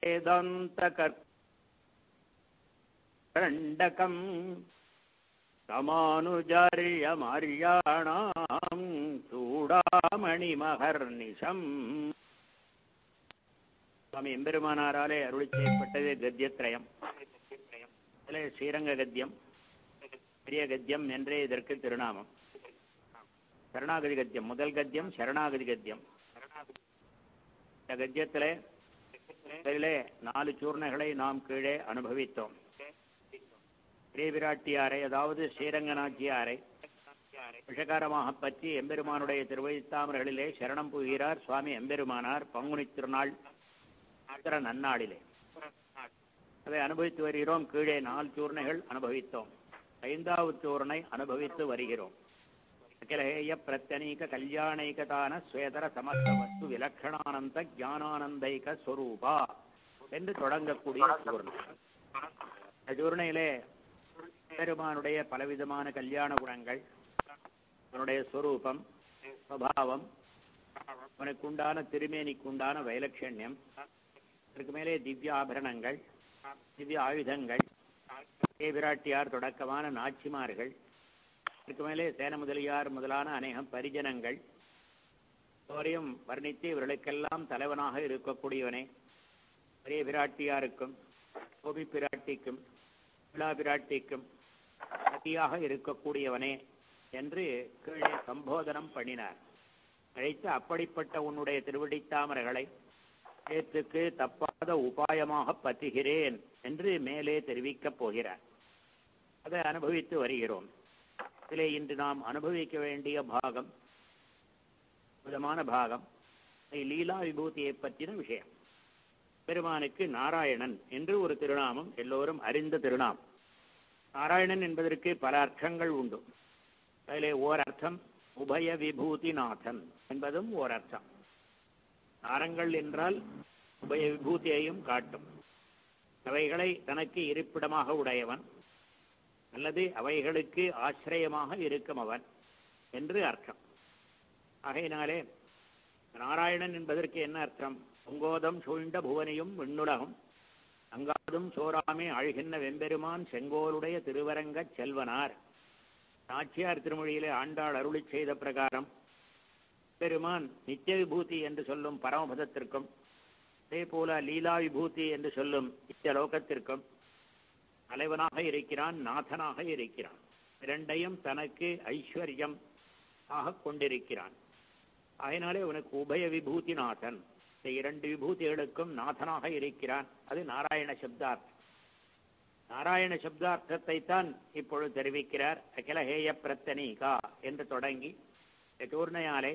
வேதாந்தகர்ண்டகம் சமானுஜாரியமாரியாணாம் சூடாமணிமகர்நிஷம் சுவாமி எம்பெருமானாராலே அருளி செய்யப்பட்டது கத்தியத்ரயம் அதிலே ஸ்ரீரங்க கத்தியம் பெரிய கத்தியம் என்றே இதற்கு திருநாமம் சரணாகதி கத்தியம் முதல் கத்தியம் சரணாகதி கத்தியம் இந்த கத்தியத்திலே முதலிலே நாலு சூர்ணைகளை நாம் கீழே அனுபவித்தோம் ஸ்ரீவிராட்டியாரை அதாவது ஸ்ரீரங்கநாச்சியாரை விஷகாரமாக பற்றி எம்பெருமானுடைய திருவழித்தாமர்களிலே சரணம் புகிறார் சுவாமி எம்பெருமானார் பங்குனி திருநாள் ஆத்திர நன்னாளிலே அதை அனுபவித்து வருகிறோம் கீழே நாலு சூர்ணைகள் அனுபவித்தோம் ஐந்தாவது சூர்ணை அனுபவித்து வருகிறோம் அகிலஹேய பிரத்யனீக கல்யாணைகதான ஸ்வேதர சமஸ்த வஸ்து விலக்ஷணானந்த ஞானானந்தைக ஸ்வரூபா என்று தொடங்கக்கூடிய சூர்ணை இந்த சூர்ணையிலே பெருமானுடைய பலவிதமான கல்யாண குணங்கள் அவனுடைய ஸ்வரூபம் சுவாவம் அவனுக்குண்டான திருமேனிக்குண்டான வைலட்சண்யம் அதற்கு மேலே திவ்ய ஆபரணங்கள் திவ்ய ஆயுதங்கள் விராட்டியார் தொடக்கமான நாச்சிமார்கள் இதற்கு மேலே சேன முதலியார் முதலான அநேகம் பரிஜனங்கள் எல்லோரையும் வர்ணித்து இவர்களுக்கெல்லாம் தலைவனாக இருக்கக்கூடியவனே பெரிய பிராட்டியாருக்கும் கோபி பிராட்டிக்கும் விழா பிராட்டிக்கும் அதியாக இருக்கக்கூடியவனே என்று கீழே சம்போதனம் பண்ணினார் அழைத்து அப்படிப்பட்ட உன்னுடைய திருவடித்தாமர்களை ஏற்றுக்கு தப்பாத உபாயமாக பற்றுகிறேன் என்று மேலே தெரிவிக்கப் போகிறார் அதை அனுபவித்து வருகிறோம் இதிலே இன்று நாம் அனுபவிக்க வேண்டிய பாகம் விதமான பாகம் லீலா விபூதியை பற்றின விஷயம் பெருமானுக்கு நாராயணன் என்று ஒரு திருநாமம் எல்லோரும் அறிந்த திருநாமம் நாராயணன் என்பதற்கு பல அர்த்தங்கள் உண்டு அதிலே ஓர் அர்த்தம் உபய விபூதிநாதன் என்பதும் ஓர் அர்த்தம் நாரங்கள் என்றால் உபய விபூதியையும் காட்டும் அவைகளை தனக்கு இருப்பிடமாக உடையவன் அல்லது அவைகளுக்கு ஆசிரியமாக இருக்கும் அவன் என்று அர்த்தம் ஆகையினாலே நாராயணன் என்பதற்கு என்ன அர்த்தம் பொங்கோதம் சூழ்ந்த புவனையும் விண்ணுலகம் அங்காதும் சோராமே அழுகின்ற வெம்பெருமான் செங்கோலுடைய திருவரங்கச் செல்வனார் நாச்சியார் திருமொழியிலே ஆண்டாள் அருளி செய்த பிரகாரம் பெருமான் நித்திய விபூதி என்று சொல்லும் பரமபதத்திற்கும் அதே போல லீலா விபூதி என்று சொல்லும் இத்தலோகத்திற்கும் தலைவனாக இருக்கிறான் நாதனாக இருக்கிறான் இரண்டையும் தனக்கு ஐஸ்வர்யம் ஆக கொண்டிருக்கிறான் அதனாலே உனக்கு உபய விபூதி நாதன் இந்த இரண்டு விபூதிகளுக்கும் நாதனாக இருக்கிறான் அது நாராயண சப்தார்த்தம் நாராயண சப்தார்த்தத்தை தான் இப்பொழுது தெரிவிக்கிறார் அகிலஹேய பிரத்தனீகா என்று தொடங்கி சூர்ணையாலே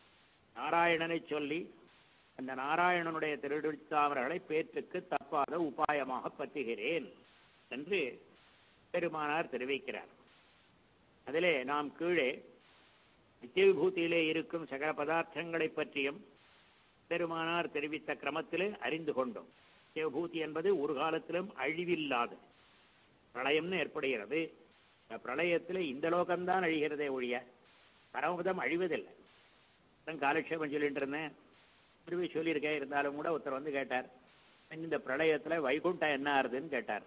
நாராயணனை சொல்லி அந்த நாராயணனுடைய திருடுத்தாமர்களை பேற்றுக்கு தப்பாத உபாயமாக பற்றுகிறேன் என்று பெருமானார் தெரிவிக்கிறார் அதிலே நாம் கீழே நித்திய விபூதியிலே இருக்கும் சகல பதார்த்தங்களை பற்றியும் பெருமானார் தெரிவித்த கிரமத்திலே அறிந்து கொண்டோம் நித்திய விபூதி என்பது ஒரு காலத்திலும் அழிவில்லாது பிரளயம்னு ஏற்படுகிறது இந்த பிரளயத்தில் இந்த லோகம்தான் அழிகிறதே ஒழிய பரமபதம் அழிவதில்லை காலக்ஷேபம் சொல்லிட்டு இருந்தேன் திரும்பி சொல்லியிருக்கேன் இருந்தாலும் கூட ஒருத்தர் வந்து கேட்டார் இந்த பிரளயத்துல வைகுண்டம் என்ன ஆறுதுன்னு கேட்டார்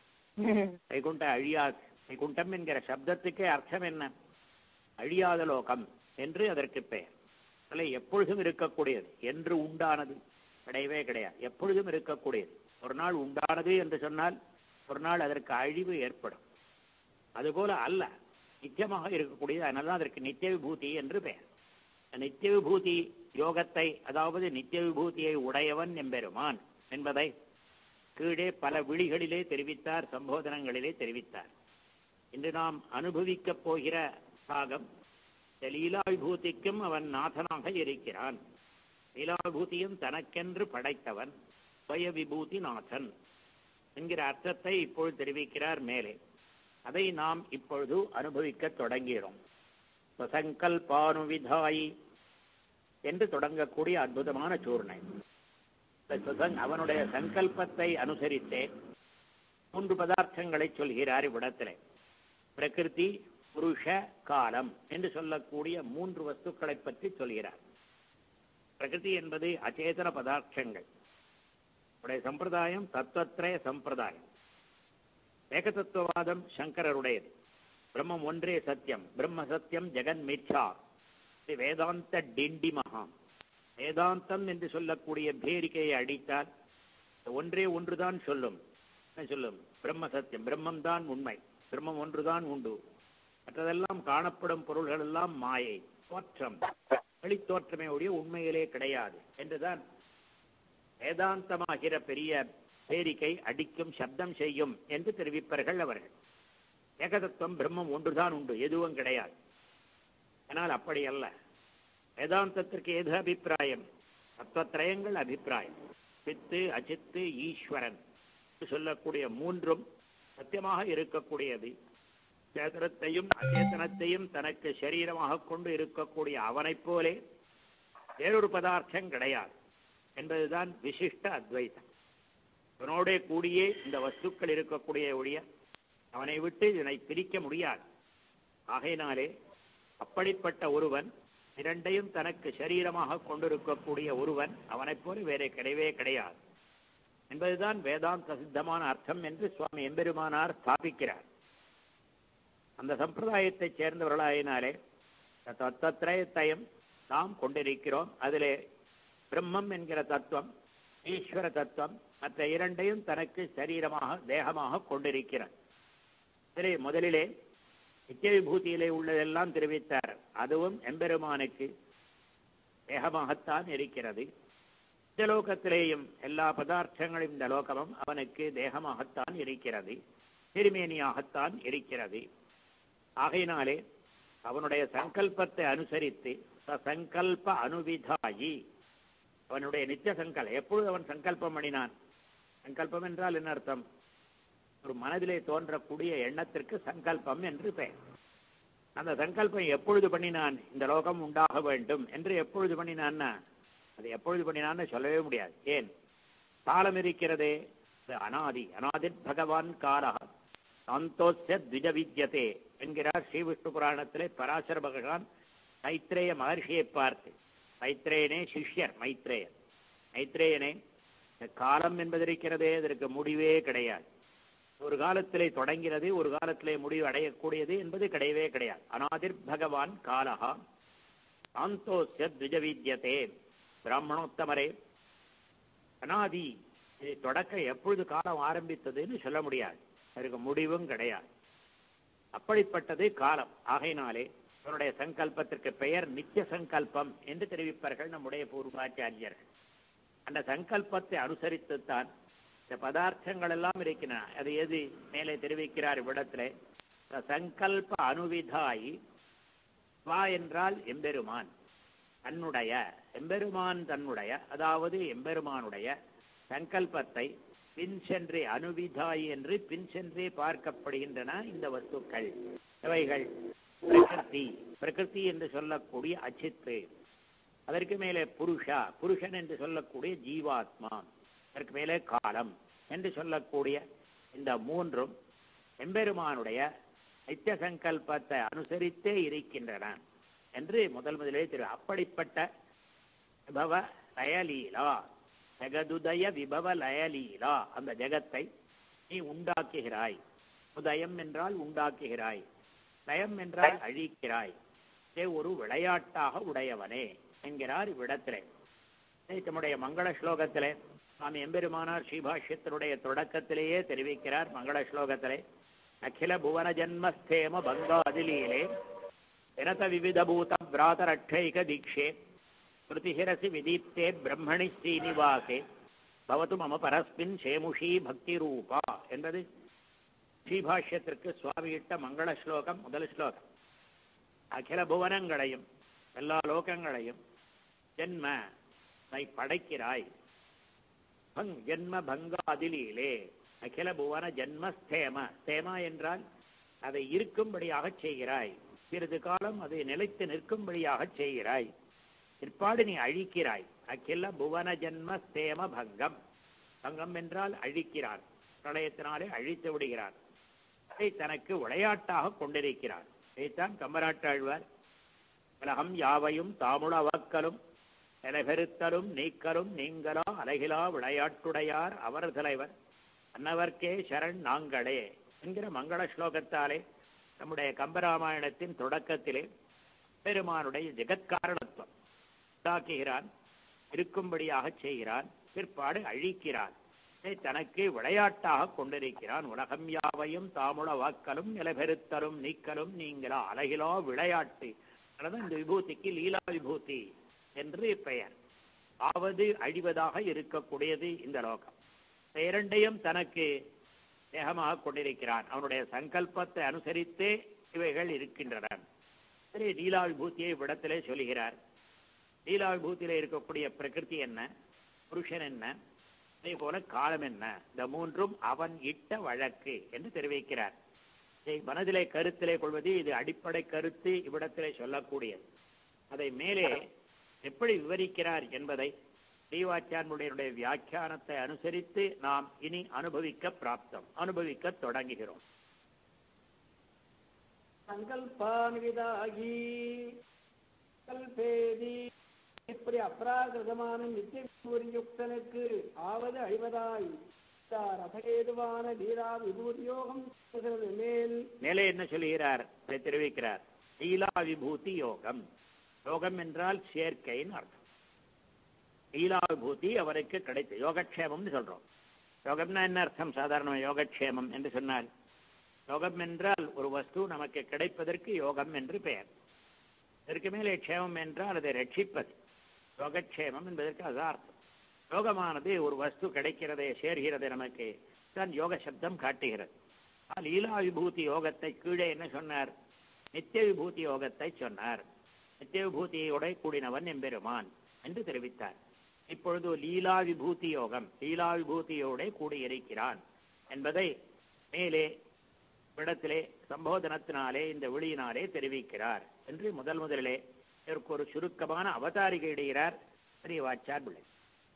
வைகுண்டம் அழியாது வைகுண்டம் என்கிற சப்தத்துக்கே அர்த்தம் என்ன அழியாத லோகம் என்று அதற்கு பெயர் அதில் எப்பொழுதும் இருக்கக்கூடியது என்று உண்டானது கிடையவே கிடையாது எப்பொழுதும் இருக்கக்கூடியது ஒரு நாள் உண்டானது என்று சொன்னால் ஒரு நாள் அதற்கு அழிவு ஏற்படும் அதுபோல அல்ல நித்தியமாக இருக்கக்கூடியது அதனால தான் அதற்கு நித்திய விபூதி என்று பெயர் நித்திய விபூதி யோகத்தை அதாவது நித்திய விபூதியை உடையவன் எம்பெருமான் என்பதை கீழே பல விழிகளிலே தெரிவித்தார் சம்போதனங்களிலே தெரிவித்தார் இன்று நாம் அனுபவிக்கப் போகிற பாகம் லீலா விபூதிக்கும் அவன் நாதனாக இருக்கிறான் லீலா விபூதியும் தனக்கென்று படைத்தவன் சுய விபூதி நாதன் என்கிற அர்த்தத்தை இப்பொழுது தெரிவிக்கிறார் மேலே அதை நாம் இப்பொழுது அனுபவிக்க தொடங்குகிறோம் சங்கல்பானுவிதாயி என்று தொடங்கக்கூடிய அற்புதமான சூர்ணை அவனுடைய சங்கல்பத்தை அனுசரித்தே மூன்று பதார்த்தங்களை சொல்கிறார் இவ்விடத்திலே பிரகிருதி புருஷ காலம் என்று சொல்லக்கூடிய மூன்று வஸ்துக்களை பற்றி சொல்கிறார் பிரகிருதி என்பது அச்சேதன பதார்த்தங்கள் உடைய சம்பிரதாயம் தத்துவத்திரய சம்பிரதாயம் ஏகதத்துவவாதம் சங்கரருடையது பிரம்மம் ஒன்றே சத்தியம் பிரம்ம சத்தியம் ஜெகன் மிச்சா இது வேதாந்த டிண்டி மகாம் வேதாந்தம் என்று சொல்லக்கூடிய பேரிக்கையை அடித்தால் ஒன்றே ஒன்றுதான் சொல்லும் என்ன சொல்லும் பிரம்ம சத்தியம் பிரம்மம் தான் உண்மை பிரம்மம் ஒன்றுதான் உண்டு மற்றதெல்லாம் காணப்படும் பொருள்கள் எல்லாம் மாயை தோற்றம் வெளித்தோற்றமே ஒழிய உண்மையிலே கிடையாது என்றுதான் வேதாந்தமாகிற பெரிய பேரிக்கை அடிக்கும் சப்தம் செய்யும் என்று தெரிவிப்பார்கள் அவர்கள் ஏகதத்துவம் பிரம்மம் ஒன்றுதான் உண்டு எதுவும் கிடையாது ஆனால் அப்படி அல்ல வேதாந்தத்திற்கு எது அபிப்பிராயம் தத்துவத்திரயங்கள் அபிப்பிராயம் சித்து அச்சித்து ஈஸ்வரன் என்று சொல்லக்கூடிய மூன்றும் சத்தியமாக இருக்கக்கூடியது சேதனத்தையும் அச்சேதனத்தையும் தனக்கு சரீரமாக கொண்டு இருக்கக்கூடிய அவனைப் போலே வேறொரு பதார்த்தம் கிடையாது என்பதுதான் விசிஷ்ட அத்வைதம் அவனோட கூடியே இந்த வஸ்துக்கள் இருக்கக்கூடிய ஒழிய அவனை விட்டு இதனை பிரிக்க முடியாது ஆகையினாலே அப்படிப்பட்ட ஒருவன் இரண்டையும் தனக்கு சரீரமாக கொண்டிருக்கக்கூடிய ஒருவன் அவனைப் போல வேற கிடையவே கிடையாது என்பதுதான் வேதாந்த சித்தமான அர்த்தம் என்று சுவாமி எம்பெருமானார் ஸ்தாபிக்கிறார் அந்த சம்பிரதாயத்தைச் சேர்ந்தவர்களாயினாலே தத்துவத்திரயத்தையும் நாம் கொண்டிருக்கிறோம் அதிலே பிரம்மம் என்கிற தத்துவம் ஈஸ்வர தத்துவம் மற்ற இரண்டையும் தனக்கு சரீரமாக தேகமாக கொண்டிருக்கிறார் சரி முதலிலே நித்திய விபூதியிலே உள்ளதெல்லாம் தெரிவித்தார் அதுவும் எம்பெருமானுக்கு தேகமாகத்தான் இருக்கிறது இந்த லோகத்திலேயும் எல்லா பதார்த்தங்களும் இந்த லோகமும் அவனுக்கு தேகமாகத்தான் இருக்கிறது திருமேனியாகத்தான் இருக்கிறது ஆகையினாலே அவனுடைய சங்கல்பத்தை அனுசரித்து சங்கல்ப அனுவிதாயி அவனுடைய நித்திய சங்கல் எப்பொழுது அவன் சங்கல்பம் பண்ணினான் சங்கல்பம் என்றால் என்ன அர்த்தம் ஒரு மனதிலே தோன்றக்கூடிய எண்ணத்திற்கு சங்கல்பம் என்று பெயர் அந்த சங்கல்பம் எப்பொழுது பண்ணினான் இந்த லோகம் உண்டாக வேண்டும் என்று எப்பொழுது பண்ணினான்னா அது எப்பொழுது பண்ணினான்னு சொல்லவே முடியாது ஏன் காலம் இருக்கிறதே அது அனாதி அனாதிர் பகவான் காலா சாந்தோஸ்ய த்விஜ வித்யதே என்கிறார் ஸ்ரீ விஷ்ணு புராணத்திலே பராசர பகவான் மைத்ரேய மகர்ஷியை பார்த்து மைத்ரேயனே சிஷ்யர் மைத்ரேயர் மைத்ரேயனே இந்த காலம் என்பது இருக்கிறதே அதற்கு முடிவே கிடையாது ஒரு காலத்திலே தொடங்கிறது ஒரு காலத்திலே முடிவு அடையக்கூடியது என்பது கிடையவே கிடையாது அனாதிர் பகவான் காலகா சாந்தோஸ்ய த்விஜ வித்யதே பிராமணோத்தமரே அனாதி இது தொடக்க எப்பொழுது காலம் ஆரம்பித்ததுன்னு சொல்ல முடியாது அதற்கு முடிவும் கிடையாது அப்படிப்பட்டது காலம் ஆகையினாலே அவனுடைய சங்கல்பத்திற்கு பெயர் நித்திய சங்கல்பம் என்று தெரிவிப்பார்கள் நம்முடைய பூர்வாச்சாரியர்கள் அந்த சங்கல்பத்தை அனுசரித்துத்தான் இந்த பதார்த்தங்கள் எல்லாம் இருக்கின்றன அது எது மேலே தெரிவிக்கிறார் இவ்விடத்திலே சங்கல்ப அனுவிதாயி வா என்றால் எம்பெருமான் தன்னுடைய எம்பெருமான் தன்னுடைய அதாவது எம்பெருமானுடைய சங்கல்பத்தை பின் சென்றே அனுவிதாய் என்று பின் சென்றே பார்க்கப்படுகின்றன இந்த வஸ்துக்கள் இவைகள் பிரகிருதி பிரகிருதி என்று சொல்லக்கூடிய அச்சித்து அதற்கு மேலே புருஷா புருஷன் என்று சொல்லக்கூடிய ஜீவாத்மா அதற்கு மேலே காலம் என்று சொல்லக்கூடிய இந்த மூன்றும் எம்பெருமானுடைய நித்திய சங்கல்பத்தை அனுசரித்தே இருக்கின்றன என்று முதல் முதலே திரு அப்படிப்பட்ட விபவ லயலீலா ஜெகதுதய விபவ லயலீலா அந்த ஜெகத்தை நீ உண்டாக்குகிறாய் உதயம் என்றால் உண்டாக்குகிறாய் லயம் என்றால் அழிக்கிறாய் இதே ஒரு விளையாட்டாக உடையவனே என்கிறார் இவ்விடத்திலே தம்முடைய மங்கள ஸ்லோகத்திலே சுவாமி எம்பெருமானார் ஸ்ரீபாஷ்யத்தினுடைய தொடக்கத்திலேயே தெரிவிக்கிறார் மங்கள ஸ்லோகத்திலே அகில புவன ஜன்மஸ்தேம பங்காதிலீலே வினத விவிதபூத பிராதரட்சைக தீட்சே ஸ்ருதிஹிரசி விதீப்தே பிரம்மணி ஸ்ரீனிவாசே பவத்து மம பரஸ்மின் சேமுஷி பக்தி ரூபா என்பது ஸ்ரீபாஷ்யத்திற்கு சுவாமியிட்ட மங்கள ஸ்லோகம் முதல் ஸ்லோகம் அகில புவனங்களையும் எல்லா லோகங்களையும் ஜென்ம நீ படைக்கிறாய் பங் ஜென்ம பங்காதிலீலே அகில புவன ஜென்ம ஸ்தேம ஸ்தேமா என்றால் அதை இருக்கும்படியாக செய்கிறாய் சிறிது காலம் அதை நிலைத்து நிற்கும்படியாக செய்கிறாய் பிற்பாடு நீ அழிக்கிறாய் அகில புவன ஜென்ம ஸ்தேம பங்கம் பங்கம் என்றால் அழிக்கிறார் பிரளயத்தினாலே அழித்து விடுகிறார் அதை தனக்கு விளையாட்டாக கொண்டிருக்கிறார் இதைத்தான் கம்பராட்டாழ்வார் உலகம் யாவையும் தாமுள அவக்கலும் நிலைபெறுத்தலும் நீக்கலும் நீங்களா அலகிலா விளையாட்டுடையார் அவர் தலைவர் அன்னவர்க்கே சரண் நாங்களே என்கிற மங்கள ஸ்லோகத்தாலே நம்முடைய கம்பராமாயணத்தின் தொடக்கத்திலே பெருமானுடைய ஜெகத்காரணத்துவம் உண்டாக்குகிறான் இருக்கும்படியாக செய்கிறான் பிற்பாடு அழிக்கிறான் இதை தனக்கு விளையாட்டாக கொண்டிருக்கிறான் உலகம் யாவையும் தாமுள வாக்கலும் நிலைபெறுத்தலும் நீக்கலும் நீங்களா அழகிலா விளையாட்டு அதனால இந்த விபூதிக்கு லீலா விபூதி என்று பெயர் ஆவது அழிவதாக இருக்கக்கூடியது இந்த லோகம் இந்த இரண்டையும் தனக்கு தேகமாக கொண்டிருக்கிறான் அவனுடைய சங்கல்பத்தை அனுசரித்தே இவைகள் இருக்கின்றன சரி லீலா விபூதியை இவ்விடத்திலே சொல்கிறார் லீலா விபூதியில இருக்கக்கூடிய பிரகிருதி என்ன புருஷன் என்ன அதே போல காலம் என்ன இந்த மூன்றும் அவன் இட்ட வழக்கு என்று தெரிவிக்கிறார் இதை மனதிலே கருத்திலே கொள்வது இது அடிப்படை கருத்து இவ்விடத்திலே சொல்லக்கூடியது அதை மேலே எப்படி விவரிக்கிறார் என்பதை ஸ்ரீவாச்சாரியனுடைய வியாக்கியானத்தை அனுசரித்து நாம் இனி அனுபவிக்க பிராப்தம் அனுபவிக்க தொடங்குகிறோம் சங்கல்பான்விதாகி கல்பேதி இப்படி அப்ராகிருதமான நித்தியுக்தனுக்கு ஆவது அழிவதாய் ரசகேதுவான லீலா விபூதியோகம் மேல் மேலே என்ன சொல்கிறார் இதை தெரிவிக்கிறார் லீலா விபூதி யோகம் யோகம் என்றால் சேர்க்கைன்னு அர்த்தம் லீலா விபூதி அவருக்கு கிடைத்து யோகக்ஷேமம்னு சொல்றோம் யோகம்னா என்ன அர்த்தம் சாதாரண யோகக்ஷேமம் என்று சொன்னால் யோகம் என்றால் ஒரு வஸ்து நமக்கு கிடைப்பதற்கு யோகம் என்று பெயர் இதற்கு மேலே க்ஷேமம் என்றால் அதை ரட்சிப்பது யோகக்ஷேமம் என்பதற்கு அதான் அர்த்தம் யோகமானது ஒரு வஸ்து கிடைக்கிறதே சேர்கிறது நமக்கு தான் யோக சப்தம் காட்டுகிறது லீலா விபூதி யோகத்தை கீழே என்ன சொன்னார் நித்திய விபூதி யோகத்தை சொன்னார் நித்திய விபூதியோட கூடினவன் எம்பெருமான் என்று தெரிவித்தார் இப்பொழுது லீலா விபூதி யோகம் லீலா விபூதியோட கூடியிருக்கிறான் என்பதை மேலே இடத்திலே சம்போதனத்தினாலே இந்த விழியினாலே தெரிவிக்கிறார் என்று முதல் முதலிலே இதற்கு ஒரு சுருக்கமான அவதாரிகை இடுகிறார் ஸ்ரீவாச்சார் பிள்ளை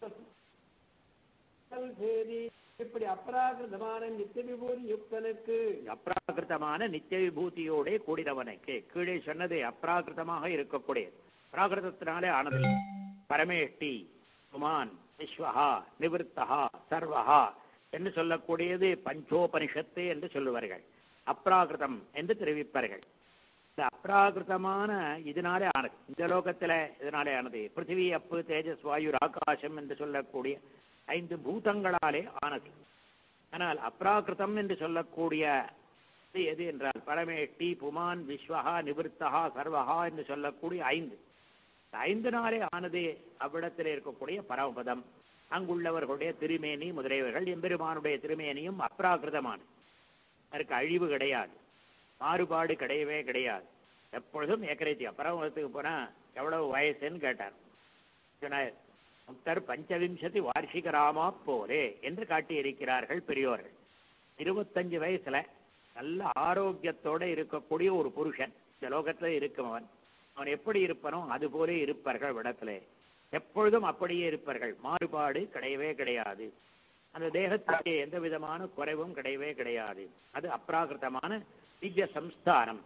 கல்பேதி இப்படி அப்ராகிருதமான நித்திய விபூதி யுக்தனுக்கு அப்ராகிருதமான நித்திய விபூதியோட கூடினவனுக்கு கீழே சொன்னது அப்ராகிருதமாக இருக்கக்கூடியது பிராகிருதத்தினாலே ஆனது பரமேஷ்டி குமான் விஸ்வஹா நிவர்த்தஹா சர்வஹா என்று சொல்லக்கூடியது பஞ்சோபனிஷத்து என்று சொல்லுவார்கள் அப்ராகிருதம் என்று தெரிவிப்பார்கள் இந்த அப்ராகிருதமான இதனாலே ஆனது இந்த லோகத்துல இதனாலே ஆனது பிருத்திவி அப்பு தேஜஸ் வாயு ஆகாசம் என்று சொல்லக்கூடிய ஐந்து பூதங்களாலே ஆனது ஆனால் அப்ராகிருதம் என்று சொல்லக்கூடிய இது எது என்றால் பரமேஷ்டி புமான் விஸ்வஹா நிவர்த்தஹா சர்வஹா என்று சொல்லக்கூடிய ஐந்து இந்த ஐந்து நாளே ஆனது அவ்விடத்தில் இருக்கக்கூடிய பரமபதம் அங்குள்ளவர்களுடைய திருமேனி முதலியவர்கள் எம்பெருமானுடைய திருமேனியும் அப்ராகிருதமான அதற்கு அழிவு கிடையாது மாறுபாடு கிடையவே கிடையாது எப்பொழுதும் ஏக்கரைத்தியம் பரமபதத்துக்கு போனா எவ்வளவு வயசுன்னு கேட்டார் சொன்னார் முக்தர் பஞ்சவிம்சதி வார்ஷிக ராமா போலே என்று காட்டியிருக்கிறார்கள் பெரியோர்கள் இருபத்தஞ்சு வயசுல நல்ல ஆரோக்கியத்தோட இருக்கக்கூடிய ஒரு புருஷன் இந்த லோகத்துல இருக்கவன் அவன் எப்படி இருப்பனோ அது போல இருப்பார்கள் விடத்திலே எப்பொழுதும் அப்படியே இருப்பார்கள் மாறுபாடு கிடையவே கிடையாது அந்த தேகத்துக்கு எந்த விதமான குறைவும் கிடையவே கிடையாது அது அப்ராகிருத்தமான திவ்ய சம்ஸ்தானம்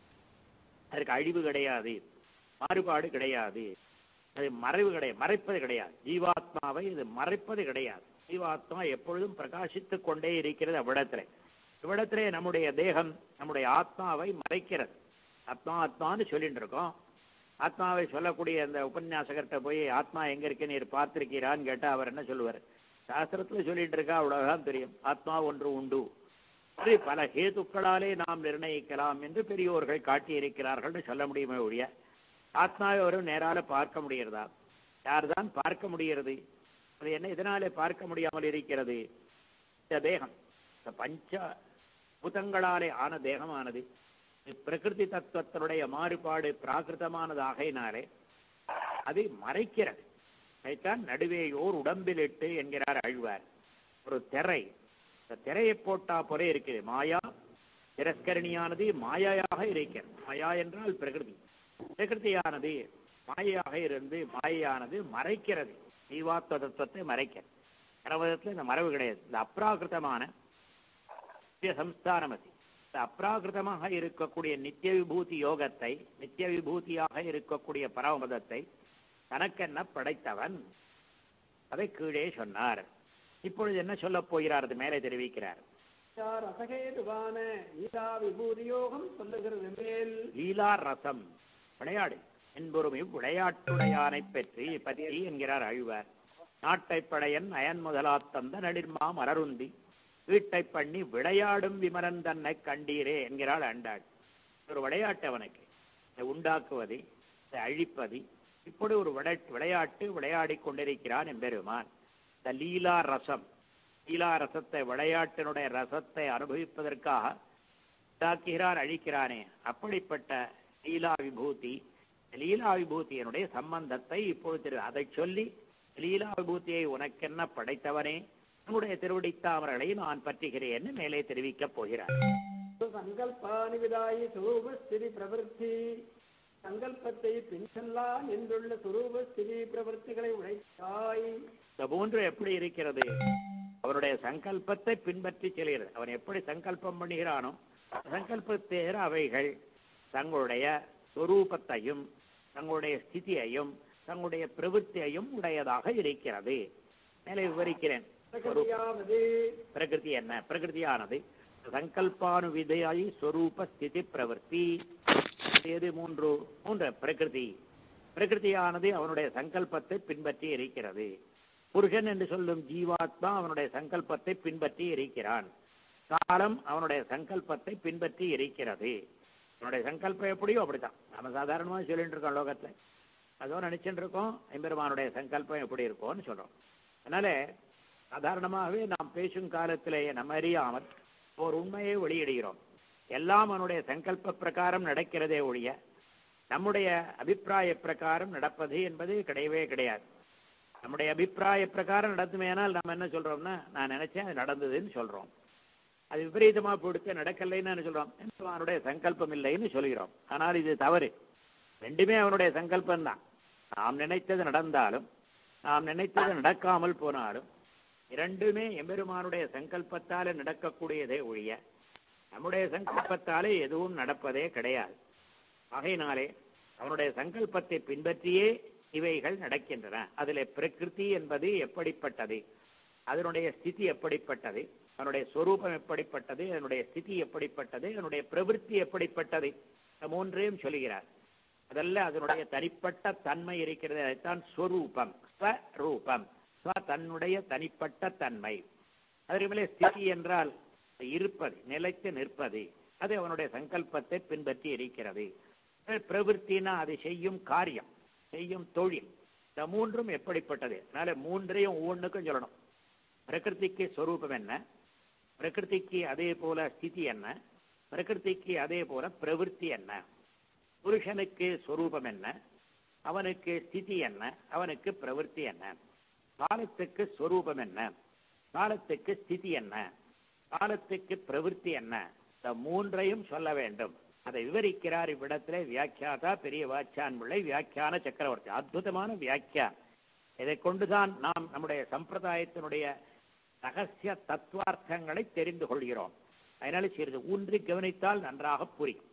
அதற்கு அழிவு கிடையாது மாறுபாடு கிடையாது அது மறைவு கிடையாது மறைப்பது கிடையாது ஜீவாத்மாவை இது மறைப்பது கிடையாது ஜீவாத்மா எப்பொழுதும் பிரகாசித்துக் கொண்டே இருக்கிறது அவ்விடத்திலே இவ்விடத்திலே நம்முடைய தேகம் நம்முடைய ஆத்மாவை மறைக்கிறது ஆத்மா ஆத்மான்னு சொல்லிட்டு இருக்கோம் ஆத்மாவை சொல்லக்கூடிய அந்த உபன்யாசகர்கிட்ட போய் ஆத்மா எங்க இருக்கு நீர் பார்த்திருக்கிறான்னு கேட்டா அவர் என்ன சொல்லுவார் சாஸ்திரத்துல சொல்லிட்டு இருக்கா அவ்வளவுதான் தெரியும் ஆத்மா ஒன்று உண்டு அப்படி பல ஹேதுக்களாலே நாம் நிர்ணயிக்கலாம் என்று பெரியோர்கள் காட்டியிருக்கிறார்கள் சொல்ல முடியுமே ஒழிய ஆத்மாவை வரும் நேரால பார்க்க முடிகிறதா யார்தான் பார்க்க முடிகிறது அது என்ன இதனாலே பார்க்க முடியாமல் இருக்கிறது இந்த தேகம் இந்த பஞ்ச பூதங்களாலே ஆன தேகமானது பிரகிருதி தத்துவத்தினுடைய மாறுபாடு பிராகிருதமானதாகையினாலே அது மறைக்கிறது அதைத்தான் நடுவேயோர் உடம்பிலிட்டு என்கிறார் அழ்வார் ஒரு திரை இந்த திரையை போட்டா போல இருக்குது மாயா திரஸ்கரணியானது மாயையாக இருக்கிறது மாயா என்றால் பிரகிருதி பிரகிருதியானது மாயையாக இருந்து மாயையானது மறைக்கிறது ஜீவாத்வ தத்துவத்தை மறைக்கிறது கரவதத்தில் இந்த மறைவு கிடையாது இந்த அப்ராகிருதமான சம்ஸ்தானம் அது இந்த அப்ராகிருதமாக இருக்கக்கூடிய நித்திய விபூதி யோகத்தை நித்திய விபூதியாக இருக்கக்கூடிய பரமபதத்தை தனக்கென்ன படைத்தவன் அதை கீழே சொன்னார் இப்பொழுது என்ன சொல்லப் போகிறார் அது மேலே தெரிவிக்கிறார் யார் அசகேதுவான ஈதா விபூதியோகம் சொல்லுகிறது மேல் லீலா ரசம் விளையாடு என்பொருமை விளையாட்டுடையானை பற்றி பற்றி என்கிறார் அழுவார் நாட்டை படையன் அயன் முதலா தந்த நடிர்மா மலருந்தி வீட்டை பண்ணி விளையாடும் விமரன் தன்னை கண்டீரே என்கிறாள் அண்டாள் ஒரு விளையாட்டு அவனுக்கு இதை உண்டாக்குவது இதை அழிப்பது இப்படி ஒரு விளை- விளையாட்டு விளையாடிக் கொண்டிருக்கிறான் எம்பெருமான் இந்த லீலா ரசம் லீலா ரசத்தை விளையாட்டினுடைய ரசத்தை அனுபவிப்பதற்காக உண்டாக்குகிறான் அழிக்கிறானே அப்படிப்பட்ட லீலா விபூதி லீலா விபூதியினுடைய சம்பந்தத்தை இப்பொழுது திரு- அதை சொல்லி லீலா விபூதியை உனக்கென்ன படைத்தவனே உன்னுடைய திருவடித்தாமர்களை நான் பற்றுகிறேன்னு மேலே தெரிவிக்கப் போகிறார் சங்கல்பானி விதாயி சுரூப ஸ்திதி பிரவருத்தி சங்கல்பத்தை பின்செல்லாம் என்றுள்ள சுரூப ஸ்திதி பிரவருத்திகளை உழைத்தாய் இந்த மூன்று எப்படி இருக்கிறது அவனுடைய சங்கல்பத்தை பின்பற்றி செல்கிறது அவன் எப்படி சங்கல்பம் பண்ணுகிறானோ சங்கல்பத்தேற அவைகள் தங்களுடைய சொரூபத்தையும் தங்களுடைய ஸ்திதியையும் தங்களுடைய பிரவೃತ್ತಿயையும் உடையதாக இருக்கிறது மேலே விவரிக்கிறேன் பிரகதியாவது பிரகிருதி என்ன பிரகிருதியானது சங்கல்பானுவிதையாய் ஸ்வரூப ஸ்திதி பிரவர்த்தி எது மூன்று மூன்று பிரகிருதி பிரகிருதியானது அவனுடைய சங்கல்பத்தை பின்பற்றி இருக்கிறது புருஷன் என்று சொல்லும் ஜீவாத்மா அவனுடைய சங்கல்பத்தை பின்பற்றி இருக்கிறான் காலம் அவனுடைய சங்கல்பத்தை பின்பற்றி இருக்கிறது அவனுடைய சங்கல்பம் எப்படியோ அப்படித்தான் நம்ம சாதாரணமாக சொல்லிட்டு இருக்கோம் லோகத்துல அதோ நினைச்சுட்டு இருக்கோம் எம்பெருமானுடைய சங்கல்பம் எப்படி இருக்கும்னு சொல்றோம் அதனால சாதாரணமாகவே நாம் பேசும் காலத்திலேயே நம்ம அறியாமல் ஒரு உண்மையை வெளியிடுகிறோம் எல்லாம் அவனுடைய சங்கல்ப பிரகாரம் நடக்கிறதே ஒழிய நம்முடைய அபிப்பிராய பிரகாரம் நடப்பது என்பது கிடையவே கிடையாது நம்முடைய அபிப்பிராய பிரகாரம் நடத்துமேனால் நம்ம என்ன சொல்றோம்னா நான் நினைச்சேன் அது நடந்ததுன்னு சொல்றோம் அது விபரீதமா போடுத்து நடக்கலைன்னு என்ன சொல்றோம் அவனுடைய சங்கல்பம் இல்லைன்னு சொல்கிறோம் ஆனால் இது தவறு ரெண்டுமே அவனுடைய சங்கல்பம் தான் நாம் நினைத்தது நடந்தாலும் நாம் நினைத்தது நடக்காமல் போனாலும் இரண்டுமே எம்பெருமானுடைய சங்கல்பத்தாலே நடக்கக்கூடியதே ஒழிய நம்முடைய சங்கல்பத்தாலே எதுவும் நடப்பதே கிடையாது ஆகையினாலே அவனுடைய சங்கல்பத்தை பின்பற்றியே இவைகள் நடக்கின்றன அதிலே பிரகிருதி என்பது எப்படிப்பட்டது அதனுடைய ஸ்திதி எப்படிப்பட்டது அதனுடைய சொரூபம் எப்படிப்பட்டது அதனுடைய ஸ்திதி எப்படிப்பட்டது அதனுடைய பிரவೃತ್ತಿ எப்படிப்பட்டது இந்த மூன்றையும் சொல்லுகிறார் அதல்ல அதனுடைய தனிப்பட்ட தன்மை இருக்கிறது அதைத்தான் ஸ்வரூபம் ஸ்வரூபம் ஸ்வ தன்னுடைய தனிப்பட்ட தன்மை அதற்கு மேலே ஸ்திதி என்றால் இருப்பது நிலைத்து நிற்பது அது அவனுடைய சங்கல்பத்தை பின்பற்றி இருக்கிறது பிரவೃத்தினா அது செய்யும் காரியம் செய்யும் தொழில் இந்த மூன்றும் எப்படிப்பட்டது அதனால மூன்றையும் ஒவ்வொன்றுக்கும் சொல்லணும் பிரகிருதிக்கு ஸ்வரூபம் என்ன பிரகிருதிக்கு அதே போல ஸ்திதி என்ன பிரகிருதிக்கு அதே போல பிரவೃತ್ತಿ என்ன புருஷனுக்கு ஸ்வரூபம் என்ன அவனுக்கு ஸ்திதி என்ன அவனுக்கு பிரவೃತ್ತಿ என்ன காலத்துக்கு ஸ்வரூபம் என்ன காலத்துக்கு ஸ்திதி என்ன காலத்துக்கு பிரவೃತ್ತಿ என்ன இந்த மூன்றையும் சொல்ல வேண்டும் அதை விவரிக்கிறார் இவ்விடத்திலே வியாக்கியாதா பெரிய வாச்சான் பிள்ளை வியாக்கியான சக்கரவர்த்தி அற்புதமான வியாக்கியா இதை கொண்டுதான் நாம் நம்முடைய சம்பிரதாயத்தினுடைய ரகசிய தத்துவார்த்தங்களை தெரிந்து கொள்கிறோம் அதனால சிறிது ஊன்றி கவனித்தால் நன்றாக புரியும்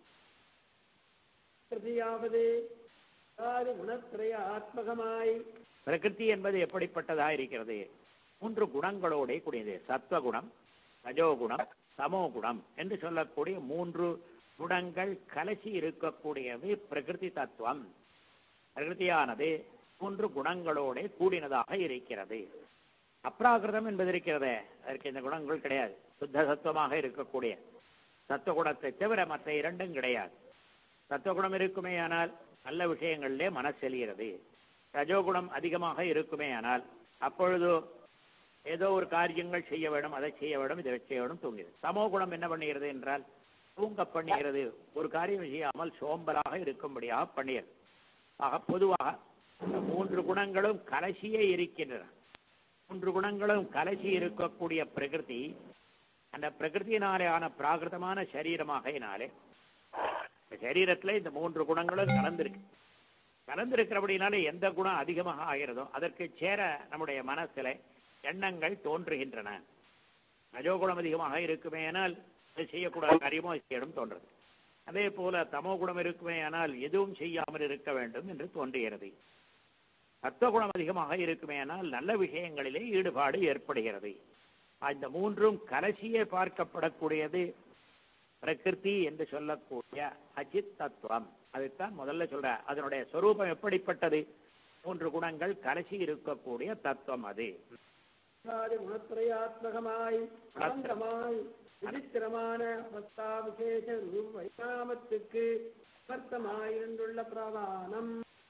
பிரதியாவது ஆறு குணத்திரய ஆத்மகமாய் பிரகிருதி என்பது எப்படிப்பட்டதா இருக்கிறது மூன்று குணங்களோட கூடியது சத்வகுணம் ரஜோகுணம் சமோகுணம் என்று சொல்லக்கூடிய மூன்று குணங்கள் கலசி இருக்கக்கூடியது பிரகிருதி தத்துவம் பிரகிருதியானது மூன்று குணங்களோட கூடினதாக இருக்கிறது அப்ராகிருதம் என்பது இருக்கிறதே அதற்கு இந்த குணங்கள் கிடையாது சுத்த சத்துவமாக இருக்கக்கூடிய சத்துவகுணத்தை தவிர மற்ற இரண்டும் கிடையாது சத்துவகுணம் இருக்குமே ஆனால் நல்ல விஷயங்களிலே மனசெலிகிறது ரஜோகுணம் அதிகமாக இருக்குமே ஆனால் அப்பொழுது ஏதோ ஒரு காரியங்கள் செய்ய வேண்டும் அதை செய்ய வேண்டும் இதை செய்ய வேண்டும் தூங்குகிறது சமோ குணம் என்ன பண்ணுகிறது என்றால் தூங்க பண்ணுகிறது ஒரு காரியம் செய்யாமல் சோம்பலாக இருக்கும்படியாக பண்ணுகிறது ஆக பொதுவாக இந்த மூன்று குணங்களும் கலசியே இருக்கின்றன மூன்று குணங்களும் கலசி இருக்கக்கூடிய பிரகிருதி அந்த பிரகிருதியினாலே ஆன பிராகிருதமான சரீரமாகையினாலே இந்த சரீரத்துல இந்த மூன்று குணங்களும் கலந்திருக்கு கலந்திருக்கிறபடினாலே எந்த குணம் அதிகமாக ஆகிறதோ அதற்கு சேர நம்முடைய மனசுல எண்ணங்கள் தோன்றுகின்றன ரஜோகுணம் அதிகமாக இருக்குமே ஆனால் அது செய்யக்கூடாத காரியமோ அது செய்யணும் தோன்றது அதே போல தமோ குணம் இருக்குமே ஆனால் எதுவும் செய்யாமல் இருக்க வேண்டும் என்று தோன்றுகிறது சத்துவகுணம் அதிகமாக இருக்குமேனால் நல்ல விஷயங்களிலே ஈடுபாடு ஏற்படுகிறது இந்த மூன்றும் கலசியே பார்க்கப்படக்கூடியது பிரகிருதி என்று சொல்லக்கூடிய அஜித் தத்துவம் அதைத்தான் முதல்ல சொல்ற அதனுடைய சொரூபம் எப்படிப்பட்டது மூன்று குணங்கள் கலசி இருக்கக்கூடிய தத்துவம் அது ஆதி குணத்திரயாத்மகமாய் அனந்தமாய் விசித்திரமான அவஸ்தா விசேஷ ரூப வைகாமத்துக்கு அர்த்தமாயிருந்துள்ள பிரதானம்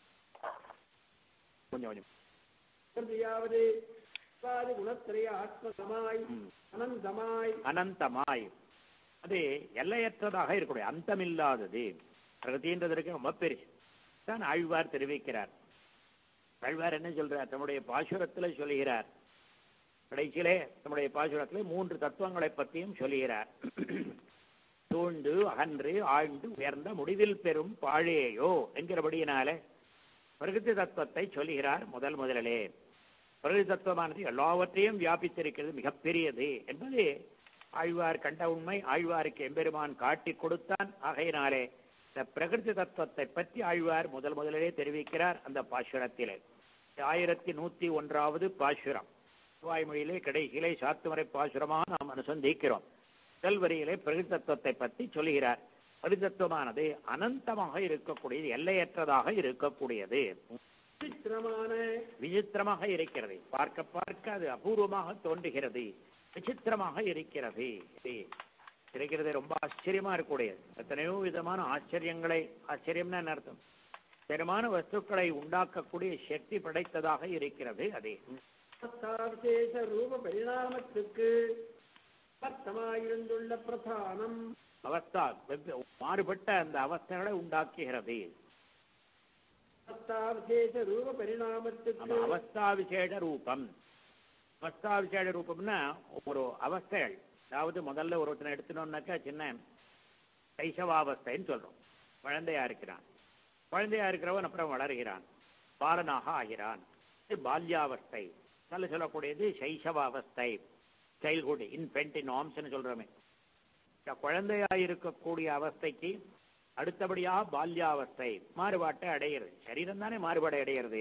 கொஞ்சம் கொஞ்சம் கருதியாவது ஆதி குணத்திரய ஆத்மகமாய் ம். அனந்தமாய் அனந்தமாய் அது எல்லையற்றதாக இருக்கக்கூடிய அந்தமில்லாதது பிரகதின்றதற்கு ரொம்ப பெருசு தான் ஆழ்வார் தெரிவிக்கிறார் ஆழ்வார் என்ன சொல்றார் தம்முடைய பாசுரத்துல சொல்லுகிறார் கடைசியிலே நம்முடைய பாசுரத்திலே மூன்று தத்துவங்களை பற்றியும் சொல்லுகிறார் தூண்டு அகன்று ஆழ்ந்து உயர்ந்த முடிவில் பெறும் பாழேயோ என்கிறபடியினாலே பிரகிருதி தத்துவத்தை சொல்லுகிறார் முதல் முதலிலே பிரகிருதி தத்துவமானது எல்லாவற்றையும் வியாபித்திருக்கிறது மிகப்பெரியது என்பது ஆழ்வார் கண்ட உண்மை ஆழ்வாருக்கு எம்பெருமான் காட்டிக் கொடுத்தான் ஆகையினாலே இந்த பிரகிருதி தத்துவத்தை பற்றி ஆழ்வார் முதல் முதலிலே தெரிவிக்கிறார் அந்த பாசுரத்திலே ஆயிரத்தி நூத்தி ஒன்றாவது பாசுரம் வாய்மொழியிலே கடைசியிலே சாத்துமறை பாசுரமாக நாம் அனுசந்திக்கிறோம் முதல் வரியிலே பிரகிருதி தத்துவத்தை பற்றி சொல்கிறார் பிரகிருதி தத்துவமானது அனந்தமாக இருக்கக்கூடியது எல்லையற்றதாக இருக்கக்கூடியது விசித்திரமான விசித்திரமாக இருக்கிறது பார்க்க பார்க்க அது அபூர்வமாக தோன்றுகிறது விசித்திரமாக இருக்கிறது இது இருக்கிறது ரொம்ப ஆச்சரியமா இருக்கக்கூடியது எத்தனையோ விதமான ஆச்சரியங்களை ஆச்சரியம்னா என்ன அர்த்தம் பெருமான வஸ்துக்களை உண்டாக்கக்கூடிய சக்தி படைத்ததாக இருக்கிறது அது அவஸ்தா விசேஷ ரூப பரிணாமத்துக்கு அர்த்தமாயிருந்துள்ள பிரதானம் அவஸ்தா வெவ்வே- மாறுபட்ட அந்த அவஸ்தைகளை உண்டாக்குகிறது அவஸ்தா விசேஷ ரூப நம்ம பரிணாமத்துக்கு அவஸ்தா விசேட ரூபம் அவஸ்தா விசேட ரூபம்னா ஒரு அவஸ்தைகள் அதாவது முதல்ல ஒருத்தனை எடுத்துனோம்னாக்கா சின்ன சைசவாவஸ்தைன்னு சொல்றோம் குழந்தையா இருக்கிறான் குழந்தையா இருக்கிறவன் அப்புறம் வளர்கிறான் பாலனாக ஆகிறான் இது பால்யாவஸ்தை நல்ல சொல்லக்கூடியது சைசவாவஸ்தை சைல்ட்ஹுட் இன்ஃபென்ட் இன் ஆம்ஸ்னு சொல்றோமே இந்த குழந்தையா இருக்கக்கூடிய அவஸ்தைக்கு அடுத்தபடியாக பால்யாவஸ்தை மாறுபாட்டை அடைகிறது சரீரம் தானே மாறுபாடு அடைகிறது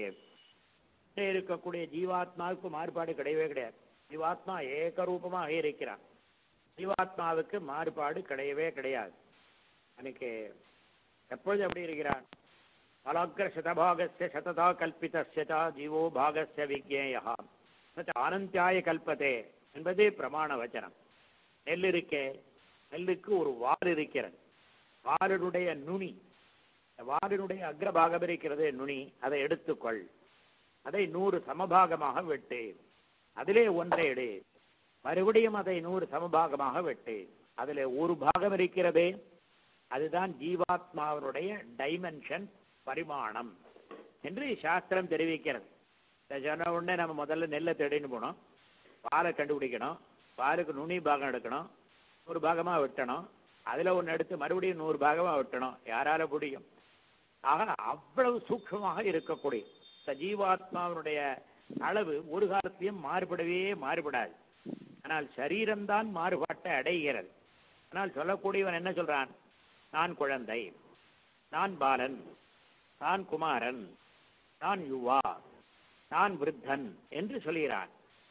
உள்ளே இருக்கக்கூடிய ஜீவாத்மாவுக்கு மாறுபாடு கிடையவே கிடையாது ஜீவாத்மா ஏகரூபமாக இருக்கிறான் ஜீவாத்மாவுக்கு மாறுபாடு கிடையவே கிடையாது எனக்கு எப்பொழுது எப்படி இருக்கிறான் அலக்ர சதபாகஸ்ய சததா கல்பிதஸ்ய ச ஜீவோ பாகஸ்ய விஜேயா ஆனந்தியாய கல்பதே என்பது பிரமாண வச்சனம் நெல் இருக்கே நெல்லுக்கு ஒரு வால் இருக்கிறது வாலினுடைய நுனி இந்த வாலினுடைய அக்ரபாகம் இருக்கிறது நுனி அதை எடுத்துக்கொள் அதை நூறு சமபாகமாக வெட்டு அதிலே ஒன்றை எடு மறுபடியும் அதை நூறு சமபாகமாக வெட்டு அதிலே ஒரு பாகம் இருக்கிறதே அதுதான் ஜீவாத்மாவினுடைய டைமென்ஷன் பரிமாணம் என்று சாஸ்திரம் தெரிவிக்கிறது இதை சொன்ன உடனே நம்ம முதல்ல நெல்லை தேடின்னு போனோம் பாலை கண்டுபிடிக்கணும் பாலுக்கு நுனி பாகம் எடுக்கணும் நூறு பாகமாக வெட்டணும் அதில் ஒன்று எடுத்து மறுபடியும் நூறு பாகமாக வெட்டணும் யாரால முடியும் ஆக அவ்வளவு சூக்ஷமாக இருக்கக்கூடிய இந்த ஜீவாத்மாவினுடைய அளவு ஒரு காலத்திலும் மாறுபடவே மாறுபடாது ஆனால் சரீரம்தான் மாறுபாட்டை அடைகிறது ஆனால் சொல்லக்கூடியவன் என்ன சொல்றான் நான் குழந்தை நான் பாலன் நான் குமாரன் நான் யுவா நான் விருத்தன் என்று சொல்கிறான்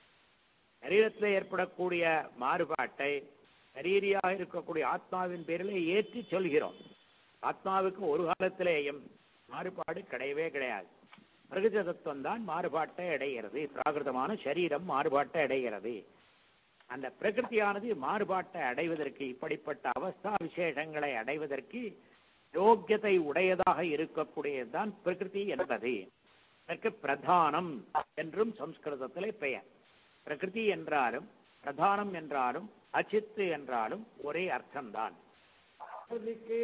சரீரத்தில் ஏற்படக்கூடிய மாறுபாட்டை சரீரியாக இருக்கக்கூடிய ஆத்மாவின் பேரிலே ஏற்றி சொல்கிறோம் ஆத்மாவுக்கு ஒரு காலத்திலேயும் மாறுபாடு கிடையவே கிடையாது பிரகிருத தத்துவம் தான் மாறுபாட்டை அடைகிறது பிராகிருதமான சரீரம் மாறுபாட்டை அடைகிறது அந்த பிரகிருதியானது மாறுபாட்டை அடைவதற்கு இப்படிப்பட்ட அவஸ்தா விசேஷங்களை அடைவதற்கு யோக்கியதை உடையதாக இருக்கக்கூடியதுதான் பிரகிருதி என்பது அதற்கு பிரதானம் என்றும் சம்ஸ்கிருதத்திலே பெயர் பிரகிருதி என்றாலும் பிரதானம் என்றாலும் அச்சித்து என்றாலும் ஒரே அர்த்தம்தான் பிரகிருதிக்கு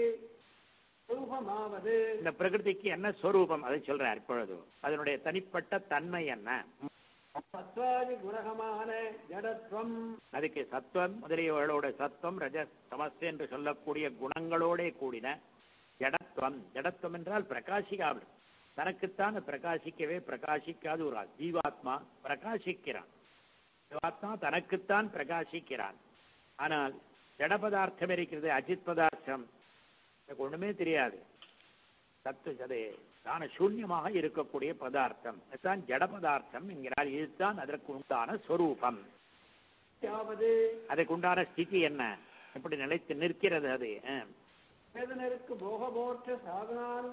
ரூபமாவது இந்த பிரகிருதிக்கு என்ன ஸ்வரூபம் அதை சொல்றார் இப்பொழுது அதனுடைய தனிப்பட்ட தன்மை என்ன சத்வாதி குணகமான ஜடத்வம் அதுக்கு சத்துவம் முதலியவர்களோட சத்துவம் ரஜஸ் தமஸ் என்று சொல்லக்கூடிய குணங்களோட கூடின ஜடத்துவம் ஜடத்துவம் என்றால் பிரகாசிக்காமல் தனக்குத்தான் பிரகாசிக்கவே பிரகாசிக்காத ஒரு ஆள். ஜீவாத்மா பிரகாசிக்கிறான் ஜீவாத்மா தனக்குத்தான் பிரகாசிக்கிறான் ஆனால் ஜட பதார்த்தம் இருக்கிறது அஜித் பதார்த்தம் எனக்கு ஒண்ணுமே தெரியாது சத்து அது தான சூன்யமாக இருக்கக்கூடிய பதார்த்தம் இதுதான் ஜட பதார்த்தம் என்கிறார் இதுதான் அதற்கு உண்டான ஸ்வரூபம் யாவது அதுக்கு உண்டான ஸ்திதி என்ன எப்படி நிலைத்து நிற்கிறது அது அஹ். வேதனருக்கு போகமோற்ற சாதனான்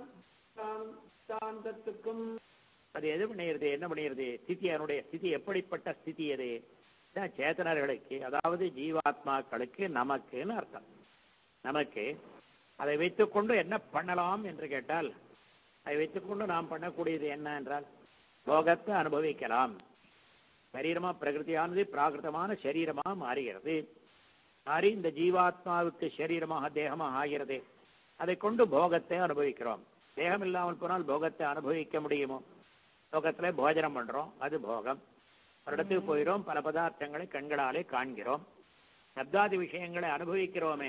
தாந்தத்துக்கும் அது எது பண்ணிடுது என்ன பண்ணிடுது ஸ்திதி அதனுடைய ஸ்திதி எப்படிப்பட்ட ஸ்திதி அது இதான் சேதனர்களுக்கு அதாவது ஜீவாத்மாக்களுக்கு நமக்குன்னு அர்த்தம் நமக்கு அதை வைத்துக்கொண்டு என்ன பண்ணலாம் என்று கேட்டால் அதை வைத்துக்கொண்டு நாம் பண்ணக்கூடியது என்ன என்றால் போகத்தை அனுபவிக்கலாம் சரீரமா பிரகிருதியானது பிராகிருதமான சரீரமா மாறுகிறது மாறி இந்த ஜீவாத்மாவுக்கு சரீரமாக தேகமாக ஆகிறது அதை கொண்டு போகத்தை அனுபவிக்கிறோம் தேகம் இல்லாமல் போனால் போகத்தை அனுபவிக்க முடியுமோ லோகத்துல போஜனம் பண்றோம் அது போகம் ஒரு இடத்துக்கு போயிடும் பல பதார்த்தங்களை கண்களாலே காண்கிறோம் சப்தாதி விஷயங்களை அனுபவிக்கிறோமே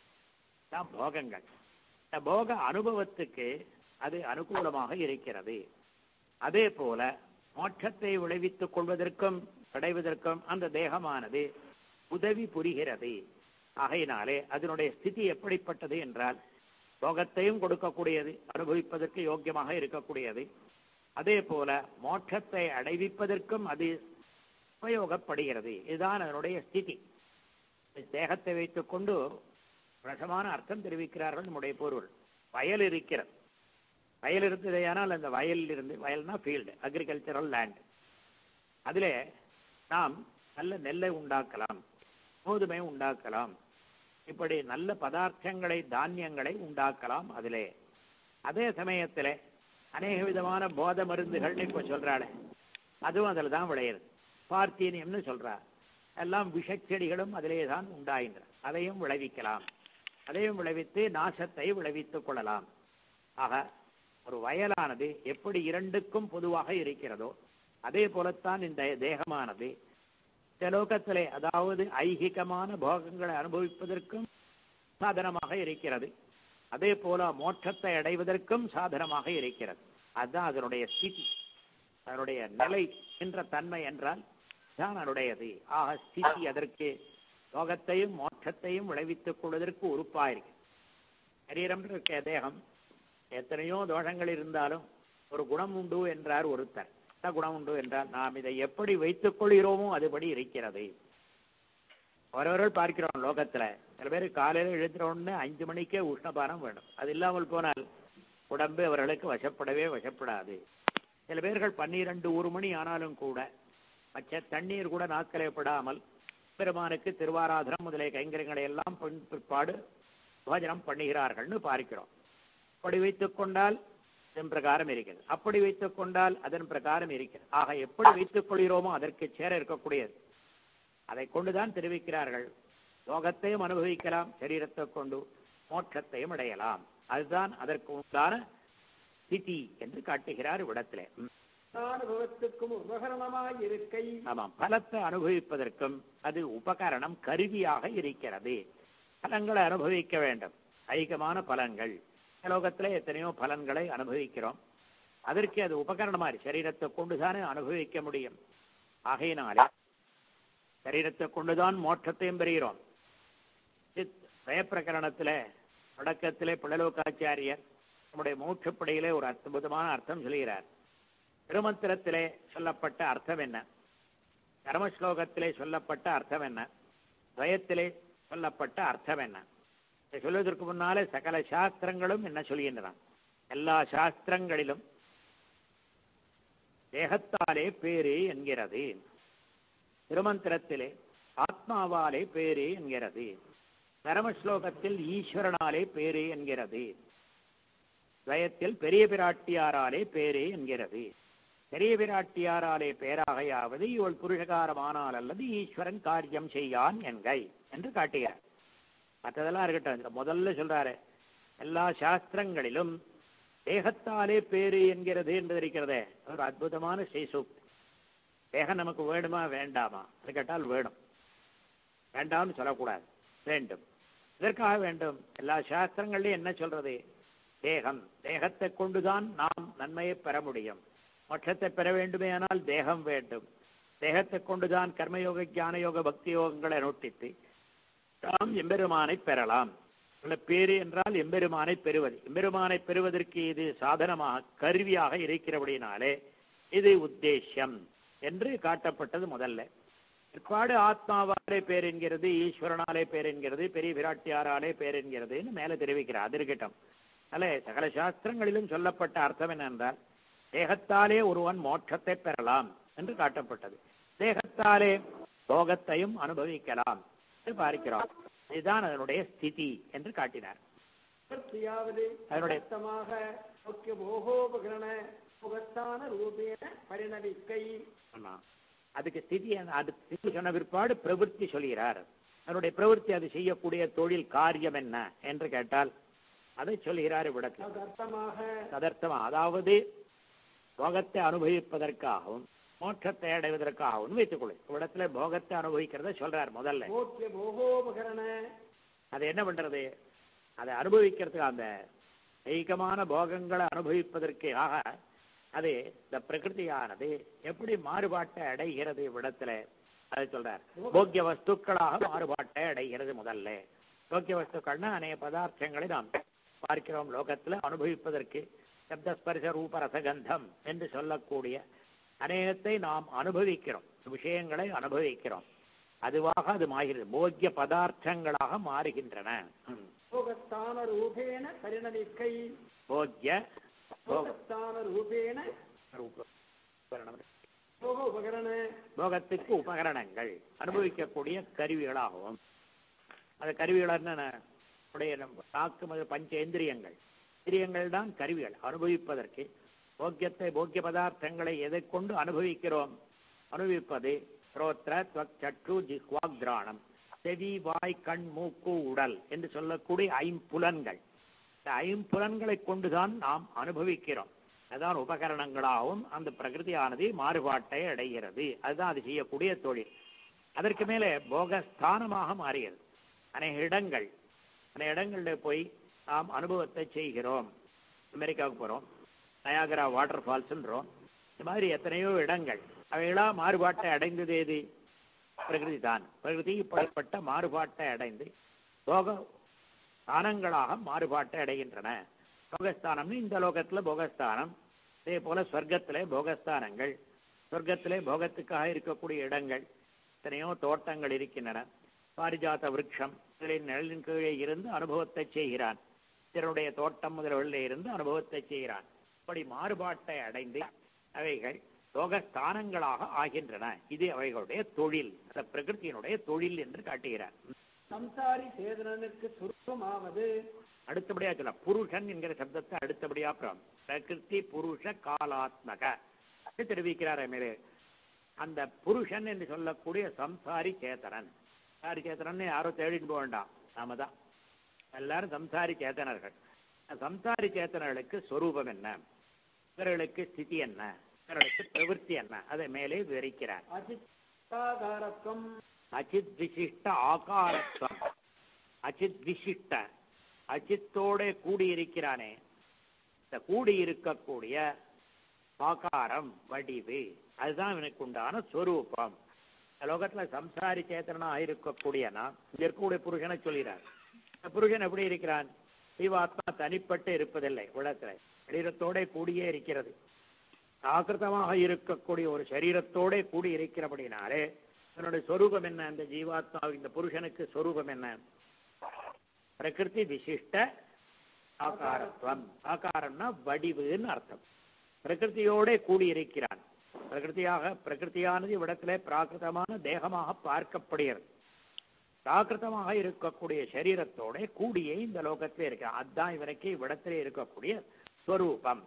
தான் போகங்கள் இந்த போக அனுபவத்துக்கு அது அனுகூலமாக இருக்கிறது அதே போல மோட்சத்தை விளைவித்துக் கொள்வதற்கும் அடைவதற்கும் அந்த தேகமானது உதவி புரிகிறது ஆகையினாலே அதனுடைய ஸ்திதி எப்படிப்பட்டது என்றால் போகத்தையும் கொடுக்கக்கூடியது அனுபவிப்பதற்கு யோக்கியமாக இருக்கக்கூடியது அதே போல மோட்சத்தை அடைவிப்பதற்கும் அது உபயோகப்படுகிறது இதுதான் அதனுடைய ஸ்திதி தேகத்தை வைத்துக்கொண்டு ரசமான அர்த்தம் தெரிவிக்கிறார்கள் நம்முடைய பொருள் வயல் இருக்கிறது வயல் இருந்ததேயானால் அந்த வயலில் இருந்து வயல்னா ஃபீல்டு அக்ரிகல்ச்சரல் லேண்ட் அதிலே நாம் நல்ல நெல்லை உண்டாக்கலாம் கோதுமை உண்டாக்கலாம் இப்படி நல்ல பதார்த்தங்களை தானியங்களை உண்டாக்கலாம் அதிலே அதே சமயத்தில் அநேக விதமான போத மருந்துகள் இப்ப சொல்றாளே அதுவும் அதில் தான் விளையுது பார்த்தீனியம்னு சொல்றா எல்லாம் விஷச்செடிகளும் அதிலே தான் உண்டாகின்றன அதையும் விளைவிக்கலாம் அதையும் விளைவித்து நாசத்தை விளைவித்துக் கொள்ளலாம் ஆக ஒரு வயலானது எப்படி இரண்டுக்கும் பொதுவாக இருக்கிறதோ அதே போலத்தான் இந்த தேகமானது இந்த லோகத்திலே அதாவது ஐகிகமான போகங்களை அனுபவிப்பதற்கும் சாதனமாக இருக்கிறது அதே போல மோட்சத்தை அடைவதற்கும் சாதனமாக இருக்கிறது அதுதான் அதனுடைய ஸ்திதி அதனுடைய நிலை என்ற தன்மை என்றால் தான் அதனுடையது ஆக ஸ்திதி அதற்கு லோகத்தையும் மோட்சத்தையும் விளைவித்துக் கொள்வதற்கு உறுப்பாயிருக்கு சரீரம் இருக்க தேகம் எத்தனையோ தோஷங்கள் இருந்தாலும் ஒரு குணம் உண்டு என்றார் ஒருத்தர் என்ன குணம் உண்டு என்றால் நாம் இதை எப்படி வைத்துக் கொள்கிறோமோ அதுபடி இருக்கிறது அவரவர்கள் பார்க்கிறோம் லோகத்துல சில பேர் காலையில எழுந்துற உடனே அஞ்சு மணிக்கே உஷ்ணபானம் வேணும் அது இல்லாமல் போனால் உடம்பு அவர்களுக்கு வசப்படவே வசப்படாது சில பேர்கள் பன்னிரண்டு ஒரு மணி ஆனாலும் கூட மற்ற தண்ணீர் கூட நாட்களே படாமல் பெருமானுக்கு திருவாராதனம் முதலிய கைங்கரியங்களை எல்லாம் பின் பிற்பாடு போஜனம் பண்ணுகிறார்கள்னு பார்க்கிறோம் அப்படி வைத்துக் கொண்டால் இதன் பிரகாரம் இருக்கிறது அப்படி வைத்துக் கொண்டால் அதன் பிரகாரம் இருக்கிறது ஆக எப்படி வைத்துக் கொள்கிறோமோ அதற்கு சேர இருக்கக்கூடியது அதை கொண்டுதான் தெரிவிக்கிறார்கள் லோகத்தையும் அனுபவிக்கலாம் சரீரத்தை கொண்டு மோட்சத்தையும் அடையலாம் அதுதான் அதற்கு உண்டான ஸ்திதி என்று காட்டுகிறார் இவ்விடத்திலே ம். அனுபவத்துக்கும் உபகரணமாய் இருக்கை ஆமாம் பலத்தை அனுபவிப்பதற்கும் அது உபகரணம் கருவியாக இருக்கிறது பலங்களை அனுபவிக்க வேண்டும் ஐகமான பலன்கள் லோகத்திலே எத்தனையோ பலன்களை அனுபவிக்கிறோம் அதற்கு அது உபகரணமா இருக்கு. சரீரத்தை கொண்டுதானே அனுபவிக்க முடியும் ஆகையினாலே சரீரத்தை கொண்டுதான் மோட்சத்தையும் பெறுகிறோம் சித் பிரகரணத்துல தொடக்கத்திலே பிள்ளலோகாச்சாரியர் நம்முடைய மோட்சப்படையிலே ஒரு அற்புதமான அர்த்தம் சொல்கிறார் திருமந்திரத்திலே சொல்லப்பட்ட அர்த்தம் என்ன கர்மஸ்லோகத்திலே சொல்லப்பட்ட அர்த்தம் என்ன துவயத்திலே சொல்லப்பட்ட அர்த்தம் என்ன இதை சொல்வதற்கு முன்னாலே சகல சாஸ்திரங்களும் என்ன சொல்கின்றன எல்லா சாஸ்திரங்களிலும் தேகத்தாலே பேரு என்கிறது திருமந்திரத்திலே ஆத்மாவாலே பேரு என்கிறது கர்மஸ்லோகத்தில் ஈஸ்வரனாலே பேரு என்கிறது துவயத்தில் பெரிய பிராட்டியாராலே பேரு என்கிறது பெரிய பிராட்டியாராலே பேராகையாவது இவள் புருஷகாரமானால் அல்லது ஈஸ்வரன் காரியம் செய்யான் என்கை என்று காட்டுகிறார் மற்றதெல்லாம் இருக்கட்டும் இந்த முதல்ல சொல்றாரு எல்லா சாஸ்திரங்களிலும் தேகத்தாலே பேரு என்கிறது என்று இருக்கிறதே ஒரு அற்புதமான செய்சூக் தேகம் நமக்கு வேணுமா வேண்டாமா அது கேட்டால் வேணும் வேண்டாம்னு சொல்லக்கூடாது வேண்டும் இதற்காக வேண்டும் எல்லா சாஸ்திரங்கள்லையும் என்ன சொல்றது தேகம் தேகத்தை கொண்டுதான் நாம் நன்மையை பெற முடியும் மோட்சத்தை பெற வேண்டுமே ஆனால் தேகம் வேண்டும் தேகத்தை கொண்டுதான் கர்மயோக ஞான யோக பக்தி யோகங்களை நோட்டித்து நாம் எம்பெருமானை பெறலாம் அல்ல பேரு என்றால் எம்பெருமானை பெறுவது எம்பெருமானை பெறுவதற்கு இது சாதனமாக கருவியாக இருக்கிறபடினாலே இது உத்தேசியம் என்று காட்டப்பட்டது முதல்ல பிற்பாடு ஆத்மாவாலே பேர் என்கிறது ஈஸ்வரனாலே பேர் என்கிறது பெரிய விராட்டியாராலே பேர் என்கிறதுன்னு மேலே தெரிவிக்கிறார் அது இருக்கட்டும் அல்ல சகல சாஸ்திரங்களிலும் சொல்லப்பட்ட அர்த்தம் என்னென்றால் தேகத்தாலே ஒருவன் மோட்சத்தை பெறலாம் என்று காட்டப்பட்டது தேகத்தாலே போகத்தையும் அனுபவிக்கலாம் என்று பார்க்கிறோம் இதுதான் அதனுடைய ஸ்திதி என்று காட்டினார் பிரவೃತ್ತಿಯಾவது அதனுடைய- சத்தமாக முக்கிய மோகோபகரண முகத்தான ரூபேன பரிணமிக்கை ஆமா அதுக்கு ஸ்திதி என்ன? அது ஸ்திதி சொன்ன பிற்பாடு பிரவೃತ್ತಿ சொல்கிறார் அதனுடைய பிரவೃತ್ತಿ அது செய்யக்கூடிய தொழில் காரியம் என்ன என்று கேட்டால் அதை சொல்கிறார் இவ்விடத்தில் ததர்த்தமாக ததர்த்தமா அதாவது போகத்தை அனுபவிப்பதற்காகவும் மோட்சத்தை அடைவதற்காகவும் வைத்துக்கொள்ளு இவ்விடத்துல போகத்தை அனுபவிக்கிறத சொல்றார் முதல்ல முக்கிய மோகோபகரண அது என்ன பண்றது அதை அனுபவிக்கிறதுக்கு அந்த ஐகமான போகங்களை அனுபவிப்பதற்காக அது இந்த பிரகிருதியானது எப்படி மாறுபாட்டை அடைகிறது இவ்விடத்துல அதை சொல்றார் போக்கிய வஸ்துக்களாக மாறுபாட்டை அடைகிறது முதல்ல போக்கிய வஸ்துக்கள்னா அநேக பதார்த்தங்களை நாம் பார்க்கிறோம் லோகத்துல அனுபவிப்பதற்கு சப்தஸ்பரிச ரூப ரசகந்தம் என்று சொல்லக்கூடிய அநேகத்தை நாம் அனுபவிக்கிறோம் விஷயங்களை அனுபவிக்கிறோம் அதுவாக அது மாறுகிறது போக்கிய பதார்த்தங்களாக மாறுகின்றன ம். போகஸ்தான ரூபேன பரிணமிக்கை போக்கிய போக போகஸ்தான ரூபேன ரூப உபகரணம். போக உபகரண போகத்துக்கு உபகரணங்கள் அனுபவிக்கக்கூடிய கருவிகளாகவும் அந்த கருவிகள் என்னென்ன உடைய நம்ம நாக்கு முதல் பஞ்சேந்திரியங்கள் இந்திரியங்கள் தான் கருவிகள் அனுபவிப்பதற்கு போக்கியத்தை போக்கிய பதார்த்தங்களை எதை கொண்டு அனுபவிக்கிறோம் அனுபவிப்பது ஸ்ரோத்ர துவக் சற்று ஜிஹ்வாக் திராணம் செவி வாய் கண் மூக்கு உடல் என்று சொல்லக்கூடிய ஐம்புலன்கள் இந்த ஐம்புலன்களை கொண்டுதான் நாம் அனுபவிக்கிறோம் அதான் உபகரணங்களாகவும் அந்த பிரகிருதியானது மாறுபாட்டை அடைகிறது அதுதான் அது செய்யக்கூடிய தொழில் அதற்கு மேலே போகஸ்தானமாக மாறுகிறது அநேக இடங்கள் அநேக இடங்களில் போய் நாம் அனுபவத்தை செய்கிறோம் அமெரிக்காவுக்கு போகிறோம் நயாகரா வாட்டர் ஃபால்ஸ்ன்றோம் இந்த மாதிரி எத்தனையோ இடங்கள் அவைகளா மாறுபாட்டை அடைந்தது எது பிரகிருதி தான் பிரகிருதி இப்படிப்பட்ட மாறுபாட்டை அடைந்து போக ஸ்தானங்களாக மாறுபாட்டை அடைகின்றன போகஸ்தானம்னு இந்த லோகத்துல போகஸ்தானம் அதே போல சொர்க்கத்திலே போகஸ்தானங்கள் சொர்க்கத்திலே போகத்துக்காக இருக்கக்கூடிய இடங்கள் எத்தனையோ தோட்டங்கள் இருக்கின்றன பாரிஜாத விருட்சம் இதில் நிழலின் கீழே இருந்து அனுபவத்தை செய்கிறான் இதனுடைய தோட்டம் முதல்களில் இருந்து அனுபவத்தை செய்கிறான் இப்படி மாறுபாட்டை அடைந்து அவைகள் போகஸ்தானங்களாக ஆகின்றன இது அவைகளுடைய தொழில் அந்த பிரகிருத்தியினுடைய தொழில் என்று காட்டுகிறார் சம்சாரி சேதனனுக்கு சுருக்கமாவது அடுத்தபடியா சொல்ல புருஷன் என்கிற சப்தத்தை அடுத்தபடியா அப்புறம் பிரகிருதி புருஷ காலாத்மக என்று தெரிவிக்கிறார் மேலே அந்த புருஷன் என்று சொல்லக்கூடிய சம்சாரி சேத்தனன் சம்சாரி சேத்தனன் யாரும் தேடிட்டு போக வேண்டாம் நாம தான் எல்லாரும் சம்சாரி சேத்தனர்கள் அந்த சம்சாரி சேத்தனர்களுக்கு சொரூபம் என்ன இவர்களுக்கு ஸ்திதி என்ன இவர்களுக்கு பிரவೃತ್ತಿ என்ன அதை மேலே விவரிக்கிறார் அச்சித்தாகாரத்துவம் அச்சித் விசிஷ்ட ஆகாரத்துவம் அச்சித் விசிஷ்ட அச்சித்தோட கூடியிருக்கிறானே இந்த கூடியிருக்கக்கூடிய ஆகாரம் வடிவு அதுதான் இவனுக்கு உண்டான ஸ்வரூபம் இந்த லோகத்துல சம்சாரி சேத்தனாக இருக்கக்கூடியனா இங்க இருக்கக்கூடிய புருஷனை சொல்கிறார் இந்த புருஷன் எப்படி இருக்கிறான் ஜீவாத்மா தனிப்பட்டு இருப்பதில்லை உலகத்துல சரீரத்தோட கூடியே இருக்கிறது ஆக்கிருத்தமாக இருக்கக்கூடிய ஒரு சரீரத்தோட கூடி இருக்கிறபடினாலே தன்னுடைய சொரூபம் என்ன அந்த ஜீவாத்மா இந்த புருஷனுக்கு சொரூபம் என்ன பிரகிருதி விசிஷ்ட ஆகாரத்துவம் ஆகாரம்னா வடிவுன்னு அர்த்தம் பிரகிருதியோட கூடியிருக்கிறான் பிரகிருதியாக பிரகிருதியானது இவ்விடத்திலே பிராகிருதமான தேகமாக பார்க்கப்படுகிறது பிராகிருதமாக இருக்கக்கூடிய சரீரத்தோட கூடியே இந்த லோகத்திலே இருக்கான் அதுதான் இவனுக்கு இவ்விடத்திலே இருக்கக்கூடிய ஸ்வரூபம்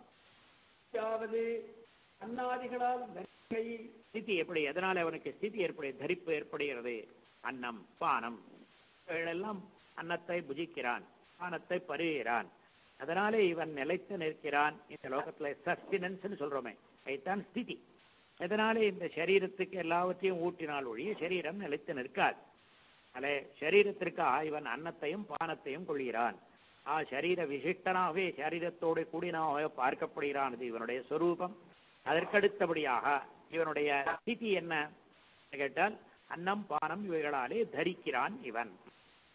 யாவது அன்னாதிகளால் தரிக்கை ஸ்திதி எப்படி எதனால அவனுக்கு ஸ்திதி ஏற்படு தரிப்பு ஏற்படுகிறது அன்னம் பானம் இவைகளெல்லாம் அன்னத்தை புஜிக்கிறான் பானத்தை பருகிறான் அதனாலே இவன் நிலைத்து நிற்கிறான் இந்த லோகத்துல சஸ்டினன்ஸ் சொல்றோமே அதுதான் ஸ்திதி எதனாலே இந்த சரீரத்துக்கு எல்லாவற்றையும் ஊட்டினால் ஒழிய சரீரம் நிலைத்து நிற்காது அதே சரீரத்திற்காக இவன் அன்னத்தையும் பானத்தையும் கொள்கிறான் ஆ சரீர விசிஷ்டனாகவே சரீரத்தோடு கூடினாக பார்க்கப்படுகிறான் இது இவனுடைய சொரூபம் அதற்கடுத்தபடியாக இவனுடைய ஸ்திதி என்ன கேட்டால் அன்னம் பானம் இவைகளாலே தரிக்கிறான் இவன்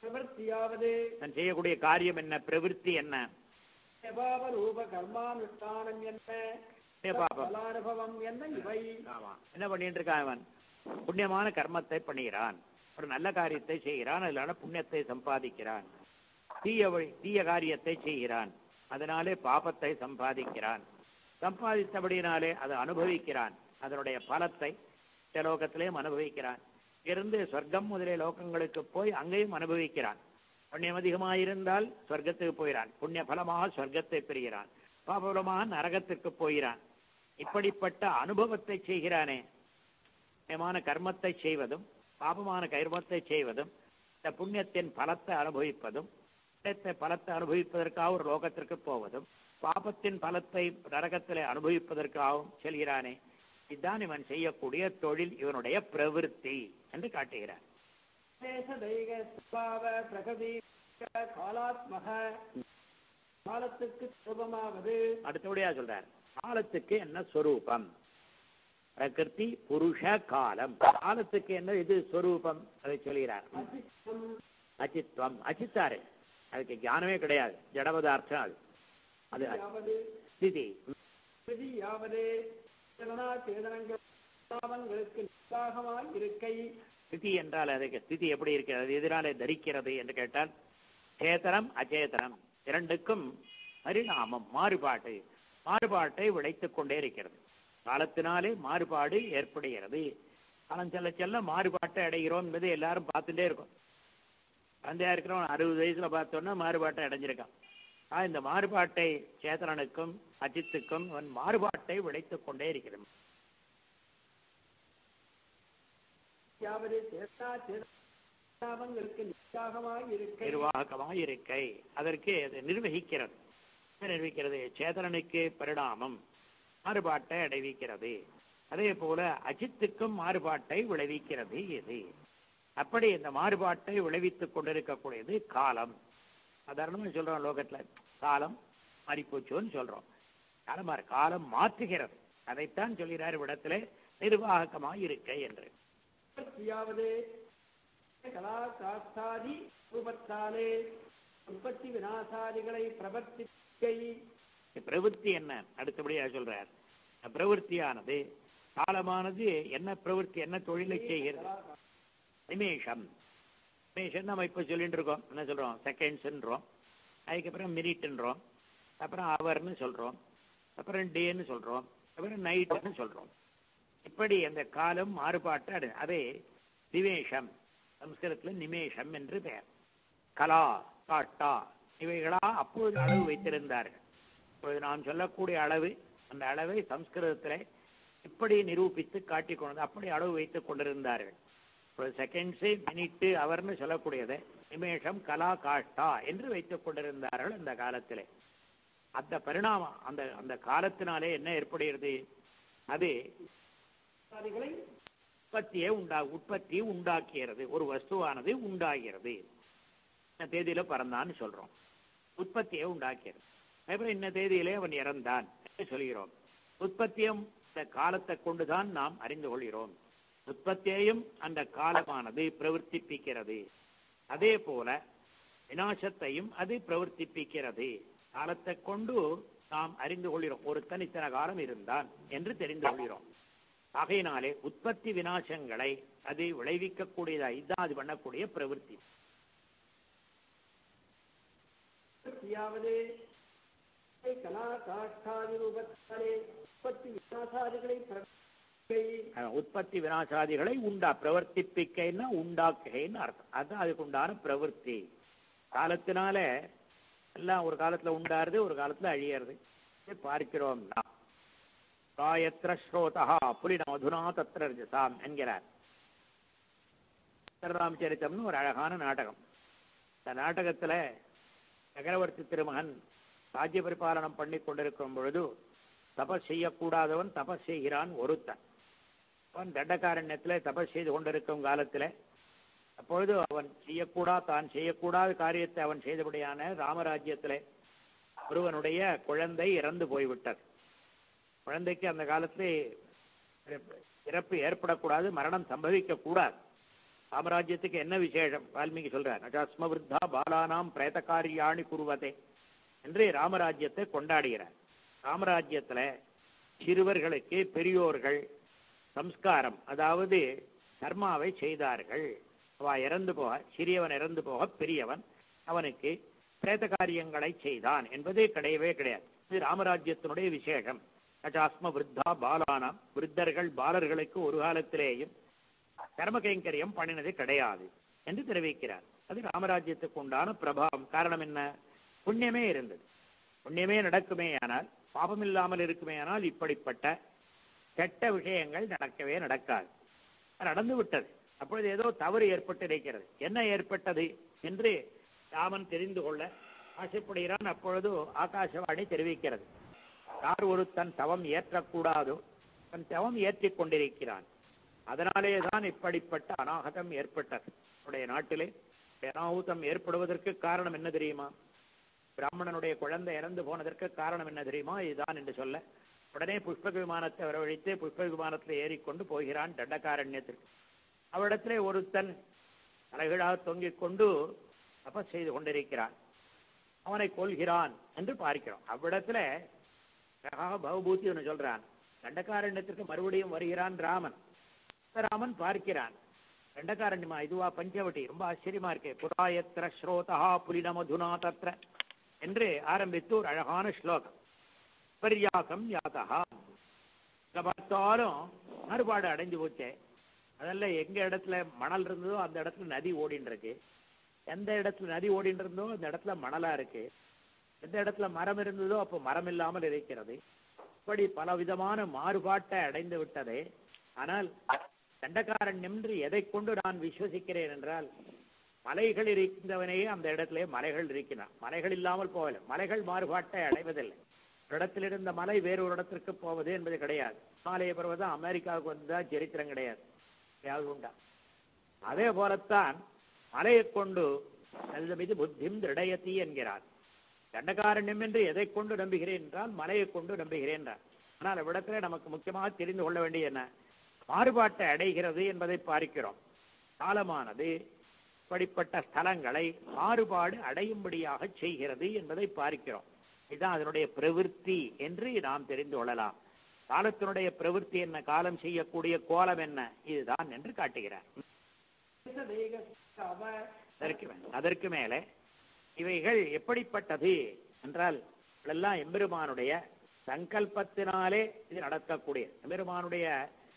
பிரவர்த்தியாவது நான் செய்யக்கூடிய காரியம் என்ன பிரவிற்த்தி என்ன எபாவ ரூப கர்மானுஷ்டானம் என்ன ஏ பாப்பம் பலானுபவம் என்ன இவை ஆமா என்ன பண்ணிட்டு இருக்கான் அவன் புண்ணியமான கர்மத்தை பண்ணுகிறான் ஒரு நல்ல காரியத்தை செய்கிறான் அதனால புண்ணியத்தை சம்பாதிக்கிறான் தீய வழி தீய காரியத்தை செய்கிறான் அதனாலே பாபத்தை சம்பாதிக்கிறான் சம்பாதித்தபடியினாலே அதை அனுபவிக்கிறான் அதனுடைய பலத்தை இந்த லோகத்திலேயும் அனுபவிக்கிறான் இருந்து சொர்க்கம் முதலிய லோகங்களுக்கு போய் அங்கேயும் அனுபவிக்கிறான் புண்ணியம் அதிகமாயிருந்தால் சொர்க்கத்துக்கு போகிறான் புண்ணிய பலமாக சொர்க்கத்தை பெறுகிறான் பாபபலமாக நரகத்திற்கு போகிறான் இப்படிப்பட்ட அனுபவத்தை செய்கிறானே புண்ணியமான கர்மத்தை செய்வதும் பாபமான கர்மத்தை செய்வதும் இந்த புண்ணியத்தின் பலத்தை அனுபவிப்பதும் புண்ணியத்தை பலத்தை அனுபவிப்பதற்காக ஒரு லோகத்திற்கு போவதும் பாபத்தின் பலத்தை நரகத்திலே அனுபவிப்பதற்காகவும் செல்கிறானே இதுதான் இவன் செய்யக்கூடிய தொழில் இவனுடைய பிரவிற்த்தி என்று காட்டுகிறான் தேச தெய்க சுபாவ பிரகதி காலாத்மக காலத்துக்கு சுபமாவது அடுத்தபடியா சொல்றார் காலத்துக்கு என்ன சொரூபம் பிரகிருதி புருஷ காலம் காலத்துக்கு என்ன இது சொரூபம் அதை சொல்கிறார் அசித்தம் அச்சித்வம் அச்சித்தாரு அதுக்கு ஞானமே கிடையாது ஜடபதார்த்தம் அது அது யாவது ஸ்திதி விதி யாவது சேதனா சேதனங்கள் பாவங்களுக்கு நிர்வாகமாய் இருக்கை ஸ்திதி என்றால் அதுக்கு ஸ்திதி எப்படி இருக்கிறது எதிராலே தரிக்கிறது என்று கேட்டால் சேதனம் அச்சேதனம் இரண்டுக்கும் பரிணாமம் மாறுபாடு மாறுபாட்டை விளைத்துக் கொண்டே இருக்கிறது காலத்தினாலே மாறுபாடு ஏற்படுகிறது காலம் செல்ல செல்ல மாறுபாட்டை அடைகிறோம் என்பது எல்லாரும் பார்த்துட்டே இருக்கும் குழந்தையா இருக்கிறவன் அறுபது வயசுல பார்த்தோன்னா மாறுபாட்டை அடைஞ்சிருக்கான் ஆ இந்த மாறுபாட்டை சேதனனுக்கும் அஜித்துக்கும் அவன் மாறுபாட்டை விளைத்துக் கொண்டே இருக்கிறது யாவது சேதனா சேதன பாவங்களுக்கு நிர்வாகமாய் இருக்கை நிர்வாகமாய் இருக்கை அதற்கு அது நிர்வகிக்கிறது என்ன நிர்வகிக்கிறது சேதனனுக்கு பரிணாமம் மாறுபாட்டை அடைவிக்கிறது அதே போல அஜித்துக்கும் மாறுபாட்டை விளைவிக்கிறது இது அப்படி இந்த மாறுபாட்டை விளைவித்துக் கொண்டிருக்கக்கூடியது காலம் சாதாரணமா சொல்றோம் லோகத்துல காலம் மாறிப்போச்சோன்னு சொல்றோம் காலம் மாறு- காலம் மாற்றுகிறது அதைத்தான் சொல்கிறார் இவ்விடத்திலே நிர்வாகமாய் இருக்கை என்று யாவது கலா காஸ்தாதி ரூபத்தாலே உற்பத்தி விநாசாதிகளை பிரவர்த்திக்கை பிரவൃத்தி என்ன அடுத்தபடியா சொல்றார் பிரவൃத்தியானது காலமானது என்ன பிரவൃத்தி என்ன தொழிலை செய்கிறது நிமேஷம் நிமேஷம் நம்ம இப்ப சொல்லிட்டு இருக்கோம் என்ன சொல்றோம் செகண்ட்ஸ்ன்றோம் அதுக்கப்புறம் மினிட்ன்றோம் அப்புறம் ஹவர்னு சொல்றோம் அப்புறம் டேன்னு சொல்றோம் அப்புறம் நைட்டுன்னு சொல்றோம் இப்படி அந்த காலம் மாறுபாட்டு அடை அதே நிவேஷம் சம்ஸ்கிருதத்துல நிமேஷம் என்று பெயர் கலா காட்டா இவைகளா அப்பொழுது அளவு வைத்திருந்தார்கள் இப்பொழுது நாம் சொல்லக்கூடிய அளவு அந்த அளவை சம்ஸ்கிருதத்திலே இப்படி நிரூபித்து காட்டிக் கொண்டு அப்படி அளவு வைத்துக் கொண்டிருந்தார்கள் இப்பொழுது செகண்ட்ஸு மினிட்டு அவர்னு சொல்லக்கூடியதை நிமேஷம் கலா காட்டா என்று வைத்துக் கொண்டிருந்தார்கள் அந்த காலத்திலே அந்த பரிணாமம் அந்த அந்த காலத்தினாலே என்ன ஏற்படுகிறது அது அதிகளை உற்பத்தியை உண்டா உற்பத்தி உண்டாக்குகிறது ஒரு வஸ்துவானது உண்டாகிறது இந்த தேதியில பிறந்தான்னு சொல்றோம் உற்பத்தியை உண்டாக்கிறது அப்புறம் இந்த தேதியிலே அவன் இறந்தான் என்று சொல்கிறோம் உற்பத்தியும் இந்த காலத்தை கொண்டுதான் நாம் அறிந்து கொள்கிறோம் உற்பத்தியையும் அந்த காலமானது பிரவர்த்திப்பிக்கிறது அதே போல விநாசத்தையும் அது பிரவர்த்திப்பிக்கிறது காலத்தை கொண்டு நாம் அறிந்து கொள்கிறோம் ஒருத்தன் இத்தனை காலம் இருந்தான் என்று தெரிந்து கொள்கிறோம் ஆகையினாலே உற்பத்தி விநாசங்களை அது விளைவிக்கக்கூடியதா இதுதான் அது பண்ணக்கூடிய பிரவൃத்தி யாவது கலா காஷ்டாதி ரூபத்தாலே உற்பத்தி விநாசாதிகளை பிரவர்த்திக்கை அஹ், உற்பத்தி விநாசாதிகளை உண்டா பிரவர்த்திப்பிக்கைன்னா உண்டாக்குகைன்னு அர்த்தம் அதுதான் அதுக்கு உண்டான பிரவൃத்தி காலத்தினால எல்லாம் ஒரு காலத்துல உண்டாருது ஒரு காலத்துல அழியறது இதை பார்க்கிறோம் நாம் காயத்ர ஸ்ரோதா புலின மதுனா தத்ர ரஜசாம் என்கிறார் ராமச்சரித்தம்னு ஒரு அழகான நாடகம் இந்த நாடகத்துல சக்கரவர்த்தி திருமகன் ராஜ்ய பரிபாலனம் பண்ணி கொண்டிருக்கும் பொழுது தபஸ் செய்யக்கூடாதவன் தபஸ் செய்கிறான் ஒருத்தன் அவன் தண்டகாரண்யத்திலே தபஸ் செய்து கொண்டிருக்கும் காலத்திலே அப்பொழுது அவன் செய்யக்கூடா தான் செய்யக்கூடாத காரியத்தை அவன் செய்தபடியான ராமராஜ்யத்திலே ஒருவனுடைய குழந்தை இறந்து போய்விட்டது குழந்தைக்கு அந்த காலத்திலே இறப்பு ஏற்படக்கூடாது மரணம் சம்பவிக்க கூடாது ராமராஜ்யத்துக்கு என்ன விசேஷம் வால்மீகி சொல்றார் அஜாஸ்ம விருத்தா பாலானாம் பிரேத காரியாணி குருவதே என்று ராமராஜ்யத்தை கொண்டாடுகிறார் ராமராஜ்யத்துல சிறுவர்களுக்கு பெரியோர்கள் சம்ஸ்காரம் அதாவது கர்மாவை செய்தார்கள் அவ இறந்து போக சிறியவன் இறந்து போக பெரியவன் அவனுக்கு பிரேத காரியங்களை செய்தான் என்பதே கிடையவே கிடையாது இது ராமராஜ்யத்தினுடைய விசேஷம் அஜாஸ்ம விருத்தா பாலானாம் விருத்தர்கள் பாலர்களுக்கு ஒரு காலத்திலேயும் கர்ம கைங்கரியம் பண்ணினது கிடையாது என்று தெரிவிக்கிறார் அது ராமராஜ்யத்துக்கு உண்டான பிரபாவம் காரணம் என்ன புண்ணியமே இருந்தது புண்ணியமே நடக்குமே ஆனால் பாபம் இல்லாமல் இருக்குமே ஆனால் இப்படிப்பட்ட கெட்ட விஷயங்கள் நடக்கவே நடக்காது அது நடந்து விட்டது அப்பொழுது ஏதோ தவறு ஏற்பட்டு இருக்கிறது என்ன ஏற்பட்டது என்று ராமன் தெரிந்து கொள்ள ஆசைப்படுகிறான் அப்பொழுது ஆகாசவாணி தெரிவிக்கிறது யார் ஒரு தன் தவம் ஏற்றக்கூடாதோ தன் தவம் ஏற்றிக் கொண்டிருக்கிறான் அதனாலே தான் இப்படிப்பட்ட அநாகதம் ஏற்பட்டது நம்முடைய நாட்டிலே அனாಹುதம் ஏற்படுவதற்கு காரணம் என்ன தெரியுமா பிராமணனுடைய குழந்தை இறந்து போனதற்கு காரணம் என்ன தெரியுமா இதுதான் என்று சொல்ல உடனே புஷ்பக விமானத்தை வரவழைத்து புஷ்பக விமானத்தில் ஏறிக்கொண்டு போகிறான் தண்டகாரண்யத்திற்கு அவரிடத்திலே ஒருத்தன் தலைகீழாக தொங்கிக் கொண்டு தபஸ் செய்து கொண்டிருக்கிறான் அவனை கொல்கிறான் என்று பார்க்கிறோம் அவ்விடத்துல அழகாக பவபூதி ஒன்று சொல்றான் தண்டகாரண்யத்திற்கு மறுபடியும் வருகிறான் ராமன் ராமன் பார்க்கிறான் தண்டகாரண்யமா இதுவா பஞ்சவட்டி ரொம்ப ஆச்சரியமா இருக்கு புராயத்திர ஸ்ரோதா புலின மதுனா தத்ர என்று ஆரம்பித்து ஒரு அழகான ஸ்லோகம் பர்யாசம் யாத்தகா இங்க பார்த்தாலும் மாறுபாடு அடைஞ்சு போச்சே அதெல்லாம் எங்க இடத்துல மணல் இருந்ததோ அந்த இடத்துல நதி ஓடின்னு இருக்கு எந்த இடத்துல நதி ஓடின்னு இருந்தோ அந்த இடத்துல மணலா இருக்கு எந்த இடத்துல மரம் இருந்ததோ அப்போ மரம் இல்லாமல் இருக்கிறது இப்படி பல விதமான மாறுபாட்டை அடைந்து விட்டதே ஆனால் தண்டகாரண்யம் என்று எதை கொண்டு நான் விசுவசிக்கிறேன் என்றால் மலைகள் இருக்கின்றவனையே அந்த இடத்திலே மலைகள் இருக்கின்றன மலைகள் இல்லாமல் போகல மலைகள் மாறுபாட்டை அடைவதில்லை ஒரு இடத்தில் இருந்த மலை வேறொரு இடத்திற்கு போவது என்பது கிடையாது மாலைய பருவதம் அமெரிக்காவுக்கு வந்ததா சரித்திரம் கிடையாது யாவது உண்டா அதே போலத்தான் மலையை கொண்டு நல்ல மீது புத்திம் திருடயத்தி என்கிறார் தண்டகாரண்யம் என்று எதை கொண்டு நம்புகிறேன் என்றால் மலையை கொண்டு நம்புகிறேன் என்றார் ஆனால் அவ்விடத்திலே நமக்கு முக்கியமாக தெரிந்து கொள்ள வேண்டிய என்ன மாறுபாட்டை அடைகிறது என்பதை பார்க்கிறோம் காலமானது இப்படிப்பட்ட ஸ்தலங்களை மாறுபாடு அடையும்படியாக செய்கிறது என்பதை பார்க்கிறோம் இதுதான் அதனுடைய பிரவிற்த்தி என்று நாம் தெரிந்து கொள்ளலாம் காலத்தினுடைய பிரவிற்த்தி என்ன காலம் செய்யக்கூடிய கோலம் என்ன இதுதான் என்று காட்டுகிறார் அவ அதற்கு மே- அதற்கு மேலே இவைகள் எப்படிப்பட்டது என்றால் எல்லாம் எம்பெருமானுடைய சங்கல்பத்தினாலே இது நடக்கக்கூடிய எம்பெருமானுடைய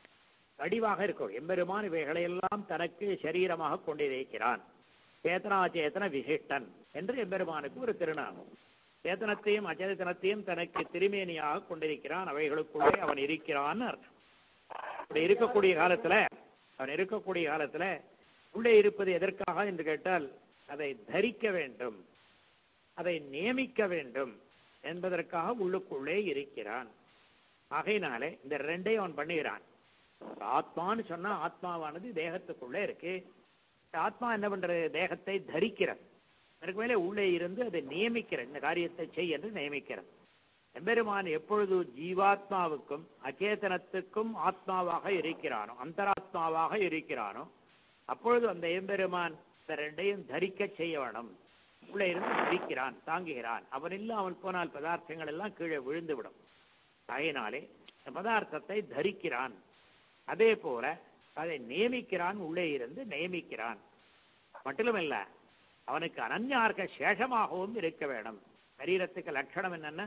வடிவாக இருக்கும் எம்பெருமான் இவைகளையெல்லாம் தனக்கு சரீரமாக கொண்டிருக்கிறான் சேத்தனாச்சேதன விசிஷ்டன் என்று எம்பெருமானுக்கு ஒரு திருநாமம் சேத்தனத்தையும் அச்சேதனத்தையும் தனக்கு திருமேனியாக கொண்டிருக்கிறான் அவைகளுக்குள்ளே அவன் இருக்கிறான்னு அர்த்தம் அப்படி இருக்கக்கூடிய காலத்துல அவன் இருக்கக்கூடிய காலத்துல உள்ளே இருப்பது எதற்காக என்று கேட்டால் அதை தரிக்க வேண்டும் அதை நியமிக்க வேண்டும் என்பதற்காக உள்ளுக்குள்ளே இருக்கிறான் ஆகையினாலே இந்த ரெண்டையும் அவன் பண்ணுகிறான் ஆத்மான்னு சொன்னா ஆத்மாவானது தேகத்துக்குள்ளே இருக்கு இந்த ஆத்மா என்ன பண்றது தேகத்தை தரிக்கிறது அதற்கு மேலே உள்ளே இருந்து அதை நியமிக்கிறது இந்த காரியத்தை செய் என்று நியமிக்கிறது எம்பெருமான் எப்பொழுது ஜீவாத்மாவுக்கும் அச்சேதனத்துக்கும் ஆத்மாவாக இருக்கிறானோ அந்தராத்மாவாக இருக்கிறானோ அப்பொழுது அந்த எம்பெருமான் இந்த ரெண்டையும் தரிக்க செய்ய வேணும் உள்ளே இருந்து தரிக்கிறான் தாங்குகிறான் அவன் இல்லாமல் போனால் பதார்த்தங்கள் எல்லாம் கீழே விழுந்து விடும் ஆகையினாலே இந்த பதார்த்தத்தை தரிக்கிறான் அதே போல அதை நியமிக்கிறான் உள்ளே இருந்து நியமிக்கிறான் மட்டுமல்ல அவனுக்கு அனன்யார்க்க சேஷமாகவும் இருக்க வேணும் சரீரத்துக்கு லட்சணம் என்னன்னா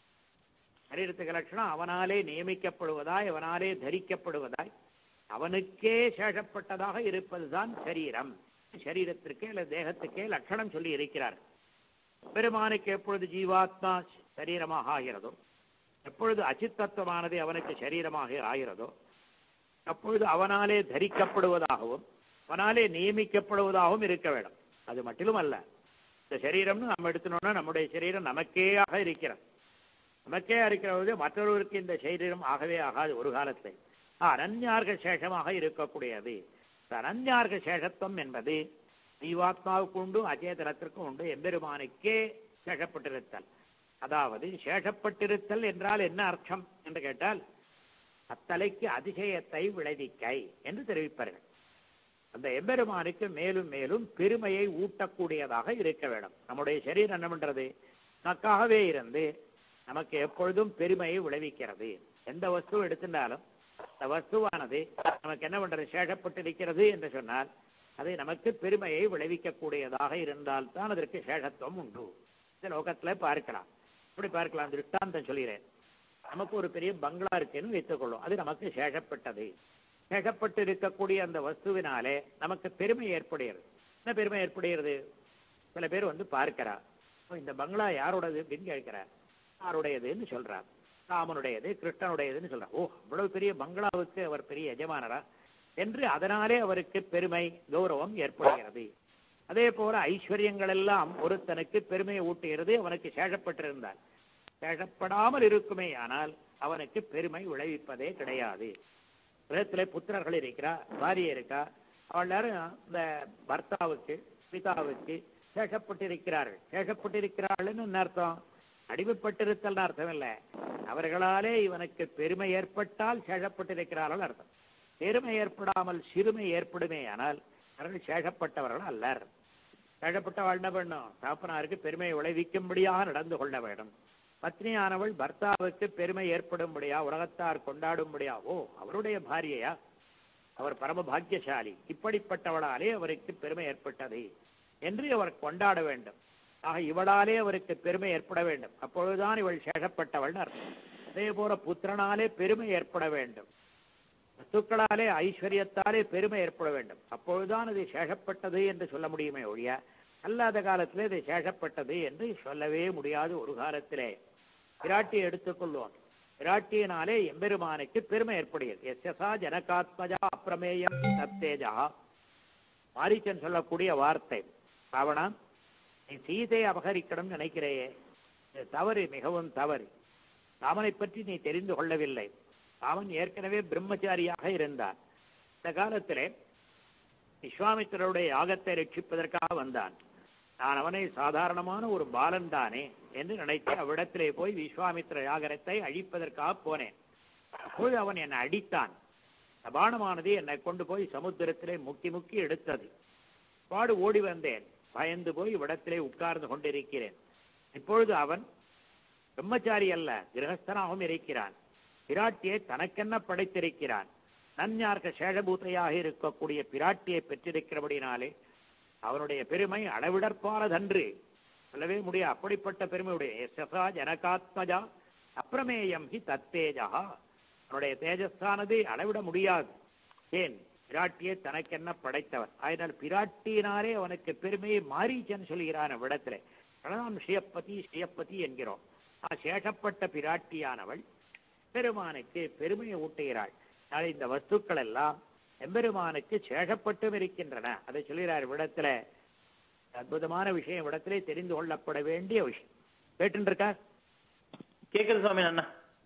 சரீரத்துக்கு லட்சணம் அவனாலே நியமிக்கப்படுவதாய் அவனாலே தரிக்கப்படுவதாய் அவனுக்கே சேஷப்பட்டதாக இருப்பதுதான் சரீரம் சரீரத்திற்கே அல்லது தேகத்துக்கே லட்சணம் சொல்லி இருக்கிறார் பெருமானுக்கு எப்பொழுது ஜீவாத்மா சரீரமாக ஆகிறதோ எப்பொழுது அச்சித்தத்துவமானது அவனுக்கு சரீரமாக ஆகிறதோ அப்பொழுது அவனாலே தரிக்கப்படுவதாகவும் அவனாலே நியமிக்கப்படுவதாகவும் இருக்க வேண்டும் அது மட்டிலும் அல்ல இந்த சரீரம்னு நம்ம எடுத்துனோம்னா நம்முடைய சரீரம் நமக்கேயாக இருக்கிறது நமக்கே இருக்கிறது மற்றொருவருக்கு இந்த சரீரம் ஆகவே ஆகாது ஒரு காலத்தில் அனன்யார்க சேஷமாக இருக்கக்கூடியது இந்த அனன்யார்க சேஷத்துவம் என்பது ஜீவாத்மாவுக்கு உண்டு அச்சேதனத்திற்கும் உண்டு எம்பெருமானுக்கே சேஷப்பட்டிருத்தல் அதாவது சேஷப்பட்டிருத்தல் என்றால் என்ன அர்த்தம் என்று கேட்டால் அத்தலைக்கு அதிசயத்தை விளைவிக்கை என்று தெரிவிப்பார்கள் அந்த எம்பெருமானுக்கு மேலும் மேலும் பெருமையை ஊட்டக்கூடியதாக இருக்க வேண்டும் நம்முடைய சரீரம் என்ன பண்றது நமக்காகவே இருந்து நமக்கு எப்பொழுதும் பெருமையை விளைவிக்கிறது எந்த வஸ்து எடுத்துட்டாலும் அந்த வஸ்துவானது நமக்கு என்ன பண்றது சேஷப்பட்டிருக்கிறது என்று சொன்னால் அது நமக்கு பெருமையை விளைவிக்கக்கூடியதாக இருந்தால்தான் அதற்கு சேஷத்துவம் உண்டு இந்த லோகத்துல பார்க்கலாம் இப்படி பார்க்கலாம் திருஷ்டாந்தம் சொல்கிறேன் நமக்கு ஒரு பெரிய பங்களா இருக்குன்னு வைத்துக் கொள்ளும் அது நமக்கு சேஷப்பட்டது சேஷப்பட்டு இருக்கக்கூடிய அந்த வஸ்துவினாலே நமக்கு பெருமை ஏற்படுகிறது என்ன பெருமை ஏற்படுகிறது சில பேர் வந்து பார்க்கிறா "ஓ, இந்த பங்களா யாரோடது அப்படின்னு கேட்கிறார் யாருடையதுன்னு சொல்றார் ராமனுடையது கிருஷ்ணனுடையதுன்னு சொல்றார் ஓ அவ்வளவு பெரிய பங்களாவுக்கு அவர் பெரிய எஜமானரா என்று அதனாலே அவருக்கு பெருமை கௌரவம் ஏற்படுகிறது அதே போல ஐஸ்வர்யங்கள் எல்லாம் ஒருத்தனுக்கு பெருமையை ஊட்டுகிறது அவனுக்கு சேஷப்பட்டிருந்தார் சேஷப்படாமல் இருக்குமே ஆனால் அவனுக்கு பெருமை விளைவிப்பதே கிடையாது கிரகத்திலே புத்திரர்கள் இருக்கிறா பாரிய இருக்கா அவள் எல்லாரும் இந்த பர்த்தாவுக்கு பிதாவுக்கு சேஷப்பட்டிருக்கிறார்கள் சேஷப்பட்டிருக்கிறாள்னு என்ன அர்த்தம் அடிமைப்பட்டிருத்தல்னு அர்த்தம் இல்லை அவர்களாலே இவனுக்கு பெருமை ஏற்பட்டால் சேஷப்பட்டிருக்கிறார்கள் அர்த்தம் பெருமை ஏற்படாமல் சிறுமை ஏற்படுமே ஆனால் அவர்கள் சேஷப்பட்டவர்கள் அல்லர் சேஷப்பட்டவள் என்ன பண்ணும் தாப்பனாருக்கு பெருமையை விளைவிக்கும்படியாக நடந்து கொள்ள வேண்டும் பத்னியானவள் பர்த்தாவுக்கு பெருமை ஏற்படும்படியா உலகத்தார் கொண்டாடும்படியா ஓ அவருடைய பாரியையா அவர் பரம பாக்கியசாலி இப்படிப்பட்டவளாலே அவருக்கு பெருமை ஏற்பட்டது என்று அவர் கொண்டாட வேண்டும் ஆக இவளாலே அவருக்கு பெருமை ஏற்பட வேண்டும் அப்பொழுதுதான் இவள் சேஷப்பட்டவள் அர்த்தம் அதே போல புத்திரனாலே பெருமை ஏற்பட வேண்டும் வஸ்துக்களாலே ஐஸ்வர்யத்தாலே பெருமை ஏற்பட வேண்டும் அப்பொழுதுதான் அது சேஷப்பட்டது என்று சொல்ல முடியுமே ஒழிய அல்லாத காலத்திலே இது சேஷப்பட்டது என்று சொல்லவே முடியாது ஒரு காலத்திலே விராட்டியை எடுத்துக்கொள்வோம் விராட்டியினாலே எம்பெருமானுக்கு பெருமை ஏற்படுகிறது எஸ்எஸ்ஆ ஜனகாத்மஜா அப்பிரமேயம் சத்தேஜா மாரீச்சன் சொல்லக்கூடிய வார்த்தை ராவணா நீ சீதையை அபகரிக்கணும்னு நினைக்கிறேயே இது தவறு மிகவும் தவறு ராமனை பற்றி நீ தெரிந்து கொள்ளவில்லை ராமன் ஏற்கனவே பிரம்மச்சாரியாக இருந்தான் இந்த காலத்திலே விஸ்வாமித்திரருடைய யாகத்தை ரட்சிப்பதற்காக வந்தான் நான் அவனை சாதாரணமான ஒரு பாலன் தானே என்று நினைத்து அவ்விடத்திலே போய் விஸ்வாமித்திர யாகரத்தை அழிப்பதற்காக போனேன் அப்பொழுது அவன் என்னை அடித்தான் அந்த பானமானது என்னை கொண்டு போய் சமுத்திரத்திலே முக்கி முக்கி எடுத்தது பாடு ஓடி வந்தேன் பயந்து போய் இவ்விடத்திலே உட்கார்ந்து கொண்டிருக்கிறேன் இப்பொழுது அவன் பிரம்மச்சாரி அல்ல கிரகஸ்தனாகவும் இருக்கிறான் பிராட்டியை தனக்கென்ன படைத்திருக்கிறான் நன்யார்க்க சேஷபூத்தையாக இருக்கக்கூடிய பிராட்டியை பெற்றிருக்கிறபடினாலே அவனுடைய பெருமை அளவிடற்பானதன்று சொல்லவே முடியாது அப்படிப்பட்ட பெருமையுடைய எஸ்எஸ்ஆ ஜனகாத்மஜா அப்பிரமேயம் ஹி தத்தேஜா அவனுடைய தேஜஸ்தானது அளவிட முடியாது ஏன் பிராட்டியை தனக்கென்ன படைத்தவன் அதனால் பிராட்டியினாலே அவனுக்கு பெருமையை மாரீச்சன் சொல்கிறான் அவ்விடத்திலே அதனால் ஸ்ரீயப்பதி ஸ்ரீயப்பதி என்கிறோம் ஆ, சேஷப்பட்ட பிராட்டியானவள் பெருமானுக்கு பெருமையை ஊட்டுகிறாள் நாளை இந்த வஸ்துக்கள் எல்லாம் எம்பெருமானுக்கு சேஷப்பட்டும் இருக்கின்றன அதை சொல்கிறார் விடத்துல அற்புதமான விஷயம் விடத்திலே தெரிந்து கொள்ளப்பட வேண்டிய விஷயம் கேட்டுருக்கா கேக்குது சுவாமி அண்ணா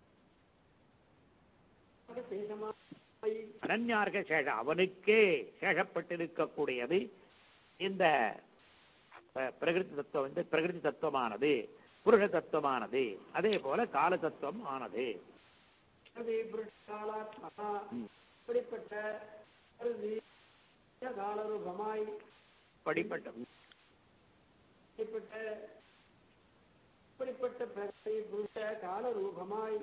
சேஷமாய் அனன்யார்க சேஷம் அவனுக்கே சேஷப்பட்டிருக்கக்கூடியது இந்த அஹ், பிரகிருதி தத்துவம் இந்த பிரகிருதி தத்துவமானது புருஷ தத்துவமானது அதே போல கால தத்துவம் ஆனது பிரதி புருஷகாலாத்மகா ம். இப்படிப்பட்ட பிரதி காலரூபமாய் படிப்பட்ட இப்படிப்பட்ட இப்படிப்பட்ட பிரதி புருஷ காலரூபமாய்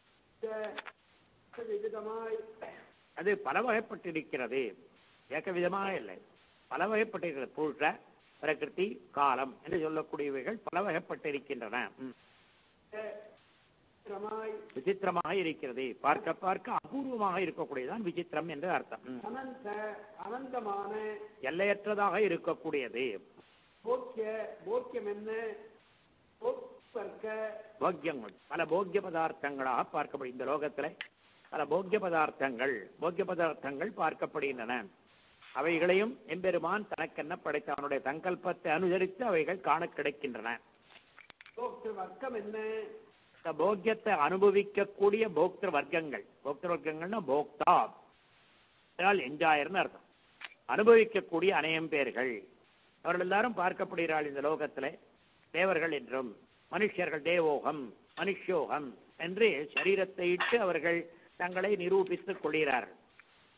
விதமாய் அது பல வகைப்பட்டிருக்கிறது ஏக விதமாக இல்லை பல வகைப்பட்டிருக்கிறது புருஷ பிரகிருதி காலம் என்று சொல்லக்கூடியவைகள் பல வகைப்பட்டிருக்கின்றன ம். விசித்திரமாய் விசித்திரமாக இருக்கிறது பார்க்க பார்க்க அபூர்வமாக இருக்கக்கூடியதுதான் விசித்திரம் என்று அர்த்தம் ம். அனந்த அனந்தமான எல்லையற்றதாக இருக்கக்கூடியது போக்கிய போக்கியம் என்ன போக்கற்க போக்கியங்கள் பல போக்கிய பதார்த்தங்களாக பார்க்கப்படும் இந்த லோகத்துல பல போக்கிய பதார்த்தங்கள் போக்கிய பதார்த்தங்கள் பார்க்கப்படுகின்றன அவைகளையும் எம்பெருமான் தனக்கென்ன படைத்த அவனுடைய சங்கல்பத்தை அனுசரித்து அவைகள் காண கிடைக்கின்றன போக்திரு வர்க்கம் என்ன இந்த போக்கியத்தை அனுபவிக்கக்கூடிய போக்திர வர்க்கங்கள் போக்திர வர்க்கங்கள்னா போக்தா என்ஜாயர்னு அர்த்தம் அனுபவிக்கக்கூடிய அநேகம் பேர்கள் அவர்கள் எல்லாரும் பார்க்கப்படுகிறாள் இந்த லோகத்திலே தேவர்கள் என்றும் மனுஷர்கள் தேவோகம் மனுஷ்யோகம் என்று சரீரத்தை இட்டு அவர்கள் தங்களை நிரூபித்துக் கொள்கிறார்கள்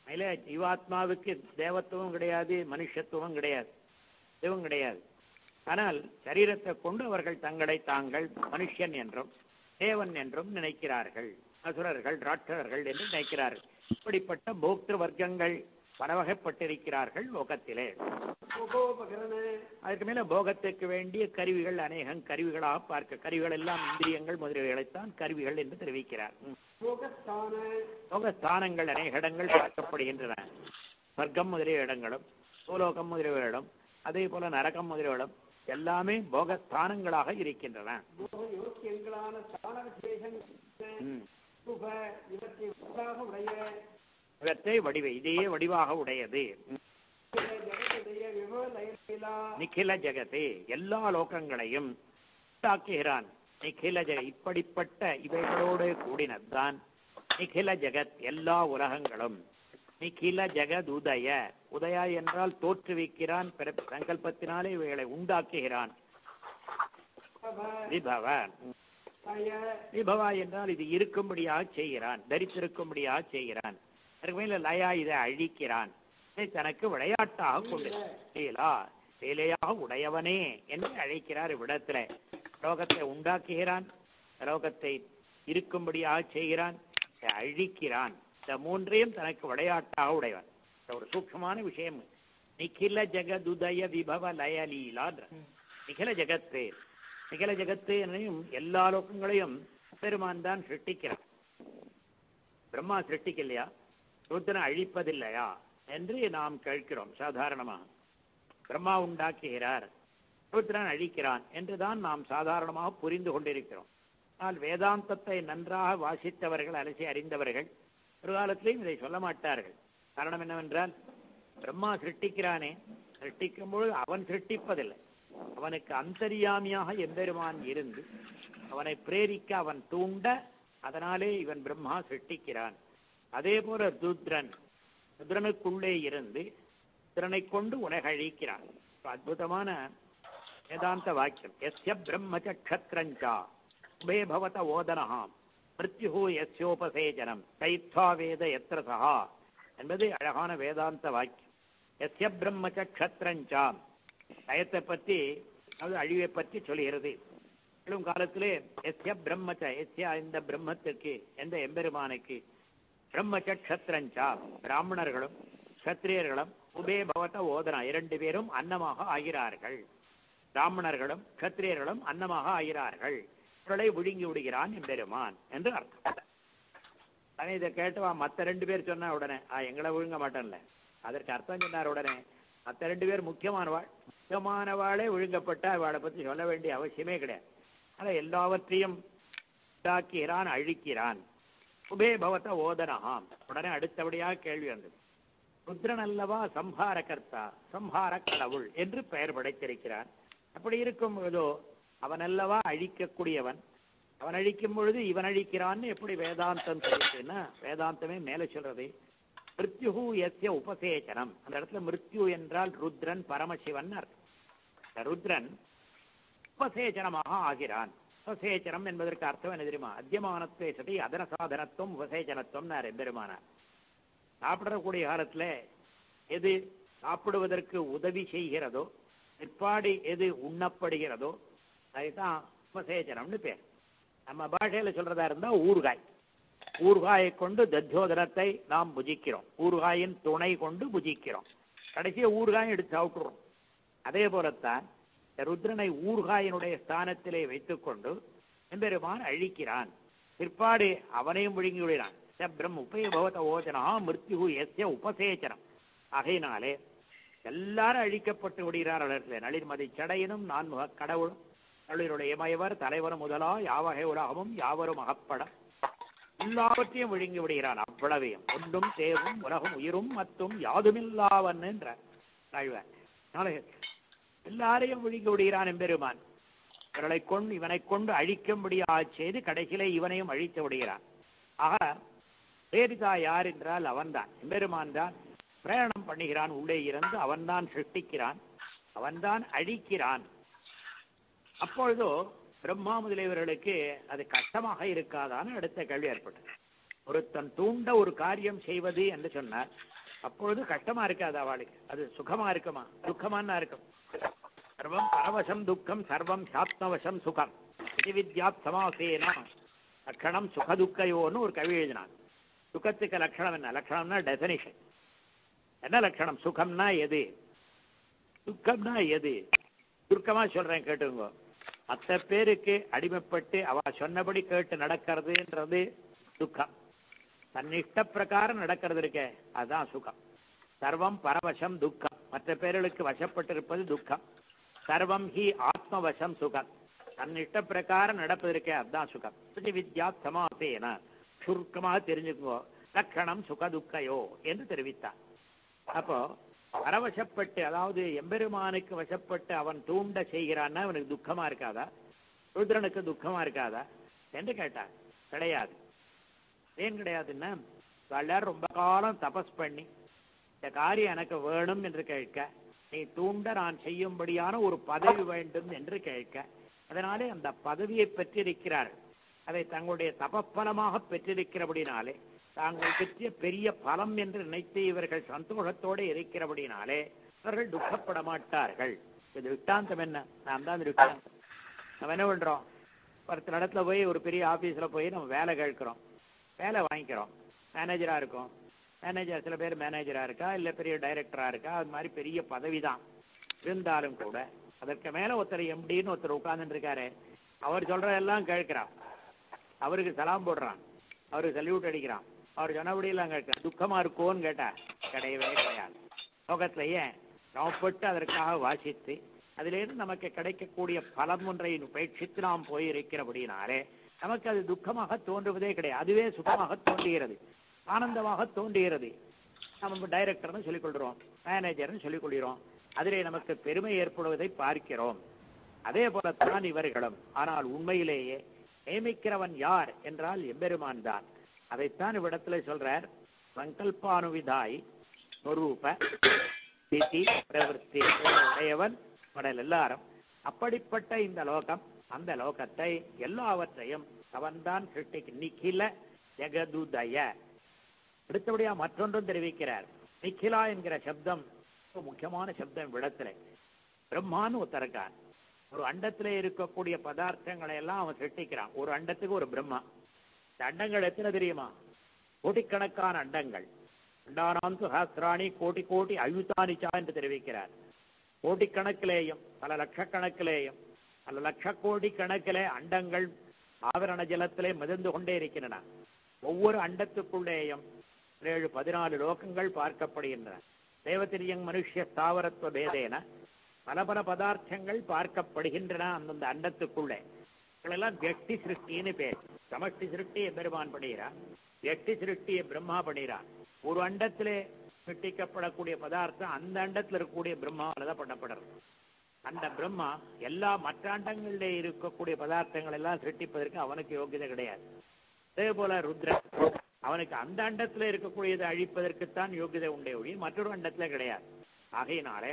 அதில் ஜீவாத்மாவுக்கு தேவத்துவம் கிடையாது மனுஷத்துவம் கிடையாது இதுவும் கிடையாது ஆனால் சரீரத்தை கொண்டு அவர்கள் தங்களை தாங்கள் மனுஷன் என்றும் தேவன் என்றும் நினைக்கிறார்கள் அசுரர்கள் ராட்சரர்கள் என்று நினைக்கிறார்கள் இப்படிப்பட்ட போக்திரு வர்க்கங்கள் பலவகைப்பட்டிருக்கிறார்கள் லோகத்திலே முகோபகரண அதுக்கு மேல போகத்துக்கு வேண்டிய கருவிகள் அநேகம் கருவிகளாக பார்க்க கருவிகள் எல்லாம் இந்திரியங்கள் முதலியவைகளைத்தான் கருவிகள் என்று தெரிவிக்கிறார் ம். போகஸ்தான லோகஸ்தானங்கள் அநேக இடங்கள் பார்க்கப்படுகின்றன சொர்க்கம் முதலிய இடங்களும் பூலோகம் முதலிய இடம் அதே போல நரகம் முதலிய இடம் எல்லாமே போகஸ்தானங்களாக இருக்கின்றன போக யோக்கியங்களான ஸ்தான விசேஷங்கள் ம். சுப இவற்றை உண்டாக உடைய இவற்றை வடிவ இதையே வடிவாக உடையது ம். சில ஜகத்துடைய விபவ லயலீலா நிখিல ஜெகதே எல்லா லோகங்களையும் உண்டாக்குகிறான் நிখিல ஜெக இப்படிப்பட்ட இவைகளோடு கூடினதுதான் நிখিல ஜெகத் எல்லா உலகங்களும் நிখিல ஜெகத் உதய உதயா என்றால் தோற்றுவிக்கிறான் பிற- சங்கல்பத்தினாலே இவைகளை உண்டாக்குகிறான் சப விபவ லய விபவா என்றால் இது இருக்கும்படியாக செய்கிறான் தரித்திருக்கும்படியாக செய்கிறான் அதுக்கு மேல லயா இதை அழிக்கிறான் இதை தனக்கு விளையாட்டாக கொண்டு லீலா லீலையாக உடையவனே என்று அழைக்கிறார் இவ்விடத்துல லோகத்தை உண்டாக்குகிறான் லோகத்தை இருக்கும்படியாக செய்கிறான் இதை அழிக்கிறான் இந்த மூன்றையும் தனக்கு விளையாட்டாக உடையவன் இது ஒரு சூக்ஷமான விஷயம் நிখিல ஜெகதுதய விபவ லய லீலான்ற நிகில ஜெகத்து நிகில ஜெகத்து என்னையும் எல்லா லோகங்களையும் பெருமான் தான் சிருஷ்டிக்கிறான் பிரம்மா சிருஷ்டிக்கலையா ருத்ரனை அழிப்பதில்லையா என்று நாம் கேட்கிறோம் சாதாரணமாக பிரம்மா உண்டாக்குகிறார் ருத்ரன் அழிக்கிறான் என்றுதான் நாம் சாதாரணமாக புரிந்து கொண்டிருக்கிறோம் ஆனால் வேதாந்தத்தை நன்றாக வாசித்தவர்கள் அலசி அறிந்தவர்கள் ஒரு காலத்திலையும் இதை சொல்ல மாட்டார்கள் காரணம் என்னவென்றால் பிரம்மா சிருஷ்டிக்கிறானே சிருஷ்டிக்கும் பொழுது அவன் சிருஷ்டிப்பதில்லை அவனுக்கு அந்தரியாமியாக எம்பெருமான் இருந்து அவனை பிரேரிக்க அவன் தூண்ட அதனாலே இவன் பிரம்மா சிருஷ்டிக்கிறான் அதே போல ருத்ரன் ருத்ரனுக்குள்ளே இருந்து ருத்ரனை கொண்டு உலகழிக்கிறான் இப்ப அற்புதமான வேதாந்த வாக்கியம் எஸ்ய பிரம்மச்சக்ஷத்ரஞ்சா உபே பவத ஓதனஹாம் மிருத்யு எஸ்யோபசேஜனம் கைத்வா வேத எத்திர சஹா என்பது அழகான வேதாந்த வாக்கியம் எஸ்ய பிரம்மச்சக்ஷத்ரஞ்சா லயத்தை பற்றி அது அழிவை பற்றி சொல்கிறது எழும் காலத்திலே எஸ்ய பிரம்மச்ச எஸ்யா இந்த பிரம்மத்திற்கு எந்த எம்பெருமானுக்கு பிரம்மச்சக்ஷத்ரஞ்சா பிராமணர்களும் க்ஷத்திரியர்களும் உபே பவத ஓதனா இரண்டு பேரும் அன்னமாக ஆகிறார்கள் பிராமணர்களும் க்ஷத்திரியர்களும் அன்னமாக ஆகிறார்கள் இவர்களை விழுங்கி விடுகிறான் எம்பெருமான் என்று அர்த்தம் அவன் இதை கேட்டுவா மத்த ரெண்டு பேர் சொன்னா உடனே ஆ எங்களை விழுங்க மாட்டேன்ல அதற்கு அர்த்தம் சொன்னார் உடனே மத்த ரெண்டு பேர் முக்கியமானவாள் முக்கியமானவாளே விழுங்கப்பட்ட அவளை பற்றி சொல்ல வேண்டிய அவசியமே கிடையாது ஆனால் எல்லாவற்றையும் உண்டாக்குகிறான் அழிக்கிறான் உபே பவத ஓதனஹாம் உடனே அடுத்தபடியாக கேள்வி வந்தது ருத்ரன் அல்லவா சம்ஹார கர்த்தா சம்ஹார கடவுள் என்று பெயர் படைத்திருக்கிறான் அப்படி இருக்கும் பொழுதோ அவன் அல்லவா அழிக்கக்கூடியவன் அவன் அழிக்கும் பொழுது இவன் அழிக்கிறான்னு எப்படி வேதாந்தம் சொல்லுதுன்னா வேதாந்தமே மேலே சொல்றது மிருத்யு எஸ்ய உபசேச்சனம் அந்த இடத்துல மிருத்யு என்றால் ருத்ரன் பரமசிவன் அர்த்தம் இந்த ருத்ரன் உபசேச்சனமாக ஆகிறான் உபசேச்சனம் என்பதற்கு அர்த்தம் என்ன தெரியுமா அத்தியமானத்துவ சதி அதன சாதனத்துவம் உபசேச்சனத்துவம் பெருமானார் சாப்பிடக்கூடிய காலத்துல எது சாப்பிடுவதற்கு உதவி செய்கிறதோ பிற்பாடு எது உண்ணப்படுகிறதோ அதுதான் உபசேச்சனம்னு பேர் நம்ம பாஷையில சொல்றதா இருந்தா ஊறுகாய் ஊறுகாயை கொண்டு தத்தியோதனத்தை நாம் புஜிக்கிறோம் ஊறுகாயின் துணை கொண்டு புஜிக்கிறோம் கடைசியா ஊறுகாயை எடுத்து சாப்பிட்டுறோம் அதே போலத்தான் இந்த ருத்ரனை ஊர்காயினுடைய ஸ்தானத்திலே வைத்துக்கொண்டு எம்பெருமான் அழிக்கிறான் பிற்பாடு அவனையும் விழுங்கி விடுகிறான் ச பிரம் உபயபவத ஓஜனா மிருத்யு எஸ்ய உபசேச்சனம் ஆகையினாலே எல்லாரும் அழிக்கப்பட்டு விடுகிறார்கள் நளிர்மதி சடையினும் நான்முக கடவுளும் நளிருடைய இமயவர் தலைவரும் முதலா யாவகை உலகமும் யாவரும் அகப்பட எல்லாவற்றையும் விழுங்கி விடுகிறான் அவ்வளவையும் ஒன்றும் தேவும் உலகம் உயிரும் மத்தும் யாதுமில்லாவன் என்ற தாழ்வார் அதனால எல்லாரையும் விழுங்கி விடுகிறான் எம்பெருமான் இவர்களை கொண்டு இவனை கொண்டு அழிக்கும்படியாக செய்து கடைசியிலே இவனையும் அழித்து விடுகிறான் ஆக பிரேரிதா யார் என்றால் அவன்தான் எம்பெருமான் தான் பிரயாணம் பண்ணுகிறான் உள்ளே இருந்து அவன்தான் சிருஷ்டிக்கிறான் அவன்தான் அழிக்கிறான் அப்பொழுதோ பிரம்மா முதலியவர்களுக்கு அது கஷ்டமாக இருக்காதான்னு அடுத்த கேள்வி ஏற்பட்டது ஒருத்தன் தூண்ட ஒரு காரியம் செய்வது என்று சொன்னார் அப்பொழுது கஷ்டமா இருக்காது அவளுக்கு அது சுகமா இருக்குமா துக்கமானா இருக்கும் சர்வம் பரவசம் துக்கம் சர்வம் சாத்மவசம் சுகம் இது வித்யாத் சமாசேனா லட்சணம் சுகதுக்கையோன்னு ஒரு கவி எழுதினான் சுகத்துக்கு லட்சணம் என்ன லட்சணம்னா டெஃபினிஷன் என்ன லட்சணம் சுகம்னா எது துக்கம்னா எது சுருக்கமா சொல்றேன் கேட்டுங்க மற்ற பேருக்கு அடிமைப்பட்டு அவ சொன்னபடி கேட்டு நடக்கிறதுன்றது துக்கம் தன் இஷ்ட பிரகாரம் நடக்கிறது இருக்கே அதுதான் சுகம் சர்வம் பரவசம் துக்கம் மற்ற பேர்களுக்கு வசப்பட்டிருப்பது துக்கம் சர்வம் ஹி ஆத்மவசம் சுகம் தன் இஷ்ட பிரகாரம் நடப்பதற்கே அதுதான் சுகம் இது வித்யா சமாசேன சுருக்கமாக தெரிஞ்சுக்கோ லட்சணம் சுக துக்கையோ என்று தெரிவித்தார் அப்போ பரவசப்பட்டு அதாவது எம்பெருமானுக்கு வசப்பட்டு அவன் தூண்ட செய்கிறான்னா அவனுக்கு துக்கமா இருக்காதா ருத்ரனுக்கு துக்கமா இருக்காதா என்று கேட்டார் கிடையாது ஏன் கிடையாதுன்னா எல்லாரும் ரொம்ப காலம் தபஸ் பண்ணி இந்த காரியம் எனக்கு வேணும் என்று கேட்க நீ தூண்ட நான் செய்யும்படியான ஒரு பதவி வேண்டும் என்று கேட்க அதனாலே அந்த பதவியை பெற்றிருக்கிறார்கள் அதை தங்களுடைய தபப்பலமாக பெற்றிருக்கிறபடினாலே தாங்கள் பெற்றிய பெரிய பலம் என்று நினைத்து இவர்கள் சந்தோஷத்தோடு இருக்கிறபடினாலே அவர்கள் துக்கப்பட மாட்டார்கள் இது விட்டாந்தம் என்ன நான் தான் விட்டாந்தம் நம்ம என்ன பண்றோம் ஒருத்தர் இடத்துல போய் ஒரு பெரிய ஆபீஸ்ல போய் நம்ம வேலை கேட்கிறோம் வேலை வாங்கிக்கிறோம் மேனேஜரா இருக்கும் மேனேஜர் சில பேர் மேனேஜரா இருக்கா இல்ல பெரிய டைரக்டரா இருக்கா அது மாதிரி பெரிய பதவி தான் இருந்தாலும் கூட அதற்கு மேல ஒருத்தர் எம்டின்னு ஒருத்தர் உட்கார்ந்துட்டு இருக்காரு அவர் சொல்றதெல்லாம் கேட்கிறான் அவருக்கு சலாம் போடுறான் அவருக்கு சல்யூட் அடிக்கிறான் அவர் சொன்னபடியெல்லாம் கேட்கிறான் துக்கமா இருக்கோன்னு கேட்டா கிடையவே கிடையாது லோகத்துல ஏன் நோப்பட்டு அதற்காக வாசித்து அதிலிருந்து நமக்கு கிடைக்கக்கூடிய பலம் ஒன்றை உபேட்சித்து நாம் போய் இருக்கிறபடினாலே நமக்கு அது துக்கமாக தோன்றுவதே கிடையாது அதுவே சுகமாக தோன்றுகிறது ஆனந்தமாக தோன்றுகிறது நம்ம டைரக்டர்னு சொல்லிக் கொள்கிறோம் மேனேஜர்னு சொல்லிக் கொள்கிறோம் அதிலே நமக்கு பெருமை ஏற்படுவதை பார்க்கிறோம் அதே போலத்தான் இவர்களும் ஆனால் உண்மையிலேயே நியமிக்கிறவன் யார் என்றால் எம்பெருமான் தான் அதைத்தான் இவ்விடத்துல சொல்றார் சங்கல்பானுவிதாய் ஸ்வரூப ஸ்திதி பிரவருத்தி உடையவன் உடல் எல்லாரும் அப்படிப்பட்ட இந்த லோகம் அந்த லோகத்தை எல்லாவற்றையும் அவன்தான் சிருஷ்டிக்கு நிখিல ஜெகதுதய அடுத்தபடியா மற்றொன்றும் தெரிவிக்கிறார் நிখিலா என்கிற சப்தம் ரொம்ப முக்கியமான சப்தம் விடத்துல பிரம்மான்னு ஒருத்தருக்கான் ஒரு அண்டத்துல இருக்கக்கூடிய பதார்த்தங்களை எல்லாம் அவன் சிருஷ்டிக்கிறான் ஒரு அண்டத்துக்கு ஒரு பிரம்மா இந்த அண்டங்கள் எத்தனை தெரியுமா கோடிக்கணக்கான அண்டங்கள் அண்டானாம் சுஹாஸ்திராணி கோடி கோடி அயுதானிச்சா என்று தெரிவிக்கிறார் கோடிக்கணக்கிலேயும் பல லட்சக்கணக்கிலேயும் பல லட்ச கோடி கணக்கிலே அண்டங்கள் ஆவரண ஜலத்திலே மிதந்து கொண்டே இருக்கின்றன ஒவ்வொரு அண்டத்துக்குள்ளேயும் ஏழு பதினாலு லோகங்கள் பார்க்கப்படுகின்றன தேவதிரியங் மனுஷ்ய ஸ்தாவரத்துவ பேதேன பல பல பதார்த்தங்கள் பார்க்கப்படுகின்றன அந்தந்த அண்டத்துக்குள்ளே இவங்களெல்லாம் வெட்டி சிருஷ்டின்னு பேர் சமஷ்டி சிருஷ்டியை பெருமான் பண்ணுகிறான் வெட்டி சிருஷ்டியை பிரம்மா பண்ணுகிறான் ஒரு அண்டத்திலே சிருஷ்டிக்கப்படக்கூடிய பதார்த்தம் அந்த அண்டத்தில் இருக்கக்கூடிய பிரம்மாவால் தான் பண்ணப்படுறது அந்த பிரம்மா எல்லா மற்ற அண்டங்களிலே இருக்கக்கூடிய பதார்த்தங்கள் எல்லாம் சிருஷ்டிப்பதற்கு அவனுக்கு யோகியதை கிடையாது அதே போல ருத்ரன் அவனுக்கு அந்த அண்டத்துல இருக்கக்கூடியதை அழிப்பதற்குத்தான் யோகியதை உண்டே ஒழிய மற்றொரு அண்டத்துல கிடையாது ஆகையினாலே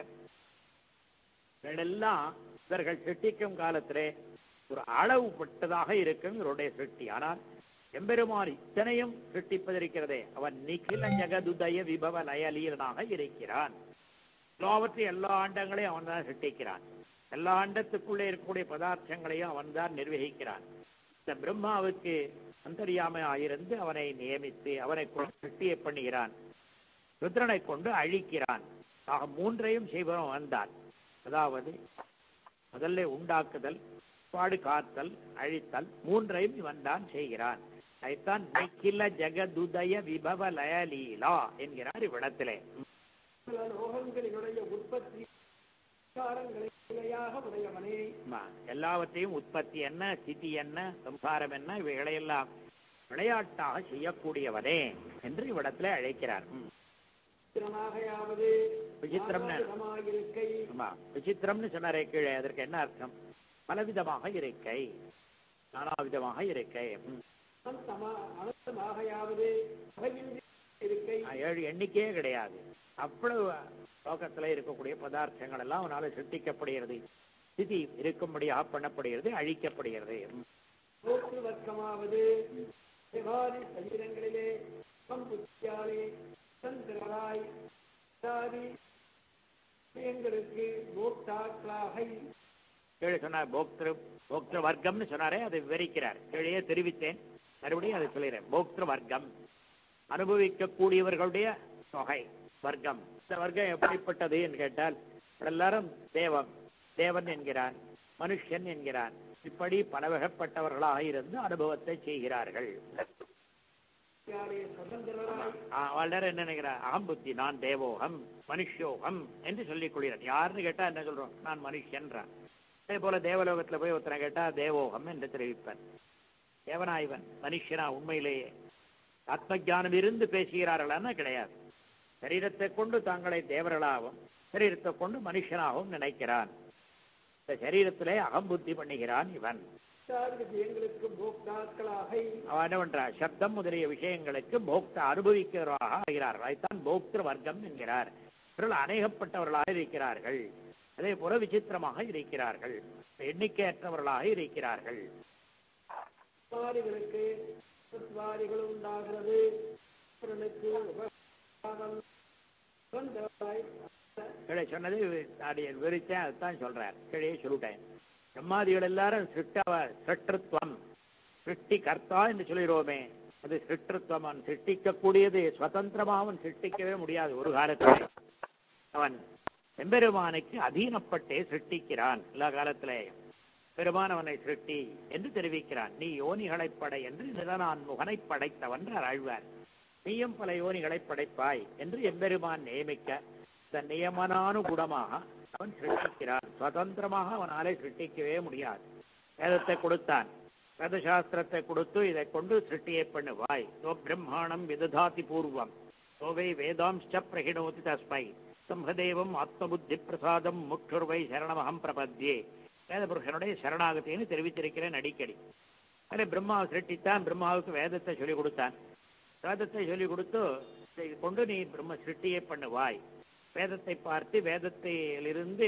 இவர்களெல்லாம் இவர்கள் சிருஷ்டிக்கும் காலத்திலே ஒரு அளவுப்பட்டதாக இருக்கும் இவருடைய சிருஷ்டி ஆனால் எம்பெருமான் இத்தனையும் சிருஷ்டிப்பதிருக்கிறதே அவன் நிகில ஜெகதுதய விபவ லயலீலனாக இருக்கிறான் எல்லாவற்றையும் எல்லா அண்டங்களையும் அவன் தான் சிருஷ்டிக்கிறான் எல்லா அண்டத்துக்குள்ளே இருக்கக்கூடிய பதார்த்தங்களையும் அவன் தான் நிர்வகிக்கிறான் இந்த பிரம்மாவுக்கு அந்தரியாமையாயிருந்து அவனை நியமித்து அவனை கொண்டு சிருஷ்டியை பண்ணுகிறான் ருத்ரனை கொண்டு அழிக்கிறான் ஆக மூன்றையும் செய்பவன் வந்தான் அதாவது முதல்ல உண்டாக்குதல் பாடு காத்தல் அழித்தல் மூன்றையும் இவன் தான் செய்கிறான் அதைத்தான் நிக்கில ஜெகதுதய விபவ லயலீலா என்கிறார் இவ்விடத்திலே சில லோகங்களினுடைய உற்பத்தி விசாரங்களை நிலையாக உடையவனே ஆமா. எல்லாவற்றையும் உற்பத்தி என்ன ஸ்திதி என்ன சம்சாரம் என்ன இவைகளையெல்லாம் விளையாட்டாக செய்யக்கூடியவனே என்று இவ்விடத்திலே அழைக்கிறார் ம். விசித்திரமாகையாவது விசித்திரம்னு இருக்கை ஆமா விசித்திரம்னு சொன்னாரே கீழே அதற்கு என்ன அர்த்தம் பலவிதமாக இருக்கை நானாவிதமாக இருக்கை ம். அனந்தமா அனந்தமாகையாவது வகையின்றி இருக்கை ஆ, ஏழு எண்ணிக்கையே கிடையாது அவ்வளவு லோகத்துல இருக்கக்கூடிய பதார்த்தங்கள் எல்லாம் அவனால சிருஷ்டிக்கப்படுகிறது ஸ்திதி இருக்கும்படியாக பண்ணப்படுகிறது அழிக்கப்படுகிறது ம். போக்கு வர்க்கமாவது தேவாதி சரீரங்களிலே புத்தியாலே சந்திரராய் சாதி எங்களுக்கு போக்தாக்களாக கீழே சொன்னார் போக்திரு போக்திரு வர்க்கம்னு சொன்னாரே அதை விவரிக்கிறார் கீழே தெரிவித்தேன் மறுபடியும் அதை சொல்கிறேன் போக்திரு வர்க்கம் அனுபவிக்கக்கூடியவர்களுடைய தொகை வர்க்கம் இந்த வர்க்கம் எப்படிப்பட்டது என்று கேட்டால் எல்லாரும் தேவம் தேவன் என்கிறான் மனுஷன் என்கிறான் இப்படி பலவகைப்பட்டவர்களாக இருந்து அனுபவத்தை செய்கிறார்கள் சுதந்திரராய் அவளர் என்ன நினைக்கிறார் அகம் புத்தி நான் தேவோகம் மனுஷோகம் என்று சொல்லிக் கொள்கிறான் யாருன்னு கேட்டா என்ன சொல்றோம் நான் மனுஷன்றான் அதே போல தேவலோகத்துல போய் ஒருத்தனை கேட்டா தேவோகம் என்று தெரிவிப்பன் தேவனா இவன் மனுஷனா உண்மையிலேயே ஆத்ம ஞானம் இருந்து பேசுகிறார்களான்னா கிடையாது சரீரத்தை கொண்டு தங்களை தேவர்களாகவும் சரீரத்தை கொண்டு மனுஷனாகவும் நினைக்கிறான் இந்த சரீரத்திலே அகம்புத்தி பண்ணுகிறான் இவன் சாதி எங்களுக்கு போக்தாக்களாக அவன் என்ன பண்றான் சப்தம் முதலிய விஷயங்களுக்கு போக்த அனுபவிக்கிறவராக ஆகிறார்கள் அதைத்தான் போக்திரு வர்க்கம் என்கிறார் இவர்கள் அநேகப்பட்டவர்களாக இருக்கிறார்கள் அதே போல விசித்திரமாக இருக்கிறார்கள் எண்ணிக்கையற்றவர்களாக இருக்கிறார்கள் சுவாரிகளுக்கு சுவாரிகள் உண்டாகிறது அவர்களுக்கு உபகாரம் சுதந்திரராய் கீழே சொன்னது நான் விவரித்தேன் அதுதான் சொல்றார் கீழே சொல்லிட்டேன் பிரம்மாதிகள் எல்லாரும் சிருஷ்டவ சிருஷ்டத்துவம் சிருஷ்டி கர்த்தா என்று சொல்கிறோமே அது சிருஷ்டத்துவம் அவன் சிருஷ்டிக்கக்கூடியது சுதந்திரமாக அவன் சிருஷ்டிக்கவே முடியாது ஒரு காலத்தில் அவன் எம்பெருமானுக்கு அதீனப்பட்டே சிருஷ்டிக்கிறான் எல்லா காலத்திலேயும் பெருமான் அவனை சிருஷ்டி என்று தெரிவிக்கிறான் நீ யோனிகளைப் படை என்று நிலனான் முகனை படைத்தவன் ஆழ்வார் நீயும் பல யோனிகளை படைப்பாய் என்று எம்பெருமான் நியமிக்க இந்த நியமனானுகுணமாக அவன் சிருஷ்டிக்கிறான் சுதந்திரமாக அவனாலே சிருஷ்டிக்கவே முடியாது வேதத்தை கொடுத்தான் வேதசாஸ்திரத்தை கொடுத்து இதை கொண்டு சிருஷ்டியை பண்ணுவாய் ஓ பிரம்மாணம் விததாதி பூர்வம் ஓவை வேதாம்ச பிரகிணோதி தஸ்மை சம்பதேவம் ஆத்மபுத்தி பிரசாதம் முற்றுர்வை சரணமகம் பிரபத்யே வேதபுருஷனுடைய சரணாகத்தின்னு தெரிவித்திருக்கிறேன் அடிக்கடி அதே பிரம்மாவை சிருஷ்டித்தான் பிரம்மாவுக்கு வேதத்தை சொல்லிக் கொடுத்தான் வேதத்தை சொல்லிக் கொடுத்து இதை கொண்டு நீ பிரம்ம சிருஷ்டியை பண்ணுவாய் வேதத்தை பார்த்து வேதத்திலிருந்து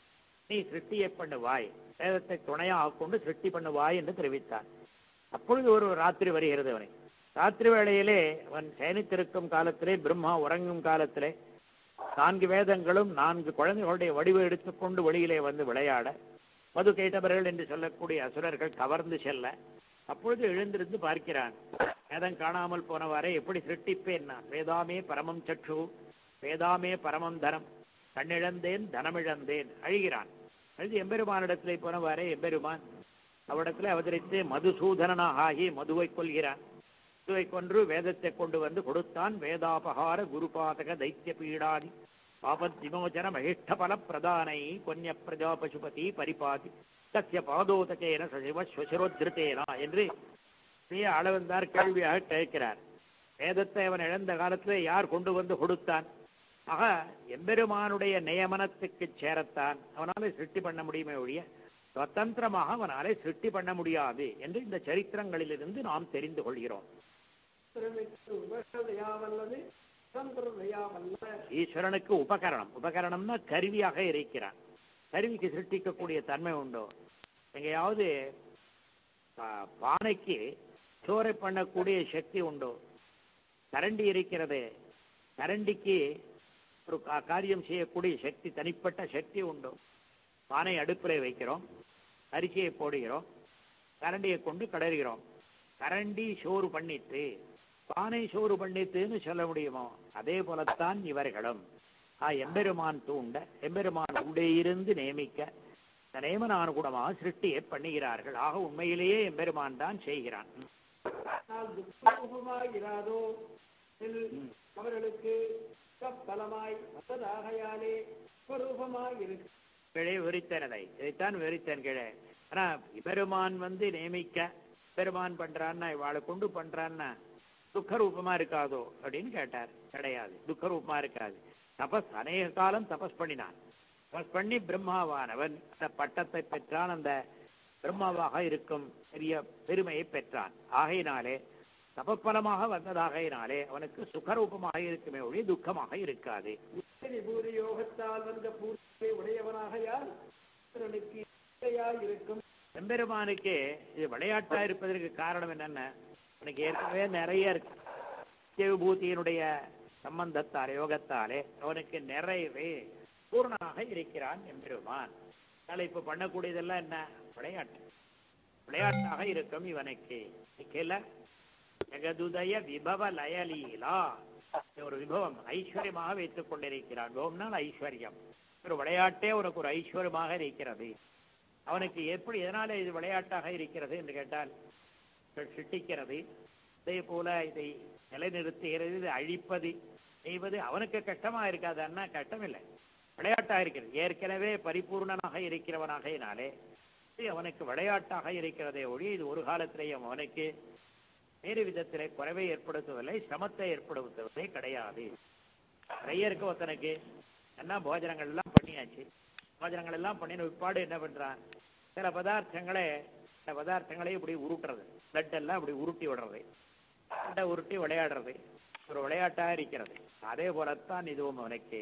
நீ சிருஷ்டியை பண்ணுவாய் வேதத்தை துணையாக கொண்டு சிருஷ்டி பண்ணுவாய் என்று தெரிவித்தான் அப்பொழுது ஒரு ராத்திரி வருகிறது அவனை ராத்திரி வேளையிலே அவன் சயனித்திருக்கும் காலத்திலே பிரம்மா உறங்கும் காலத்திலே நான்கு வேதங்களும் நான்கு குழந்தைகளுடைய வடிவு எடுத்துக்கொண்டு வெளியிலே வந்து விளையாட மது கேட்டவர்கள் என்று சொல்லக்கூடிய அசுரர்கள் கவர்ந்து செல்ல அப்பொழுது எழுந்திருந்து பார்க்கிறான் வேதம் காணாமல் போனவாறே எப்படி சிருஷ்டிப்பேன் நான் வேதாமே பரமம் சற்று வேதாமே பரமம் தனம் கண்ணிழந்தேன் தனமிழந்தேன் அழுகிறான் அழுது எம்பெருமானிடத்திலே போனவாறே எம்பெருமான் அவ்விடத்திலே அவதரித்து மதுசூதனனாக ஆகி மதுவை கொள்கிறான் மதுவை கொன்று வேதத்தை கொண்டு வந்து கொடுத்தான் வேதாபகார குருபாதக தைத்திய பீடாதி பாபத் விமோச்சன மகிஷ்ட பல பிரதானை கொன்ய பிரஜா பசுபதி பரிபாதி தஸ்ய பாதோதகேன சசிவ ஸ்வசிரோத்ருத்தேனா என்று பெரிய அளவந்தார் கேள்வியாக கேட்கிறார் வேதத்தை அவன் இழந்த காலத்திலே யார் கொண்டு வந்து கொடுத்தான் ஆக எம்பெருமானுடைய நியமனத்துக்கு சேரத்தான் அவனாலே சிருஷ்டி பண்ண முடியுமே ஒழிய சுதந்திரமாக அவனாலே சிருஷ்டி பண்ண முடியாது என்று இந்த சரித்திரங்களிலிருந்து நாம் தெரிந்து கொள்கிறோம் திறமைக்கு உபகதையாவல்லது சுதந்திரதையாவல்ல ஈஸ்வரனுக்கு உபகரணம் உபகரணம்னா கருவியாக இருக்கிறான் கருவிக்கு சிருஷ்டிக்கக்கூடிய தன்மை உண்டோ எங்கேயாவது பா- பானைக்கு சோறை பண்ணக்கூடிய சக்தி உண்டோ கரண்டி இருக்கிறது கரண்டிக்கு ஒரு கா- காரியம் செய்யக்கூடிய சக்தி தனிப்பட்ட சக்தி உண்டோ பானை அடுப்பில் வைக்கிறோம் அரிசியை போடுகிறோம் கரண்டியை கொண்டு கடறுகிறோம் கரண்டி சோறு பண்ணிட்டு பானை சோறு பண்ணிட்டுன்னு சொல்ல முடியுமோ அதே போலத்தான் இவர்களும் ஆ எம்பெருமான் தூண்ட எம்பெருமான் உள்ளே இருந்து நியமிக்க இந்த நியமனானுகுணமாக சிருஷ்டியை பண்ணுகிறார்கள் ஆக உண்மையிலேயே எம்பெருமான் தான் செய்கிறான் ம். ஆனால் துக்கரூபமாகிறாதோ இதில் அவர்களுக்கு பலமாய் வந்ததாகையாலே ஸ்வரூபமாய் இருக்கு கிழே விரித்தனதை இதைத்தான் விரித்தன் கிழே ஆனா பெருமான் வந்து நியமிக்க பெருமான் பண்றான்னா இவாளை கொண்டு பண்றான்னா துக்க ரூபமா இருக்காதோ அப்படின்னு கேட்டார் கிடையாது துக்க ரூபமா இருக்காது தபஸ் அநேக காலம் தபஸ் பண்ணினான் தபஸ் பண்ணி பிரம்மாவானவன் அந்த பட்டத்தை பெற்றான் அந்த பிரம்மாவாக இருக்கும் பெரிய பெருமையை பெற்றான் ஆகையினாலே தபப்பலமாக வந்ததாகையினாலே அவனுக்கு சுகரூபமாக இருக்குமே ஒழிய துக்கமாக இருக்காது விபூதி யோகத்தால் வந்த பூர்த்தியை உடையவனாகையால் அவர்களுக்கு இசையாய் இருக்கும் எம்பெருமானுக்கு இது விளையாட்டா இருப்பதற்கு காரணம் என்னன்னா அவனுக்கு ஏற்கனவே நிறைய இருக்கு நித்திய விபூதியினுடைய சம்பந்தத்தாலே யோகத்தாலே அவனுக்கு நிறைவே பூர்ணனாக இருக்கிறான் எம்பெருமான் அதனால இப்ப பண்ணக்கூடியதெல்லாம் என்ன விளையாட்டு விளையாட்டாக இருக்கும் இவனுக்கு இல்ல ஜெகதுதய விபவ லயலீலா இது ஒரு விபவம் ஐஸ்வர்யமாக வைத்துக் கொண்டிருக்கிறான் விபவம்னால் ஐஸ்வர்யம் ஒரு விளையாட்டே உனக்கு ஒரு ஐஸ்வர்யமாக இருக்கிறது அவனுக்கு எப்படி எதனால இது விளையாட்டாக இருக்கிறது என்று கேட்டால் சிட்டிக்கிறது அதே போல இதை நிலைநிறுத்துகிறது இது அழிப்பது செய்வது அவனுக்கு கஷ்டமா இருக்காதுன்னா கஷ்டம் இல்லை விளையாட்டாக இருக்கிறது ஏற்கனவே பரிபூர்ணனாக இருக்கிறவனாகையினாலே இது அவனுக்கு விளையாட்டாக இருக்கிறதே ஒழி இது ஒரு காலத்திலேயும் அவனுக்கு வேறு விதத்திலே குறைவை ஏற்படுத்துவதில்லை சிரமத்தை ஏற்படுத்துவதே கிடையாது நிறைய இருக்கு ஒருத்தனுக்கு என்ன போஜனங்கள் எல்லாம் பண்ணியாச்சு போஜனங்கள் எல்லாம் பண்ணின விற்பாடு என்ன பண்றான் சில பதார்த்தங்களே சில பதார்த்தங்களே இப்படி உருட்டுறது பிளட் எல்லாம் இப்படி உருட்டி விடுறது பிளட்டை உருட்டி விளையாடுறது ஒரு விளையாட்டாக இருக்கிறது அதே போலத்தான் இதுவும் அவனுக்கு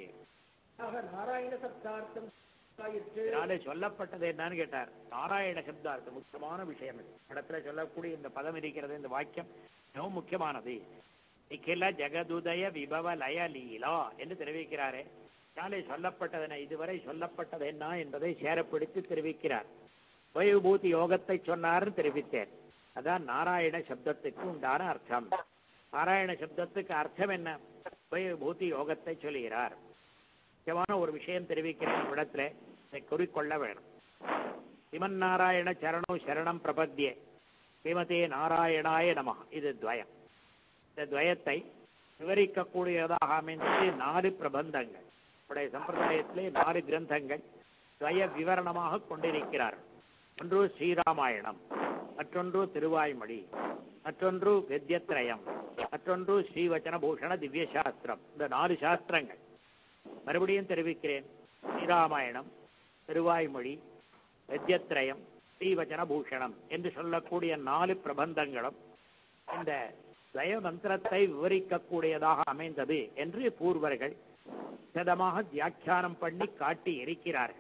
ஆக நாராயண சப்தார்த்தம் ஆயிற்று இதனாலே சொல்லப்பட்டது என்னன்னு கேட்டார் நாராயண சப்தார்த்தம் முக்கியமான விஷயம் இது இடத்துல சொல்லக்கூடிய இந்த பதம் இருக்கிறது இந்த வாக்கியம் மிகவும் முக்கியமானது நிக்கில ஜெகதுதய விபவ லய லீலா என்று தெரிவிக்கிறாரே இதனாலே சொல்லப்பட்டதென இதுவரை சொல்லப்பட்டது என்ன என்பதை சேரப்பிடித்து தெரிவிக்கிறார் வயோபூதி யோகத்தை சொன்னார்னு தெரிவித்தேன் அதான் நாராயண சப்தத்துக்கு உண்டான அர்த்தம் நாராயண சப்தத்துக்கு அர்த்தம் என்ன வயோபூதி யோகத்தை சொல்கிறார் முக்கியமான ஒரு விஷயம் தெரிவிக்கிறேன் இடத்துல இதை குறிக்கொள்ள வேணும் சிவன் நாராயண சரணோ சரணம் பிரபத்தியே ஸ்ரீமதே நாராயணாய நம இது துவயம் இந்த துவயத்தை விவரிக்கக்கூடியதாக அமைந்தது நாலு பிரபந்தங்கள் நம்முடைய சம்பிரதாயத்திலே நாலு கிரந்தங்கள் துவய விவரணமாக கொண்டிருக்கிறார் ஒன்று ஸ்ரீராமாயணம் மற்றொன்று திருவாய்மொழி மற்றொன்று கத்தியத்ரயம் மற்றொன்று ஸ்ரீவச்சன பூஷண திவ்ய சாஸ்திரம் இந்த நாலு சாஸ்திரங்கள் மறுபடியும் தெரிவிக்கிறேன் ஸ்ரீராமாயணம் திருவாய்மொழி கத்தியத்ரயம் ஸ்ரீவச்சன பூஷணம் என்று சொல்லக்கூடிய நாலு பிரபந்தங்களும் இந்த தய மந்திரத்தை விவரிக்கக்கூடியதாக அமைந்தது என்று பூர்வர்கள் விதமாக வியாக்கியானம் பண்ணி காட்டி இருக்கிறார்கள்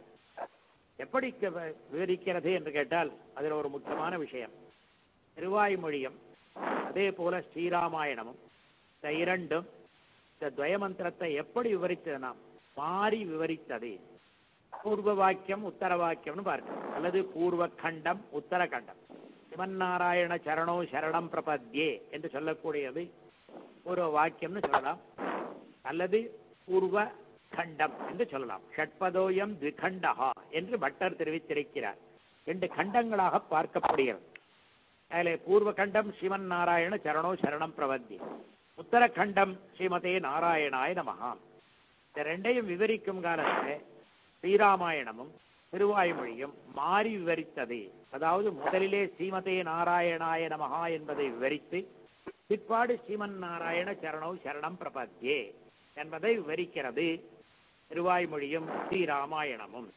எப்படி க- விவரிக்கிறது என்று கேட்டால் அதில் ஒரு முக்கியமான விஷயம் திருவாய்மொழியும் அதே போல ஸ்ரீராமாயணமும் இந்த இரண்டும் இந்த துவயமந்திரத்தை எப்படி விவரித்தது நாம் மாறி விவரித்தது பூர்வ வாக்கியம் உத்தர வாக்கியம்னு பார்க்கணும் அல்லது பூர்வ கண்டம் உத்தர கண்டம் சிவநாராயண சரணோ சரணம் பிரபத்யே என்று சொல்லக்கூடியது பூர்வ வாக்கியம்னு சொல்லலாம் அல்லது பூர்வ கண்டம் என்று சொல்லலாம் ஷட்பதோயம் திகண்டஹா என்று பட்டர் தெரிவித்திருக்கிறார் ரெண்டு கண்டங்களாக பார்க்கப்படுகிறது அதில் பூர்வ கண்டம் ஸ்ரீமன் நாராயண சரணோ சரணம் பிரபத்தி உத்தரகண்டம் ஸ்ரீமதே நாராயணாய நமஹா இந்த ரெண்டையும் விவரிக்கும் காலத்தில் ஸ்ரீராமாயணமும் திருவாய்மொழியும் மாறி விவரித்தது அதாவது முதலிலே ஸ்ரீமதே நாராயணாய நமஹா என்பதை விவரித்து பிற்பாடு ஸ்ரீமன் நாராயண சரணோ சரணம் பிரபத்தியே என்பதை விவரிக்கிறது திருவாய்மொழியும் ஸ்ரீராமாயணமும்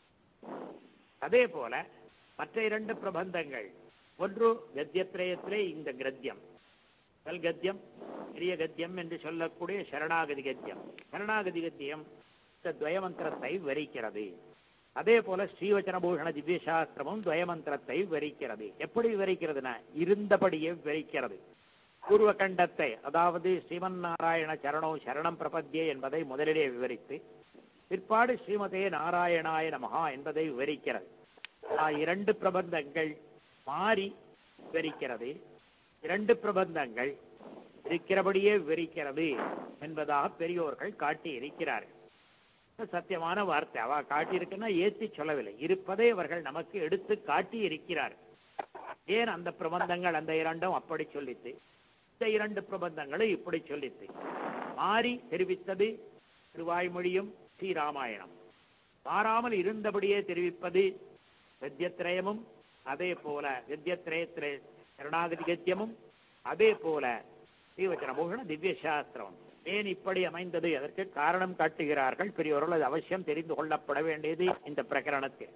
அதே போல மற்ற இரண்டு பிரபந்தங்கள் ஒன்று கத்தியத்திரயத்திலே இந்த கிரத்தியம் முதல் கத்தியம் பெரிய கத்தியம் என்று சொல்லக்கூடிய சரணாகதி கத்தியம் சரணாகதி கத்தியம் இந்த துவயமந்திரத்தை விவரிக்கிறது அதே போல ஸ்ரீவச்சனபூஷண திவ்ய சாஸ்திரமும் துவயமந்திரத்தை விவரிக்கிறது எப்படி விவரிக்கிறதுனா இருந்தபடியே விவரிக்கிறது பூர்வ கண்டத்தை அதாவது ஸ்ரீமன் நாராயண சரணோ சரணம் பிரபத்தியே என்பதை முதலிலே விவரித்து பிற்பாடு ஸ்ரீமதே நாராயணாய நமஹா என்பதை விவரிக்கிறது ஆ, இரண்டு பிரபந்தங்கள் மாறி விவரிக்கிறது இரண்டு பிரபந்தங்கள் இருக்கிறபடியே விவரிக்கிறது என்பதாக பெரியோர்கள் காட்டி இருக்கிறார்கள் இது சத்தியமான வார்த்தை அவ காட்டியிருக்குன்னா ஏத்தி சொல்லவில்லை இருப்பதை அவர்கள் நமக்கு எடுத்து காட்டி இருக்கிறார்கள் ஏன் அந்த பிரபந்தங்கள் அந்த இரண்டும் அப்படி சொல்லித்து இந்த இரண்டு பிரபந்தங்களும் இப்படி சொல்லித்து மாறி தெரிவித்தது திருவாய்மொழியும் ஸ்ரீராமாயணம் மாறாமல் இருந்தபடியே தெரிவிப்பது கத்தியத்திரயமும் அதே போல கத்தியத்திரயத்திலே சரணாகதி கத்தியமும் அதே போல ஸ்ரீவச்சனபூஷண திவ்ய சாஸ்திரம் ஏன் இப்படி அமைந்தது அதற்கு காரணம் காட்டுகிறார்கள் பெரியவர்கள் அது அவசியம் தெரிந்து கொள்ளப்பட வேண்டியது இந்த பிரகரணத்தில்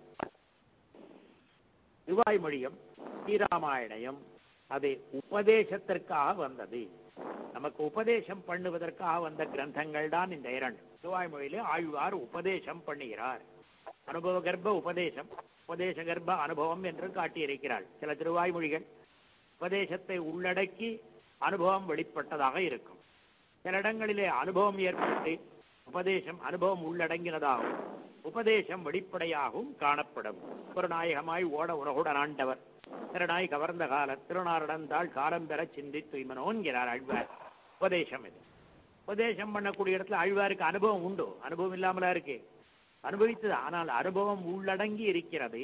திருவாய்மொழியும் ஸ்ரீராமாயணையும் அது உபதேசத்திற்காக வந்தது நமக்கு உபதேசம் பண்ணுவதற்காக வந்த கிரந்தங்கள் தான் இந்த இரண்டு திருவாய்மொழியிலே ஆழ்வார் உபதேசம் பண்ணுகிறார் அனுபவ கர்ப்ப உபதேசம் உபதேச கர்ப்ப அனுபவம் என்று காட்டியிருக்கிறார் சில திருவாய்மொழிகள் உபதேசத்தை உள்ளடக்கி அனுபவம் வெளிப்பட்டதாக இருக்கும் சில இடங்களிலே அனுபவம் ஏற்பட்டு உபதேசம் அனுபவம் உள்ளடங்கினதாகவும் உபதேசம் வெளிப்படையாகவும் காணப்படும் ஒரு நாயகமாய் ஓட உலகுடன் ஆண்டவர் திறனாய் கவர்ந்த கால திருநாரடந்தாள் காலம் பெற சிந்தி தூய்மனோன்கிறார் அழ்வார் உபதேசம் இது உபதேசம் பண்ணக்கூடிய இடத்துல அழ்வாருக்கு அனுபவம் உண்டு அனுபவம் இல்லாமலா இருக்கு அனுபவித்தது ஆனால் அனுபவம் உள்ளடங்கி இருக்கிறது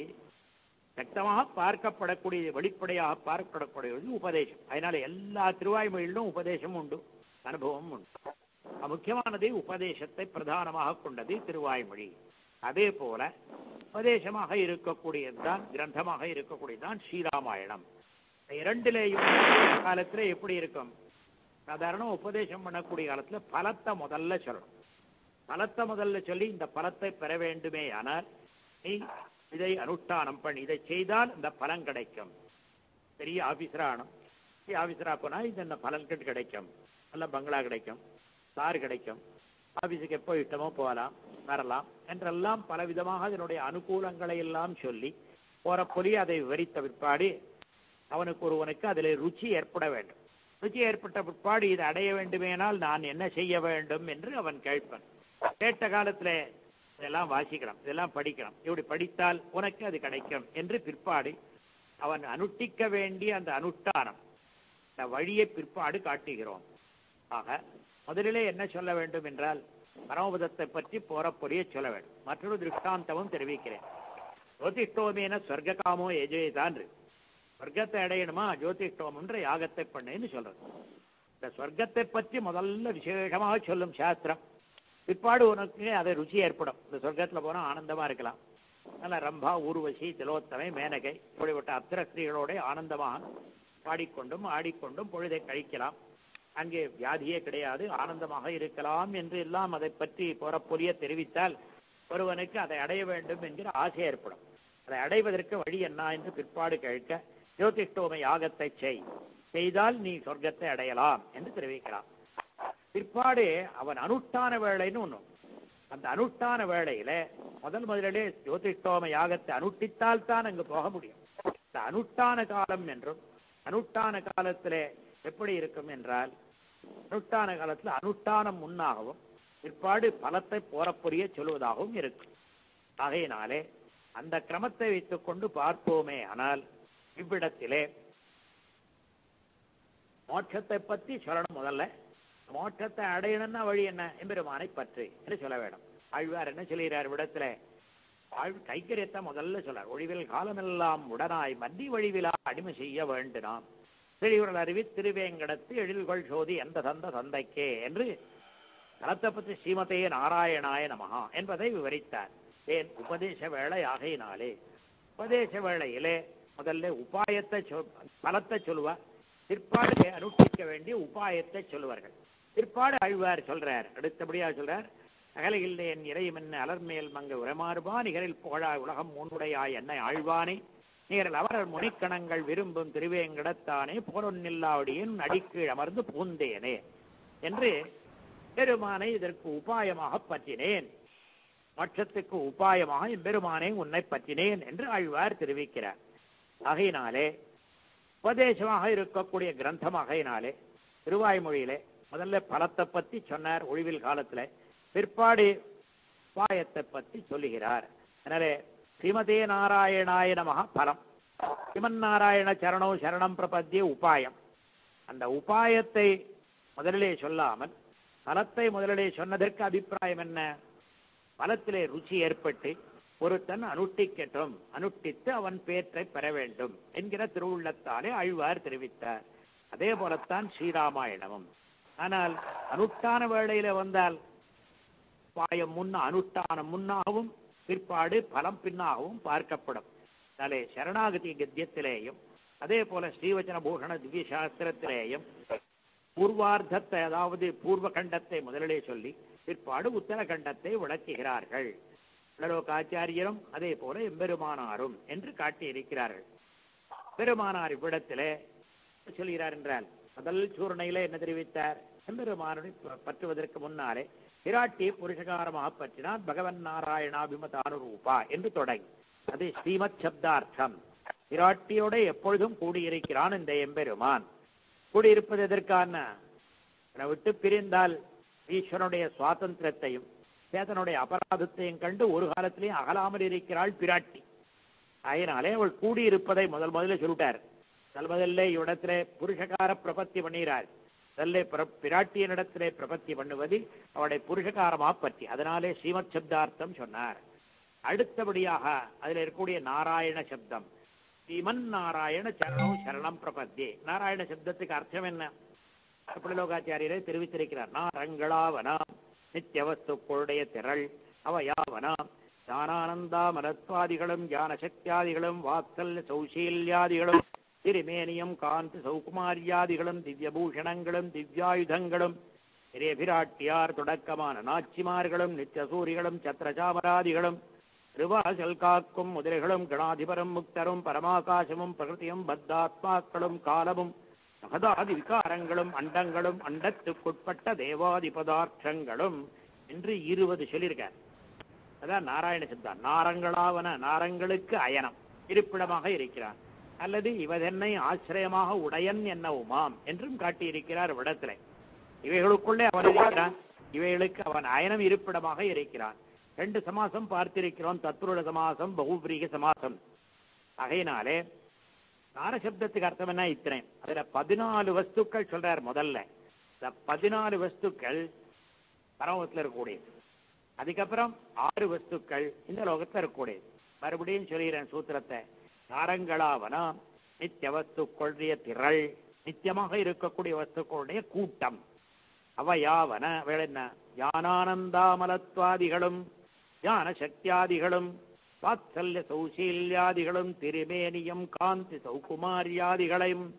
சக்தமாக பார்க்கப்படக்கூடியது வெளிப்படையாக பார்க்கப்படக்கூடியது உபதேசம் அதனால எல்லா திருவாய்மொழியிலும் உபதேசம் உண்டு அனுபவம் உண்டு முக்கியமானது உபதேசத்தை பிரதானமாக கொண்டது திருவாய்மொழி அதே போல உபதேசமாக இருக்கக்கூடியதுதான் கிரந்தமாக இருக்கக்கூடியதுதான் ஸ்ரீராமாயணம் இந்த இரண்டிலேயும் காலத்துல எப்படி இருக்கும் சாதாரண உபதேசம் பண்ணக்கூடிய காலத்துல பலத்தை முதல்ல சொல்லணும் பலத்தை முதல்ல சொல்லி இந்த பலத்தை பெற வேண்டுமே ஆனால் நீ இதை அனுஷ்டானம் பண்ணி இதை செய்தால் இந்த பலன் கிடைக்கும் பெரிய ஆபீசரா ஆனும் பெரிய ஆபீசரா போனா இது இந்த பலன்கள் கிடைக்கும் நல்ல பங்களா கிடைக்கும் கார் கிடைக்கும் ஆபீஸுக்கு எப்போ இஷ்டமோ போகலாம் வரலாம் என்றெல்லாம் பலவிதமாக அதனுடைய அனுகூலங்களை எல்லாம் சொல்லி போற பொலி அதை விவரித்த பிற்பாடு அவனுக்கு ஒருவனுக்கு அதில் ருச்சி ஏற்பட வேண்டும் ருச்சி ஏற்பட்ட பிற்பாடு இதை அடைய வேண்டுமேனால் நான் என்ன செய்ய வேண்டும் என்று அவன் கேட்பன் கேட்ட காலத்துல இதெல்லாம் வாசிக்கலாம் இதெல்லாம் படிக்கலாம் இப்படி படித்தால் உனக்கு அது கிடைக்கும் என்று பிற்பாடு அவன் அனுஷ்டிக்க வேண்டிய அந்த அனுஷ்டானம் அந்த வழியை பிற்பாடு காட்டுகிறோம் ஆக முதலிலே என்ன சொல்ல வேண்டும் என்றால் பரமபதத்தை பற்றி போற பொரிய சொல்ல வேண்டும் மற்றொரு திருஷ்டாந்தமும் தெரிவிக்கிறேன் ஜோதிஷ்டோமேன ஸ்வர்காமோ எஜேதான் சொர்க்கத்தை அடையணுமா ஜோதிஷ்டோமன்ற யாகத்தை பண்ணுன்னு சொல்றது இந்த சொர்க்கத்தை பற்றி முதல்ல விசேஷமாக சொல்லும் சாஸ்திரம் பிற்பாடு உனக்கு அதை ருச்சி ஏற்படும் இந்த சொர்க்கத்துல போனா ஆனந்தமா இருக்கலாம் நல்ல ரம்பா ஊர்வசி திலோத்தமை மேனகை இப்படிப்பட்ட அப்சர ஸ்திரீகளோட ஆனந்தமாக பாடிக்கொண்டும் ஆடிக்கொண்டும் பொழுதை கழிக்கலாம் அங்கே வியாதியே கிடையாது ஆனந்தமாக இருக்கலாம் என்று எல்லாம் அதை பற்றி புறப்பொரிய தெரிவித்தால் ஒருவனுக்கு அதை அடைய வேண்டும் என்கிற ஆசை ஏற்படும் அதை அடைவதற்கு வழி என்ன என்று பிற்பாடு கேட்க ஜோதிஷ்டோம யாகத்தை செய் செய்தால் நீ சொர்க்கத்தை அடையலாம் என்று தெரிவிக்கிறான் பிற்பாடு அவன் அனுஷ்டான வேளைன்னு ஒண்ணும் அந்த அனுஷ்டான வேளையில முதல் முதலிலே ஜோதிஷ்டோம யாகத்தை அனுஷ்டித்தால் தான் அங்கு போக முடியும் இந்த அனுஷ்டான காலம் என்றும் அனுஷ்டான காலத்திலே எப்படி இருக்கும் என்றால் அனுஷ்டான காலத்துல அனுஷ்டானம் முன்னாகவும் பிற்பாடு பலத்தை போறப்புரிய சொல்வதாகவும் இருக்கும் ஆகையினாலே அந்த கிரமத்தை வைத்துக் கொண்டு பார்ப்போமே ஆனால் இவ்விடத்திலே மோட்சத்தை பத்தி சொல்லணும் முதல்ல மோட்சத்தை அடையணும்னா வழி என்ன எம்பெருமானை பற்று என்று சொல்ல வேண்டும் ஆழ்வார் என்ன சொல்கிறார் விடத்துல ஆழ் கைக்கரியத்தை முதல்ல சொல்றார் ஒழிவில் காலமெல்லாம் உடனாய் மந்தி வழிவிலா அடிமை செய்ய வேண்டினாம் திரிவுரல் அறிவி திருவேங்கடத்து எழில்கொள் சோதி எந்த சந்த சந்தைக்கே என்று தலத்தை பற்றி ஸ்ரீமதே நாராயணாய நமகா என்பதை விவரித்தார் ஏன் உபதேச வேளை ஆகையினாலே உபதேச வேளையிலே முதல்ல உபாயத்தை சொல் பலத்தை சொல்லுவார் பிற்பாடு அனுஷ்டிக்க வேண்டிய உபாயத்தை சொல்லுவார்கள் பிற்பாடு ஆழ்வார் சொல்றார் அடுத்தபடியாக சொல்றார் அகலையில் என் இறையும் என்ன அலர்மேல் மங்க உரமாறுபா நிகரில் புகழாய் உலகம் மூன்றுடையாய் என்னை ஆழ்வானே நீரில் அவரர் முனிக்கணங்கள் விரும்பும் திருவேங்கடத்தானே போரொன்னில்லாவடியின் அடிக்கீழ் அமர்ந்து பூந்தேனே என்று பெருமானை இதற்கு உபாயமாக பற்றினேன் மோட்சத்துக்கு உபாயமாக எம்பெருமானை உன்னை பற்றினேன் என்று ஆழ்வார் தெரிவிக்கிறார் ஆகையினாலே உபதேசமாக இருக்கக்கூடிய கிரந்தமாகையினாலே திருவாய்மொழியிலே முதல்ல பலத்தை பத்தி சொன்னார் ஒழிவில் காலத்துல பிற்பாடு உபாயத்தை பத்தி சொல்லுகிறார் அதனாலே ஸ்ரீமதே நாராயணாய நமக பலம் ஸ்ரீமன் நாராயண சரணோ சரணம் பிரபத்திய உபாயம் அந்த உபாயத்தை முதலிலே சொல்லாமல் பலத்தை முதலிலே சொன்னதற்கு அபிப்பிராயம் என்ன பலத்திலே ருச்சி ஏற்பட்டு ஒருத்தன் அனுஷ்டிக்கட்டும் அனுஷ்டித்து அவன் பேற்றை பெற வேண்டும் என்கிற திருவுள்ளத்தாலே ஆழ்வார் தெரிவித்தார் அதே போலத்தான் ஸ்ரீராமாயணமும் ஆனால் அனுஷ்டான வேளையில வந்தால் பாயம் முன்ன அனுஷ்டானம் முன்னாகவும் பிற்பாடு பலம் பின்னாகவும் பார்க்கப்படும் அதனாலே சரணாகதி கத்தியத்திலேயும் அதே போல ஸ்ரீவச்சன பூஷண திவ்ய சாஸ்திரத்திலேயும் பூர்வார்த்தத்தை அதாவது பூர்வ கண்டத்தை முதலிலே சொல்லி பிற்பாடு உத்தரகண்டத்தை விளக்குகிறார்கள் ஆச்சாரியரும் அதே போல எம்பெருமானாரும் என்று காட்டியிருக்கிறார்கள் பெருமானார் இவ்விடத்திலே சொல்கிறார் என்றால் முதல் சூர்ணையில என்ன தெரிவித்தார் எம்பெருமானுடைய பற்றுவதற்கு முன்னாலே விராட்டியை புருஷகாரமாக பற்றினார் பகவன் நாராயணாபிமதானுரூபா என்று தொடங்கி அது ஸ்ரீமத் சப்தார்த்தம் விராட்டியோட எப்பொழுதும் கூடியிருக்கிறான் இந்த எம்பெருமான் கூடியிருப்பது எதற்கான அவனை விட்டு பிரிந்தால் ஈஸ்வரனுடைய சுவாதந்திரத்தையும் சேதனுடைய அபராதத்தையும் கண்டு ஒரு காலத்திலேயும் அகலாமல் இருக்கிறாள் பிராட்டி அதனாலே அவள் கூடியிருப்பதை முதல் முதல்ல சொல்லிட்டார் முதல் முதல்ல இவ்விடத்திலே புருஷகார பிரபத்தி பண்ணுகிறார் முதல்ல பிர- பிராட்டியனிடத்திலே பிரபத்தி பண்ணுவது அவளுடைய புருஷகாரமா பற்றி அதனாலே ஸ்ரீமத் சப்தார்த்தம் சொன்னார் அடுத்தபடியாக அதில் இருக்கக்கூடிய நாராயண சப்தம் ஸ்ரீமன் நாராயண சரணம் சரணம் பிரபத்தே நாராயண சப்தத்துக்கு அர்த்தம் என்ன புலலோகாச்சாரியரை தெரிவித்திருக்கிறார் நாரங்களாவனாம் நித்தியவஸ்துக்களுடைய திரள் அவயாவனாம் ஞானானந்தாமரத்வாதிகளும் ஞான சக்தியாதிகளும் வாத்சல்ய சௌசீல்யாதிகளும் திருமேனியம் காந்தி சௌகுமாரியாதிகளும் திவ்யபூஷணங்களும் திவ்யாயுதங்களும் பெரிய பிராட்டியார் தொடக்கமான நாச்சிமார்களும் நித்தியசூரிகளும் சத்திரசாமராதிகளும் திருவாசல் காக்கும் முதலைகளும் கணாதிபரும் முக்தரும் பரமாகாசமும் பிரகிருதியும் பத்தாத்மாக்களும் காலமும் மகதாதி விகாரங்களும் அண்டங்களும் அண்டத்துக்குட்பட்ட தேவாதி பதார்த்தங்களும் என்று இருபது சொல்லியிருக்கார் அதான் நாராயண சித்தா நாரங்களாவன நாரங்களுக்கு அயனம் இருப்பிடமாக இருக்கிறான் அல்லது இவதென்னை ஆசிரியமாக உடையன் என்னவுமாம் என்றும் காட்டியிருக்கிறார் விடத்திலே இவைகளுக்குள்ளே அவன் இருக்கிறான் இவைகளுக்கு அவன் அயனம் இருப்பிடமாக இருக்கிறான் ரெண்டு சமாசம் பார்த்திருக்கிறோம் தத்துருட சமாசம் பகுபிரீக சமாசம் ஆகையினாலே நாரசப்தத்துக்கு அர்த்தம் என்ன இத்தனை அதுல பதினாலு வஸ்துக்கள் சொல்றார் முதல்ல இந்த பதினாலு வஸ்துக்கள் பரமத்துல இருக்கக்கூடியது அதுக்கப்புறம் ஆறு வஸ்துக்கள் இந்த லோகத்துல இருக்கக்கூடியது மறுபடியும் சொல்கிறேன் சூத்திரத்தை நாரங்களாவனா நித்திய வஸ்துக்களுடைய திரள் நித்தியமாக இருக்கக்கூடிய வஸ்துக்களுடைய கூட்டம் அவையாவன வேற என்ன ஞானானந்தாமலத்வாதிகளும் ஞான சக்தியாதிகளும் வாத்சல்ய சௌசீல்யாதிகளும் திருமேனியம் காந்தி சௌகுமாரியாதிகளையும்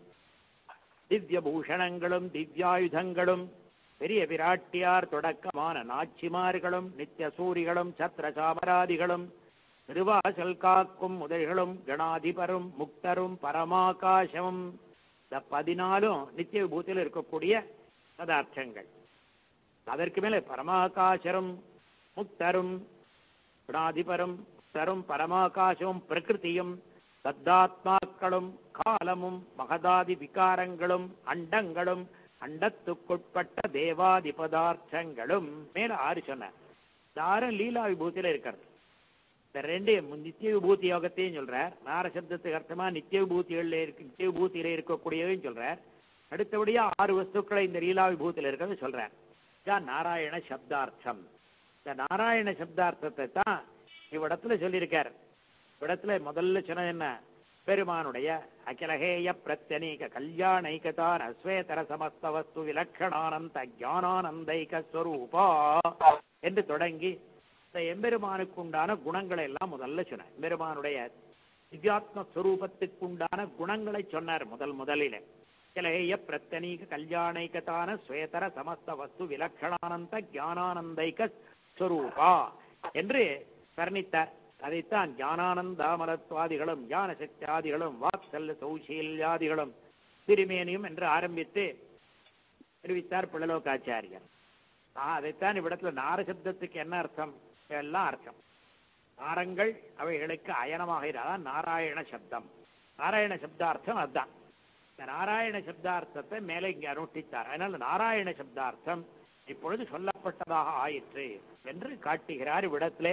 திவ்ய பூஷணங்களும் திவ்யாயுதங்களும் பெரிய பிராட்டியார் தொடக்கமான நாச்சிமார்களும் நித்திய சூரிகளும் சத்திர சாமராதிகளும் திருவாசல் காக்கும் முதல்களும் கணாதிபரும் முக்தரும் பரமாகாசமும் இந்த பதினாலும் நித்திய விபூத்தியில் இருக்கக்கூடிய பதார்த்தங்கள் அதற்கு மேலே பரமாகாசரும் முக்தரும் குணாதிபரும் முக்தரும் பரமாகாசமும் பிரகிருதியும் சத்தாத்மாக்களும் காலமும் மகதாதி விகாரங்களும் அண்டங்களும் அண்டத்துக்குட்பட்ட தேவாதி பதார்த்தங்களும் மேல ஆறு சொன்னார் தாரம் லீலா விபூதியில இருக்கிறது இந்த ரெண்டு நித்திய விபூதி யோகத்தையும் சொல்றார் நாரசப்தத்துக்கு அர்த்தமா நித்திய விபூதிகள்ல இருக்கு நித்திய விபூதியில இருக்கக்கூடியதையும் சொல்றார் அடுத்தபடியா ஆறு வஸ்துக்களை இந்த லீலா விபூதியில இருக்கிறது சொல்றார் இதான் நாராயண சப்தார்த்தம் இந்த நாராயண சப்தார்த்தத்தை தான் இவ்விடத்துல சொல்லியிருக்கார் இவ்விடத்துல முதல்ல சொன்னது என்ன பெருமானுடைய அகிலகேய பிரத்யனீக கல்யாணைகதான் அஸ்வேதர சமஸ்த வஸ்து விலக்ஷணானந்த ஞானானந்தைக ஸ்வரூபா என்று தொடங்கி இந்த எம்பெருமானுக்கு உண்டான குணங்களை எல்லாம் முதல்ல சொன்னார் எம்பெருமானுடைய திவ்யாத்ம ஸ்வரூபத்துக்கு உண்டான குணங்களை சொன்னார் முதல் முதலிலே கிளேய பிரத்தனீக கல்யாணைகதான ஸ்வேதர சமஸ்த வஸ்து விலக்ஷணானந்த ஞானானந்தைக ஸ்வரூபா என்று வர்ணித்தார் அதைத்தான் ஞானானந்தாமலத்வாதிகளும் ஞான சக்தியாதிகளும் வாத்சல்ய சௌசீல்யாதிகளும் திருமேனியும் என்று ஆரம்பித்து தெரிவித்தார் பிள்ளலோகாச்சாரியர் ஆ, அதைத்தான் இவ்விடத்துல நாரசப்தத்துக்கு என்ன அர்த்தம் எல்லாம் அர்த்தம் நாரங்கள் அவைகளுக்கு அயனமாக இருந்தால் நாராயண சப்தம் நாராயண சப்தார்த்தம் அதுதான் இந்த நாராயண சப்தார்த்தத்தை மேலே இங்கே அனுஷ்டித்தார் அதனால் நாராயண சப்தார்த்தம் இப்பொழுது சொல்லப்பட்டதாக ஆயிற்று என்று காட்டுகிறார் இவ்விடத்திலே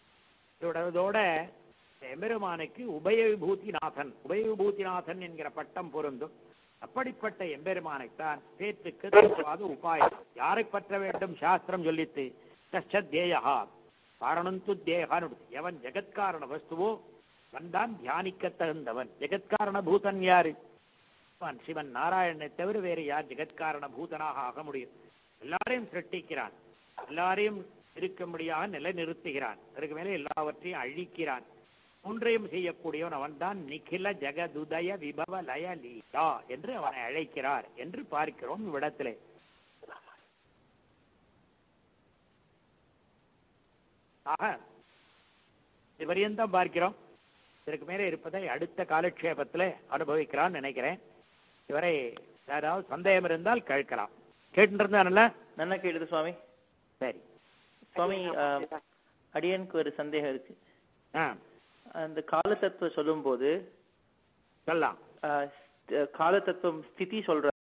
இதோட எம்பெருமானுக்கு உபய விபூதிநாதன் உபய விபூதிநாதன் என்கிற பட்டம் பொருந்தும் அப்படிப்பட்ட எம்பெருமானைத்தான் பேற்றுக்கு தத்துவாத உபாயம் யாரை பற்ற வேண்டும் சாஸ்திரம் சொல்லித்து கஷ்டத்தேயா காரணம் து தேகான்னு எவன் ஜெகத்காரண வஸ்துவோ வந்தான் தியானிக்க தகுந்தவன் ஜெகத்காரண பூதன் யாரு அவன் சிவன் நாராயணனை தவிர வேறு யார் ஜெகத்காரண பூதனாக ஆக முடியும் எல்லாரையும் சிருஷ்டிக்கிறான் எல்லாரையும் இருக்கும்படியாக நிலைநிறுத்துகிறான் அதற்கு மேலே எல்லாவற்றையும் அழிக்கிறான் மூன்றையும் செய்யக்கூடியவன் அவன்தான் நிகில ஜெகதுதய விபவ லய லீலா என்று அவனை அழைக்கிறார் என்று பார்க்கிறோம் இவ்விடத்திலே ஆக இதுவரையும் பார்க்கிறோம் இதற்கு மேலே இருப்பதை அடுத்த காலக்ஷேபத்தில் அனுபவிக்கிறான்னு நினைக்கிறேன் இவரை யாராவது சந்தேகம் இருந்தால் கேட்கலாம் கேட்டுருந்தானல்ல நல்லா கேளுது சுவாமி சரி சுவாமி ஆ, அடியனுக்கு ஒரு சந்தேகம் இருக்கு ஆ அந்த கால தத்துவம் சொல்லும்போது சொல்லலாம் ஆ, ஸ்த- கால தத்துவம் ஸ்திதி சொல்ற